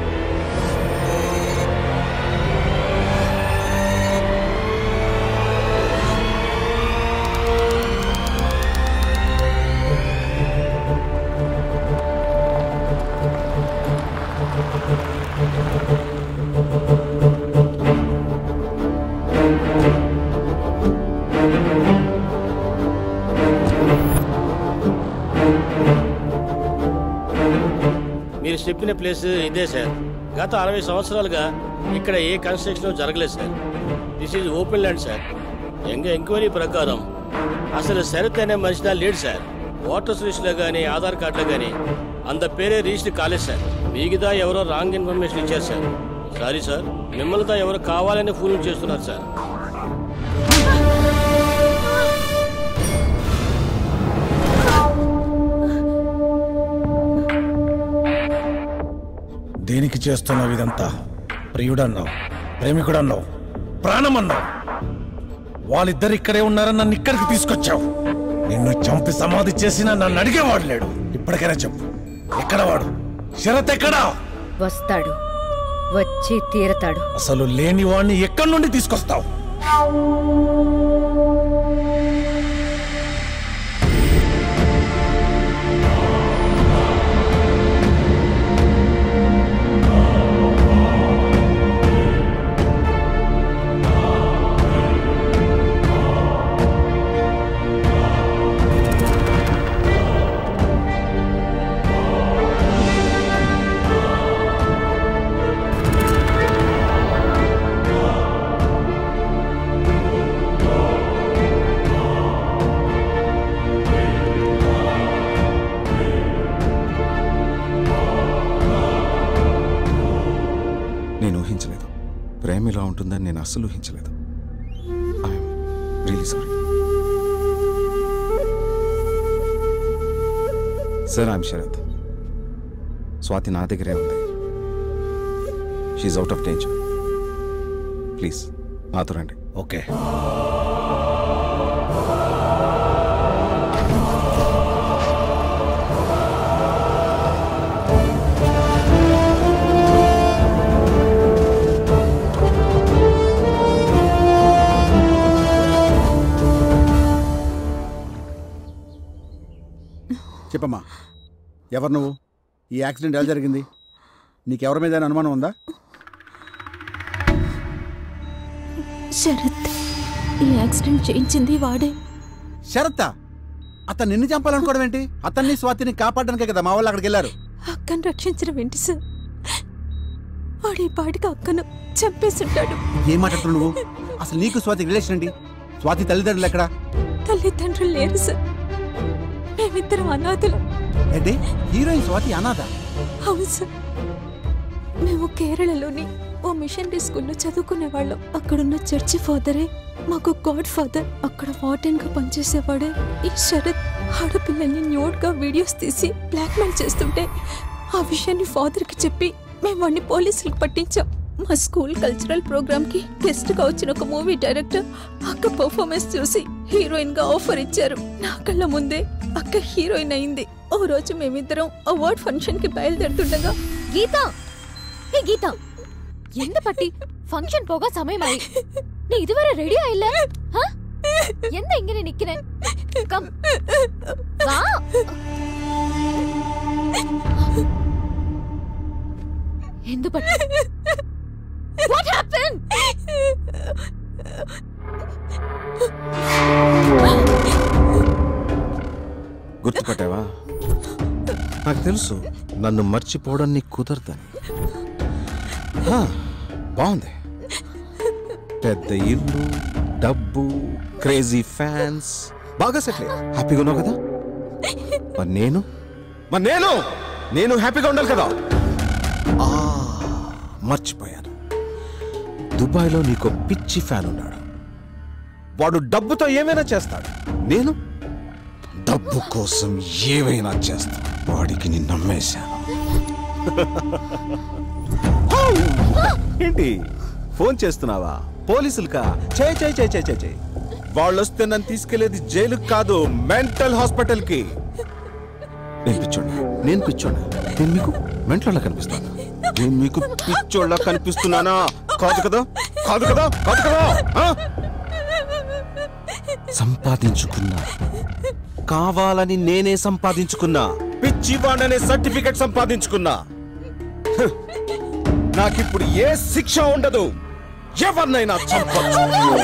మీరు చెప్పిన ప్లేస్ ఇదే సార్ గత అరవై సంవత్సరాలుగా ఇక్కడ ఏ కన్స్ట్రక్షన్ జరగలేదు sir this is open land sir ఎంగ ఎంక్వైరీ ప్రకారం అసలు శరత్ అనే మనిషి లేడు సార్ ఓటర్స్ లిస్టులో కానీ ఆధార్ కార్డులో కానీ అంత పేరే రిజిస్టర్ కాలేదు సార్ మిగతా ఎవరో రాంగ్ ఇన్ఫర్మేషన్ ఇచ్చారు సార్ సారీ సార్ మిమ్మల్ని ఎవరు కావాలని ఫోన్ చేస్తున్నారు సార్ దేనికి చేస్తున్నావు ఇదంతా ప్రియుడన్నావు ప్రేమికుడన్నావు ప్రాణమన్నావు వాళ్ళిద్దరు ఇక్కడే ఉన్నారని నన్ను ఇక్కడికి తీసుకొచ్చావు నిన్ను చంపి సమాధి చేసిన నన్ను అడిగేవాడు లేడు ఇప్పటికైనా చెప్పు ఎక్కడ వాడు శరత్ ఎక్కడా వస్తాడు వచ్చి తీరతాడు అసలు లేని వాడిని ఎక్కడి నుండి తీసుకొస్తావు నేను ఊహించలేదు ప్రేమ ఇలా ఉంటుందని నేను అస్సలు ఊహించలేదు I'm really sorry sir I'm Sharath Swathi నా దగ్గరే ఉంది she's out of danger please నాతో రండి ఓకే చెప్పమ్మా ఎవరు నువ్వు ఈ యాక్సిడెంట్ ఎలా జరిగింది నీకెవరి మీద అనుమానం ఉందా శరత్ ఈ యాక్సిడెంట్ చేయించింది వాడే శరత్తా అతను నిన్ను చంపాలనుకోవడం ఏంటి అతన్ని స్వాతిని కాపాడడానికే కదా మా వాళ్ళు అక్కడికి వెళ్ళారు అక్కను రక్షించడం ఏంటి సార్ వాడు ఈ పాటికి అక్కను చంపేసుంటాడు ఏం మాట్లాడుతున్నావు నువ్వు అసలు నీకు స్వాతి రిలేషన్ ఏంటి స్వాతి తల్లిదండ్రులు ఎక్కడా తల్లిదండ్రులు లేరు సార్ మేమిద్దరం అనాథులం ఏంటి హీరోయిన్ స్వాతి అనాథ అవును సార్ మేము కేరళలోని ఓ మిషనరీ స్కూల్లో చదువుకునేవాళ్ళం అక్కడున్న చర్చి ఫాదరే మాకు గాడ్ ఫాదర్ అక్కడ వార్డెన్ గా పనిచేసేవాడే ఈ శరత్ ఆడపిల్లల్ని న్యూడ్ గా వీడియోస్ తీసి బ్లాక్మెయిల్ చేస్తుంటే ఆ విషయాన్ని ఫాదర్ కి చెప్పి మేము వాడిని పోలీసులకు పట్టించాం మా స్కూల్ కల్చరల్ ప్రోగ్రామ్ కి గెస్ట్ గా వచ్చిన ఒక మూవీ డైరెక్టర్ అక్క పర్ఫార్మెన్స్ చూసి హీరోయిన్ గా ఆఫర్ ఇచ్చారు నా కళ్ళ ముందే అక్క హీరోయిన్ అయింది ఓ రోజు మేమిద్దరం అవార్డ్ ఫంక్షన్ కి బయలుదేరుతుండగా ಗೀತ ಏ ಗೀತಾ ಎಂದ ಪಟ್ಟಿ ಫಂಕ್ಷನ್ ಹೋಗ ಸಮಯമായി ನೀ ಇದುವರೆ ರೆಡಿ ಆಯಿಲ್ಲ ಹ ಎಂದ ಇಂಗಿನ ನಿಕ್ಕಿನ ಕಮ್ ವಾ ಎಂದು ಪಟ್ಟಿ ವಾಟ್ ಹ್ಯಾಪನ್ గుర్తుపట్టావా నాకు తెలుసు నన్ను మర్చిపోవడం నీకు కుదరదని హా, బాగుంది పెద్ద ఇల్లు డబ్బు క్రేజీ ఫ్యాన్స్ బాగా సెటిల్ హ్యాపీగా ఉన్నావు కదా మరి నేను మరి నేను నేను హ్యాపీగా ఉండాలి కదా ఆ, మర్చిపోయాను దుబాయ్లో నీకు పిచ్చి ఫ్యాన్ ఉన్నాడు వాడు డబ్బుతో ఏమైనా చేస్తాడు నేను డబ్బు కోసం ఏమైనా చేస్తా వాడికి నీ నమ్మేశాను ఏంటి ఫోన్ చేస్తున్నావా పోలీసులకా చేయి చేయి చేయి చేయి చేయి చేయి వాళ్ళు వస్తే నన్ను తీసుకెళ్లేది జైలుకి కాదు మెంటల్ హాస్పిటల్ కి నేను పిచ్చోడా నేను పిచ్చోడా నేను మీకు మెంటల్ కనిపిస్తాను నేను మీకు పిచ్చోళ్ళ కనిపిస్తున్నానా కాదు కదా కాదు కదా కాదు కదా ఆ? సంపాదించుకున్నా కావాలని నేనే సంపాదించుకున్నా పిచ్చివాడనే సర్టిఫికెట్ సంపాదించుకున్నా హ్. నాకిప్పుడు ఏ శిక్ష ఉండదు ఎవరినైనా చంపచ్చు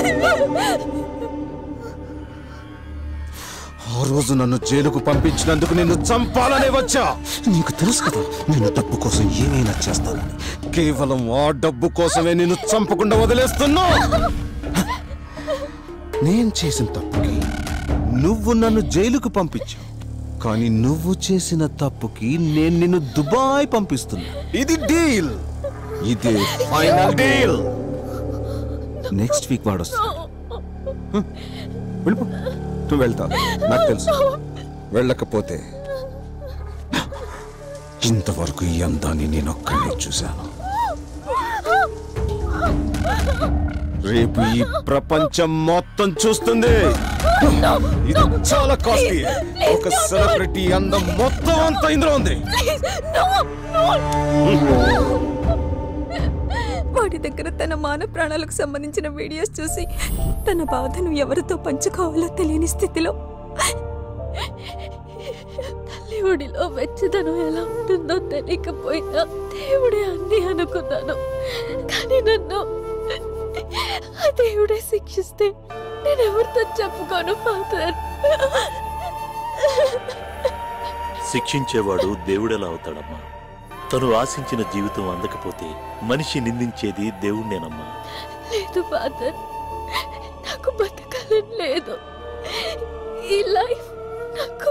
ఆ రోజు నన్ను జైలుకు పంపించినందుకు నిన్ను చంపాలనే వచ్చా నీకు తెలుసు కదా నేను డబ్బు కోసం ఏమైనా చేస్తానని కేవలం ఆ డబ్బు కోసమే నిన్ను చంపకుండా వదిలేస్తున్నా నేను చేసిన తప్పుకి నువ్వు నన్ను జైలుకు పంపించావు కానీ నువ్వు చేసిన తప్పుకి నేను నిన్ను దుబాయ్ పంపిస్తున్నా ఇది డీల్ ఇదే ఫైనల్ డీల్ నెక్స్ట్ వీక్ వాడు వస్తాడు హ్మ్. వెళ్ళిపో నువ్వు వెళ్తావు నాకు తెలుసు వెళ్ళకపోతే ఇంతవరకు ఈ అందాన్ని నేను ఒక్కడే చూశాను రేపు ఈ ప్రపంచం మొత్తం చూస్తుంది ఇది చాలా కాస్ట్లీ ఒక సెలబ్రిటీ అందం మొత్తం అంతా ఇందులో ఉంది వాడి దగ్గర తన మాన ప్రాణాలకు సంబంధించిన వీడియోస్ చూసి తన బాధను ఎవరితో పంచుకోవాలో తెలియని స్థితిలో తల్లి ఒడిలో వెచ్చదనం ఎలా ఉంటుందో తెలియకపోయినా దేవుడే అన్ని అనుకున్నాను కానీ నన్ను ఆ దేవుడే శిక్షిస్తే నేను ఎవరితో చెప్పుకోను ఫాదర్ శిక్షించేవాడు దేవుడెలా అవుతాడమ్మా తను ఆశించిన జీవితం అందకపోతే మనిషి నిందించేది దేవుణ్ణేనమ్మా లేదు ఫాదర్ నాకు బతకాలని లేదు ఈ లైఫ్ నాకు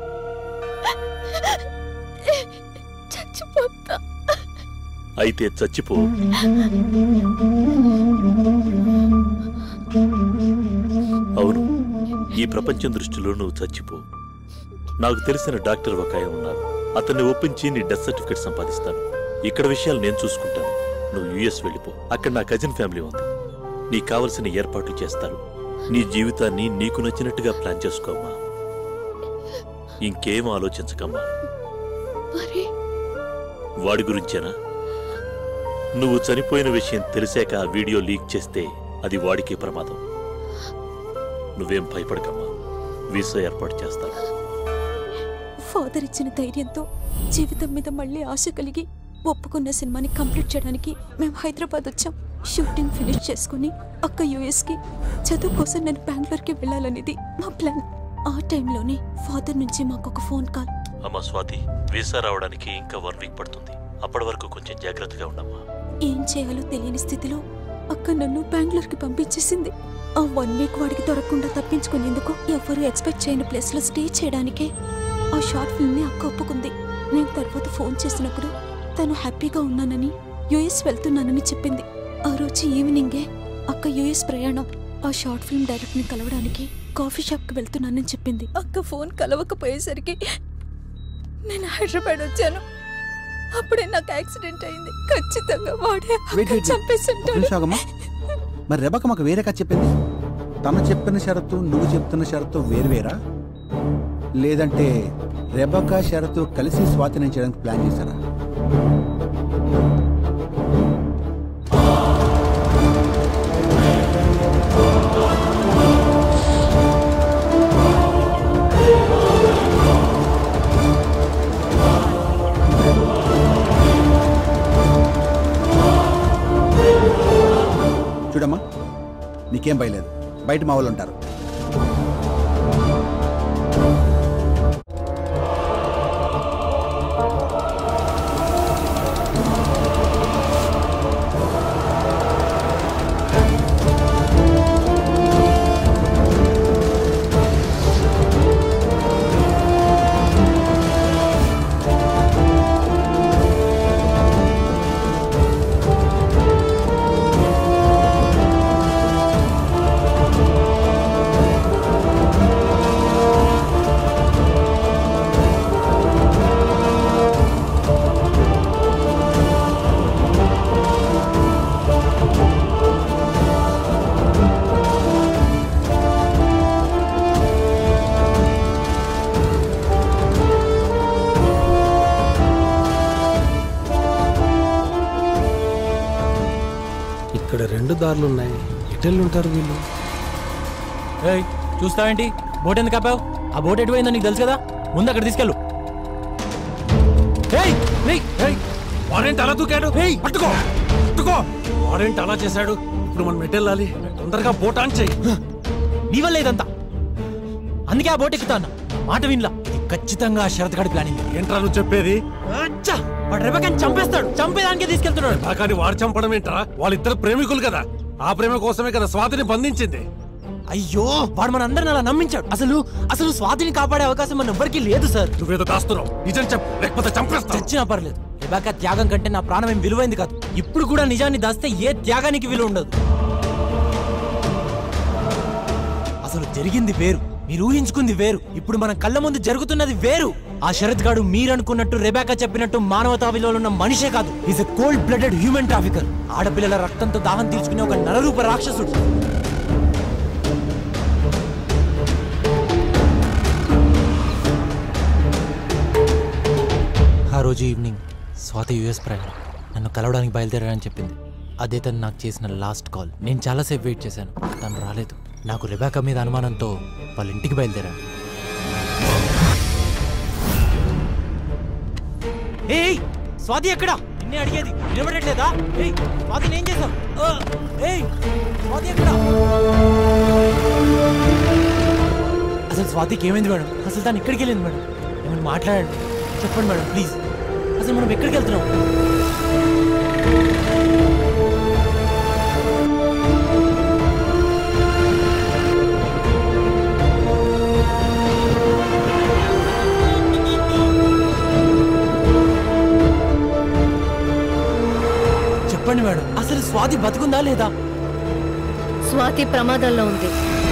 చచ్చిపోతా అయితే చచ్చిపో అవును ఈ ప్రపంచం దృష్టిలో నువ్వు చచ్చిపో నాకు తెలిసిన డాక్టర్ ఒక ఆయన ఉన్నారు అతన్ని ఒప్పించి నీ డెత్ సర్టిఫికేట్ సంపాదిస్తాను ఇక్కడ విషయాలు నేను చూసుకుంటాను నువ్వు యుఎస్ వెళ్ళిపో అక్కడ నా కజిన్ ఫ్యామిలీ ఉంది నీకు కావలసిన ఏర్పాట్లు చేస్తారు నీ జీవితాన్ని నీకు నచ్చినట్టుగా ప్లాన్ చేసుకోమ్మా ఇంకేం ఆలోచించకమ్మా మరి వాడి గురించేనా నువ్వు చనిపోయిన విషయం తెలిసాక ఆ వీడియో లీక్ చేస్తే అది వాడికే ప్రమాదం నువ్వేం భయపడకమ్మా వీసా ఏర్పాటు చేస్తాను ఫాదర్ ఇచ్చిన ధైర్యంతో జీవితం మీద మళ్ళీ ఆశ కలిగి ఒప్పుకున్న సినిమాని కంప్లీట్ చేయడానికి మేము హైదరాబాద్ వచ్చాం షూటింగ్ ఫినిష్ చేసుకుని అక్క యుఎస్కి చదువు కోసం నేను బెంగళూరుకి వెళ్ళాలనేది మా ప్లాన్ ఆ టైంలోనే ఫాదర్ నుంచి మాకు ఒక ఫోన్ కాల్ అమ్మా స్వాతి వీసా రావడానికి ఇంకా వన్ వీక్ పడుతుంది అప్పటి వరకు కొంచెం జాగ్రత్తగా ఉండమ్మా ఏం చేయాలో తెలియని స్థితిలో అక్క నన్ను బెంగళూరుకి పంపించేసింది ఆ వన్ వీక్ వాడికి దొరకకుండా తప్పించుకునేందుకు ఎవరు ఎక్స్పెక్ట్ చేయని ప్లేస్లో స్టే చేయడానికే ఆ షార్ట్ ఫిల్మ్ని అక్క ఒప్పుకుంది నేను తర్వాత ఫోన్ చేసినప్పుడు తను హ్యాపీగా ఉన్నానని యుఎస్ వెళ్తున్నానని చెప్పింది ఆ రోజు ఈవినింగే అక్క యుఎస్ ప్రయాణం ఆ షార్ట్ ఫిల్మ్ డైరెక్ట్ని కలవడానికి కాఫీ షాప్కి వెళ్తున్నానని చెప్పింది అక్క ఫోన్ కలవకపోయేసరికి నేను హైదరాబాద్ వచ్చాను అప్పుడే నాకు యాక్సిడెంట్ అయింది ఖచ్చితంగా వాడే వెయిట్ అక్క వెయిట్ ఒక చంపేసింటాడు నిమిషం ఆగమ్మా. మరి రెబక మాకు వేరే కథ చెప్పింది తను చెప్పిన షరతు నువ్వు చెప్తున్న షరతు వేరువేరా లేదంటే రెబక షరతు కలిసి స్వాధీనం చేయడానికి ప్లాన్ చేశారా చూడమ్మా నీకేం భయలేదు బయట మా వాళ్ళు ఉంటారు దారులు ఉన్నాయి ఎటెళ్ళు ఉంటారు వీళ్ళు ఏయ్ చూస్తావేంటి బోట్ ఎందుకు ఆపావు ఆ బోట్ ఎటు పోయిందో నీకు తెలుసు కదా ముందు అక్కడ తీసుకెళ్ళు ఏయ్ రేయ్ ఏయ్ వాడేంటి అలా దూకాడు పట్టుకో పట్టుకో వాడేంటి అలా చేశాడు ఇప్పుడు మనం ఎటెళ్ళాలి తొందరగా బోట్ ఆన్ చెయ్యి నీ వల్ల ఇదంతా అందుకే ఆ బోట్ ఎక్కుతా అన్న మాట వినలా ఇది ఖచ్చితంగా ఆ శరత్ గడి ప్లానింగ్ ఏంట్రా నువ్వు చెప్పేది అచ్చా వాడు రెబకాన్ని చంపేస్తాడు చంపేదానికే తీసుకెళ్తున్నాడు కానీ వాడు చంపడం ఏంట్రా వాళ్ళిద్దరు ప్రేమికులు కదా ఆ ప్రేమ కోసమే కదా స్వాతిని బంధించింది అయ్యో వాడు మన అందరిని అలా నమ్మించాడు అసలు అసలు స్వాతిని కాపాడే అవకాశం మన ఎవ్వరికీ లేదు సార్ నువ్వేదో దాస్తున్నావు నిజం చెప్పు లేకపోతే చంపేస్తా చచ్చినా పర్లేదు రెబాకా త్యాగం కంటే నా ప్రాణం ఏం విలువైంది కాదు ఇప్పుడు కూడా నిజాన్ని దాస్తే ఏ త్యాగానికి విలువ ఉండదు అసలు జరిగింది వేరు మీరు ఊహించుకుంది వేరు ఇప్పుడు మన కళ్ళ ముందు జరుగుతున్నది వేరు ఆ శరత్ గాడు మీరనుకున్నట్టు రెబాకా చెప్పినట్టు మానవతా విలువలు ఉన్న మనిషే కాదు is a cold blooded human trafficker ఆడపిల్లల రక్తంతో దాహం తీర్చుకునే ఒక నరరూప రాక్షసుడు ఆ రోజు ఈవినింగ్ స్వాతి యుఎస్ ప్రయాణం నన్ను కలవడానికి బయలుదేరారని చెప్పింది అదే తను నాకు చేసిన లాస్ట్ కాల్ నేను చాలాసేపు వెయిట్ చేశాను తను రాలేదు నాకు రెబాకా మీద అనుమానంతో వాళ్ళ ఇంటికి బయలుదేరాను ఏయ్ స్వాతి ఎక్కడా నిన్నే అడిగేది వినబడట్లేదా ఏయ్ స్వాతి నేను చేశావు ఆ, ఏయ్ స్వాతి ఎక్కడా అసలు స్వాతికి ఏమైంది మేడం అసలు తను ఎక్కడికి వెళ్ళింది మేడం ఏమైనా మాట్లాడండి చెప్పండి మేడం ప్లీజ్ అసలు మనం ఎక్కడికి వెళ్తున్నాం చెప్పండి మేడం అసలు స్వాతి బతుకుందా లేదా స్వాతి ప్రమాదంలో ఉంది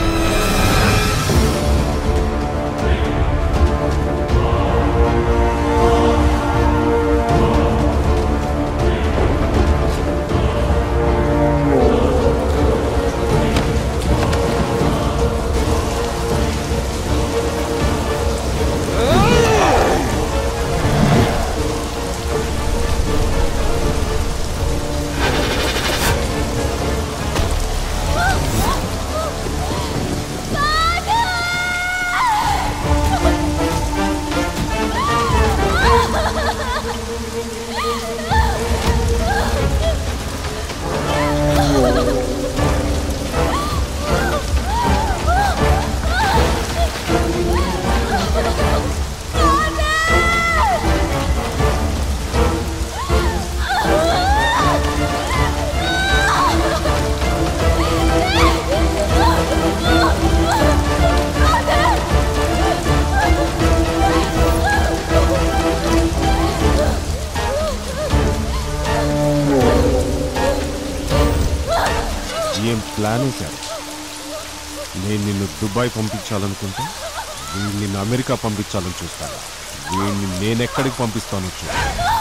ఏం ప్లాన్ వేశారు నేను నిన్ను దుబాయ్ పంపించాలనుకుంటే వీళ్ళు నిన్ను అమెరికా పంపించాలని చూస్తాను వీడిని నేనెక్కడికి పంపిస్తానో చూడు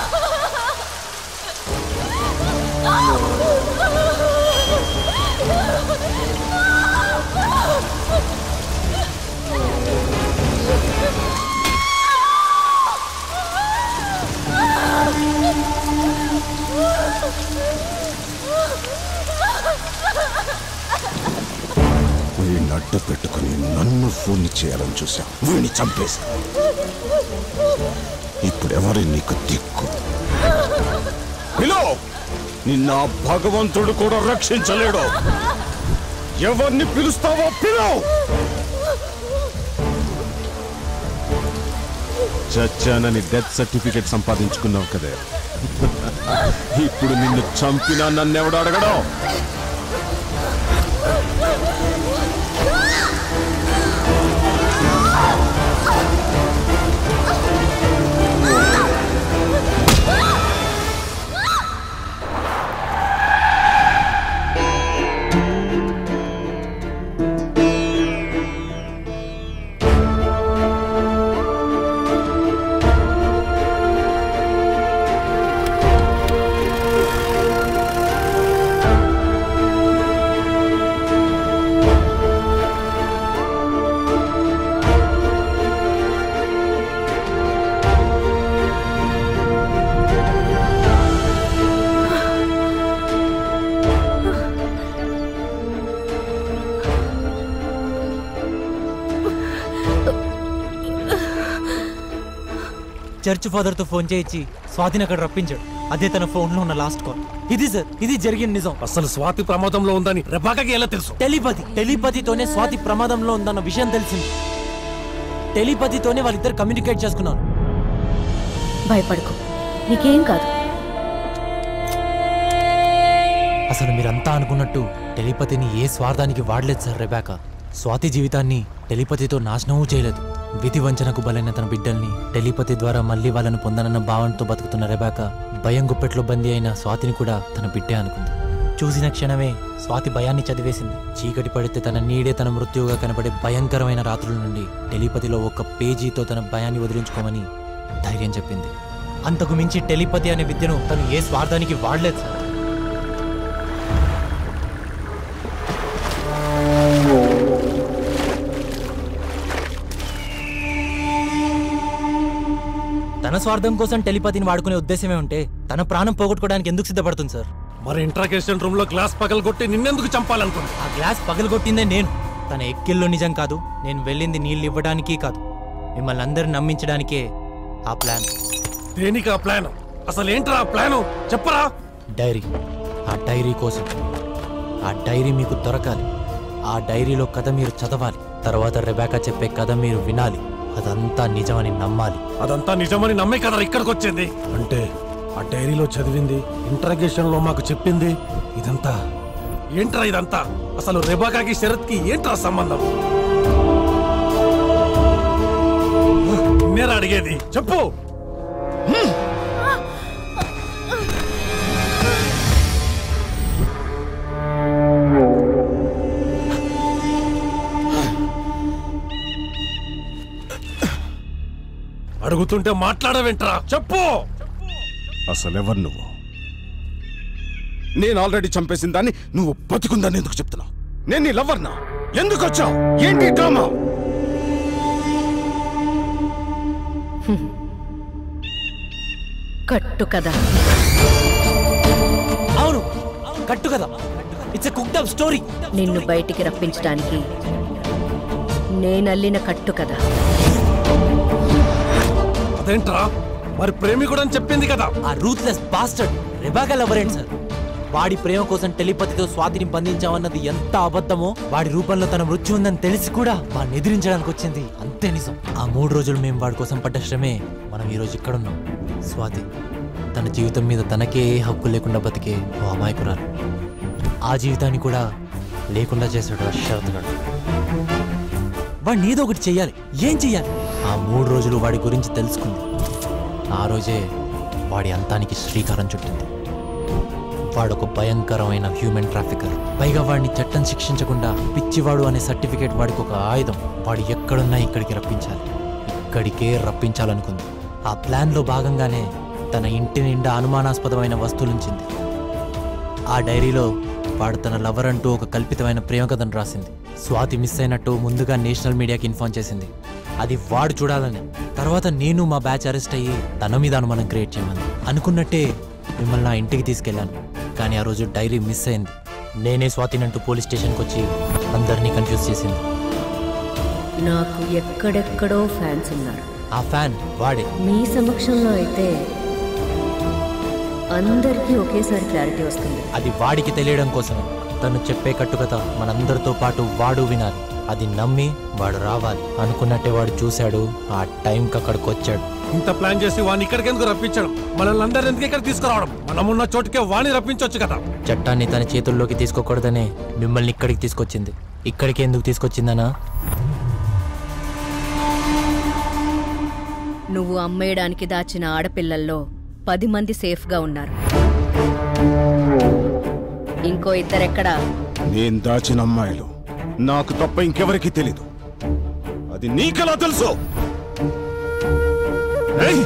వీడిని అడ్డ పెట్టుకుని నన్ను ఫోన్ చేయాలని చూశాం వీడిని చంపేశా ఇప్పుడు ఎవరి నీకు దిక్కు పిలో నిన్న ఆ భగవంతుడు కూడా రక్షించలేడు ఎవరిని పిలుస్తావో పిలో చచ్చానని డెత్ సర్టిఫికెట్ సంపాదించుకున్నావు కదే ఇప్పుడు నిన్ను చంపినా నన్నెవడు అడగడం చర్చ్ ఫాదర్ తో ఫోన్ చేయించి స్వాతిని అక్కడ రప్పించాడు అదే తన ఫోన్ లో ఉన్న లాస్ట్ కాల్ ఇది సార్ ఇది జరిగిన నిజం అసలు స్వాతి ప్రమాదంలో ఉందని రెబాకకి ఎలా తెలుసు టెలిపతి టెలిపతితోనే స్వాతి ప్రమాదంలో ఉందన్న విషయం తెలిసింది టెలిపతితోనే వాళ్ళిద్దరు కమ్యూనికేట్ చేసుకున్నారు భయపడకు నీకేం కాదు అసలు మీరంతా అనుకున్నట్టు టెలిపతిని ఏ స్వార్థానికి వాడలేదు సార్ రెబాక స్వాతి జీవితాన్ని టెలిపతితో నాశనమూ చేయలేదు విధి వంచనకు బలైన తన బిడ్డల్ని టెలిపతి ద్వారా మళ్ళీ వాళ్ళను పొందనన్న భావంతో బతుకుతున్న రెబాక భయం గుప్పెట్లో బందీ అయిన స్వాతిని కూడా తన బిడ్డే అనుకుంది చూసిన క్షణమే స్వాతి భయాన్ని చదివేసింది చీకటి పడితే తన నీడే తన మృత్యువుగా కనబడే భయంకరమైన రాత్రుల నుండి టెలిపతిలో ఒక పేజీతో తన భయాన్ని వదిలించుకోమని ధైర్యం చెప్పింది అంతకు మించి టెలిపతి అనే విద్యను తను ఏ స్వార్థానికి వాడలేదు సార్ తన స్వార్థం కోసం టెలిపతిని వాడుకునే ఉద్దేశమే ఉంటే తన ప్రాణం పోగొట్టుకోవడానికి ఎందుకు సిద్ధపడుతుంది సార్ మరి ఇంట్రాగేషన్ రూమ్ లో గ్లాస్ పగలగొట్టి నిన్నెందుకు చంపాలనుకుంది ఆ గ్లాస్ పగలగొట్టిందే నేను తన ఎక్కిల్లో నిజం కాదు నేను వెళ్ళింది నీళ్ళు ఇవ్వడానికి కాదు మిమ్మల్ని అందరిని నమ్మించడానికే ఆ ప్లాన్ దేనికి ఆ ప్లాన్ అసలు ఏంట్రా ఆ ప్లాను చెప్పరా డైరీ ఆ డైరీ కోసం ఆ డైరీ మీకు దొరకాలి ఆ డైరీలో కథ మీరు చదవాలి తర్వాత రెబాకా చెప్పే కథ మీరు వినాలి అదంతా నిజమని నమ్మాలి అదంతా నిజమని నమ్మే కదా ఇక్కడికి వచ్చింది అంటే ఆ డైరీలో చదివింది ఇంట్రాగేషన్ లో మాకు చెప్పింది ఇదంతా ఏంట్రా ఇదంతా అసలు రెబాకాకి శరత్ కి ఏంట్రా సంబంధం నేరా అడిగేది చెప్పు అడుగుతుంటే మాట్లాడవేంట్రా చెప్పు అసలెవరు నువ్వు నేను ఆల్రెడీ చంపేసిన దాన్ని నువ్వు బతుకుందని ఎందుకు చెప్తున్నావు నేను నీ లవర్నా ఎందుకు వచ్చావు ఏంటి ఈ డ్రామా కట్టు కదా అవును కట్టు కదా it's a cooked up story నిన్ను బయటికి రప్పించడానికి నేనల్లిన కట్టు కదా అదేంట్రా మరి ప్రేమికుడు అని చెప్పింది కదా ఆ రూత్లెస్ బాస్టర్డ్ రెబాగా లవరేంటి సార్ వాడి ప్రేమ కోసం టెలిపతితో స్వాతిని బంధించామన్నది ఎంత అబద్ధమో వాడి రూపంలో తన మృత్యు ఉందని తెలిసి కూడా వాడిని ఎదిరించడానికి వచ్చింది అంతే నిజం ఆ మూడు రోజులు మేము వాడి కోసం పడ్డ శ్రమే మనం ఈ రోజు ఇక్కడున్నాం స్వాతి తన జీవితం మీద తనకే ఏ హక్కు లేకుండా బతికే ఓ అమాయకురాలు ఆ జీవితాన్ని కూడా లేకుండా చేశాడు ఆ శరత్ గాడు వాడిని ఏదో ఒకటి చెయ్యాలి ఏం చెయ్యాలి ఆ మూడు రోజులు వాడి గురించి తెలుసుకుంది ఆ రోజే వాడి అంతానికి శ్రీకారం చుట్టింది వాడొక భయంకరమైన హ్యూమన్ ట్రాఫికర్ పైగా వాడిని చట్టం శిక్షించకుండా పిచ్చివాడు అనే సర్టిఫికేట్ వాడికి ఒక ఆయుధం వాడు ఎక్కడున్నా ఇక్కడికి రప్పించాలి ఇక్కడికే రప్పించాలనుకుంది ఆ ప్లాన్లో భాగంగానే తన ఇంటి నిండా అనుమానాస్పదమైన వస్తువులుంచింది ఆ డైరీలో వాడు తన లవర్ అంటూ ఒక కల్పితమైన ప్రేమ కథను రాసింది స్వాతి మిస్ అయినట్టు ముందుగా నేషనల్ మీడియాకి ఇన్ఫార్మ్ చేసింది అది వాడు చూడాలని తర్వాత నేను మా బ్యాచ్ అరెస్ట్ అయ్యి తన మీద అనుమానం క్రియేట్ చేయమని అనుకున్నట్టే మిమ్మల్ని నా ఇంటికి తీసుకెళ్లాను కానీ ఆ రోజు డైరీ మిస్ అయింది నేనే స్వాతినంటూ పోలీస్ స్టేషన్కి వచ్చి అందరినీ కన్ఫ్యూజ్ చేసింది నాకు ఎక్కడెక్కడో ఫ్యాన్స్ ఉన్నారు ఆ ఫ్యాన్ వాడే మీ సమక్షంలో అయితే అందరికీ ఒకేసారి క్లారిటీ వస్తుంది అది వాడికి తెలియడం కోసమే తను చెప్పే కట్టుకథ మనందరితో పాటు వాడు వినాలి అది నమ్మి వాడు రావాలి అనుకున్నట్టే వాడు చూశాడు ఆ టైంకి అక్కడికి వచ్చాడు ఇంత ప్లాన్ చేసి వాడిని ఇక్కడికి ఎందుకు రప్పించడం మనల్ని అందరిని ఎందుకు ఇక్కడ తీసుకురావడం మనమున్న చోటుకే వాణ్ణి రప్పించవచ్చు కదా చట్టాన్ని తన చేతుల్లోకి తీసుకోకూడదనే మిమ్మల్ని ఇక్కడికి తీసుకొచ్చింది ఇక్కడికి ఎందుకు తీసుకొచ్చిందనా నువ్వు అమ్మేయడానికి దాచిన ఆడపిల్లల్లో పది మంది సేఫ్గా ఉన్నారు ఇంకో ఇద్దరెక్కడా నేను దాచిన అమ్మాయిలు నాకు తప్ప ఇంకెవరికి తెలీదు అది నీకెలా తెలుసు ఏయ్!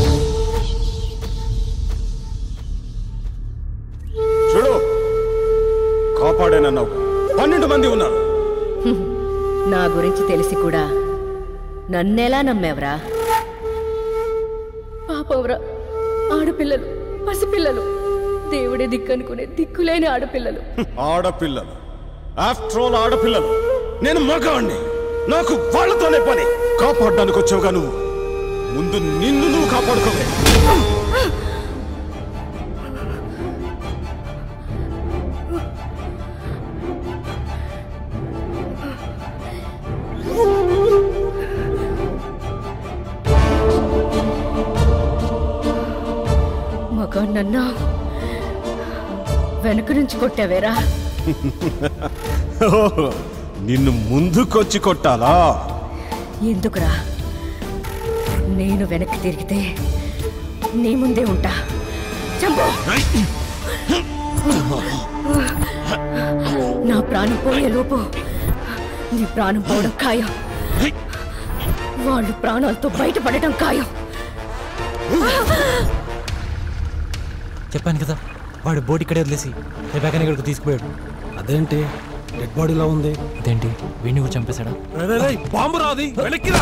చూడు నన్నెలా నమ్మేవరా పాపవరా ఆడపిల్లలు పసిపిల్లలు దేవుడే దిక్కనుకునే దిక్కులేని ఆడపిల్లలు ఆడపిల్లలు ఆఫ్టర్ ఆల్ ఆడపిల్లలు నేను మగాణ్ణి నాకు వాళ్ళతోనే పని కాపాడడానికి వచ్చావుగా నువ్వు ముందు నిన్ను నువ్వు కాపాడుకోవే మగాన్నన్నా వెనక నుంచి కొట్టావేరా ఓహో, నిన్ను ముందుకొచ్చి కొట్టాలా ఎందుకురా నేను వెనక్కి తిరిగితే నీ ముందే ఉంటా చంపు నా ప్రాణం పోయే లోపు నీ ప్రాణం పోవడం ఖాయం వాళ్ళు ప్రాణాలతో బయటపడటం ఖాయం చెప్పాను కదా వాడు బోట్ ఇక్కడే వదిలేసి రేపాకని ఇక్కడికి తీసుకుపోయాడు అదేంటి డెడ్ బాడీలా ఉంది అదేంటి వీడిని కూడా చంపేశాడా బాంబు రాది వెనక్కిరా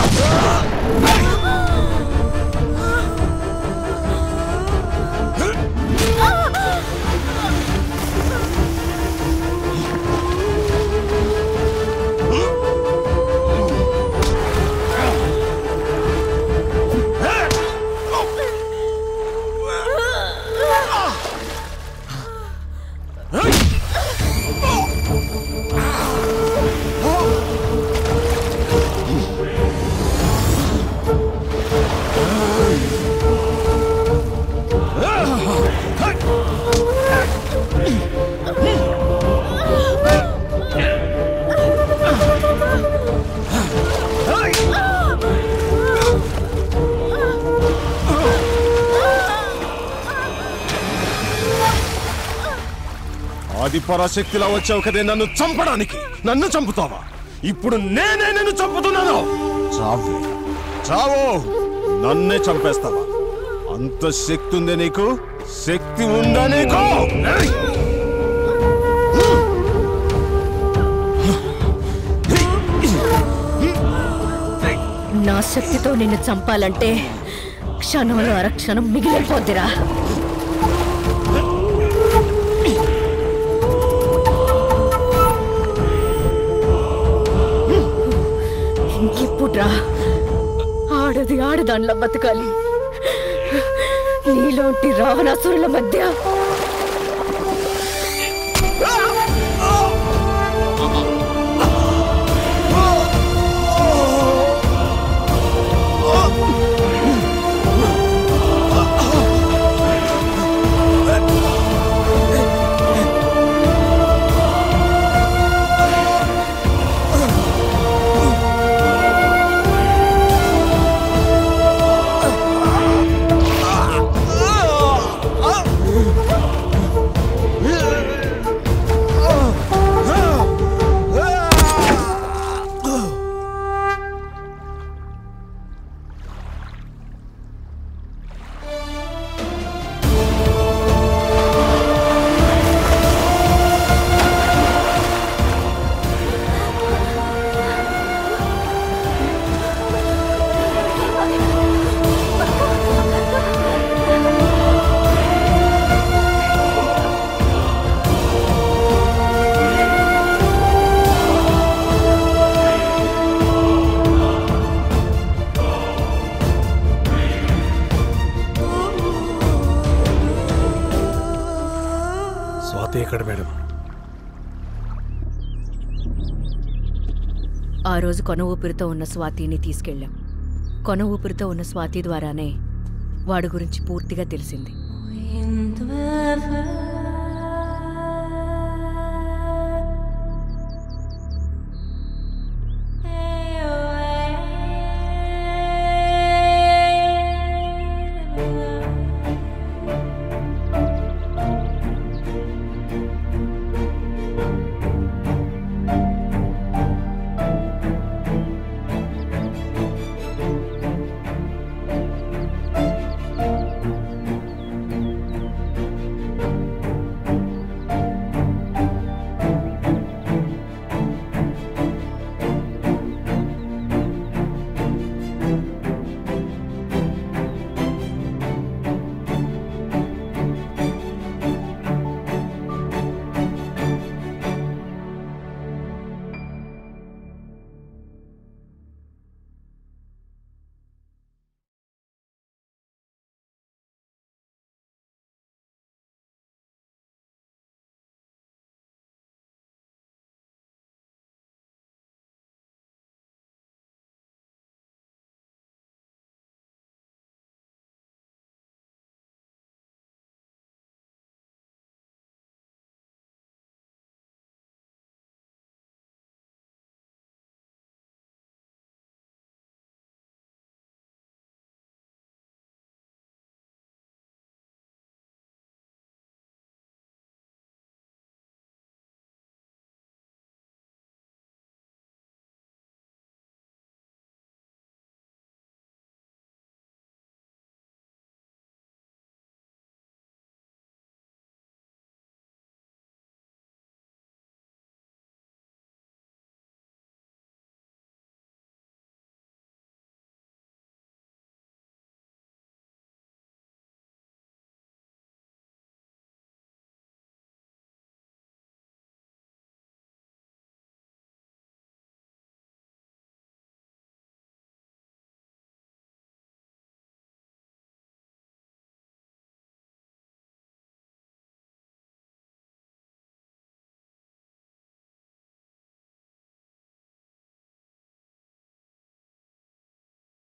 ఆది పరాశక్తిలా వచ్చావు కదే నన్ను చంపడానికి నన్ను చంపుతావా ఇప్పుడు నేనే నిన్ను చంపుతున్నాను చావే చావో నన్నే చంపేస్తావా అంత శక్తి ఉందే నీకు శక్తి ఉందా నీకు ఏయ్! నా శక్తితో నిన్ను చంపాలంటే క్షణంలో అరక్షణం మిగిలిపోద్దిరా ఇంకెప్పుడ్రా ఆడది ఆడదానిలా బతకాలి నీలోంటి రావణాసురుల మధ్య స్వాతి ఎక్కడ మేడం ఆ రోజు కొన ఊపిరితో ఉన్న స్వాతిని తీసుకెళ్ళాం కొన ఊపిరితో ఉన్న స్వాతి ద్వారానే వాడి గురించి పూర్తిగా తెలిసింది Wind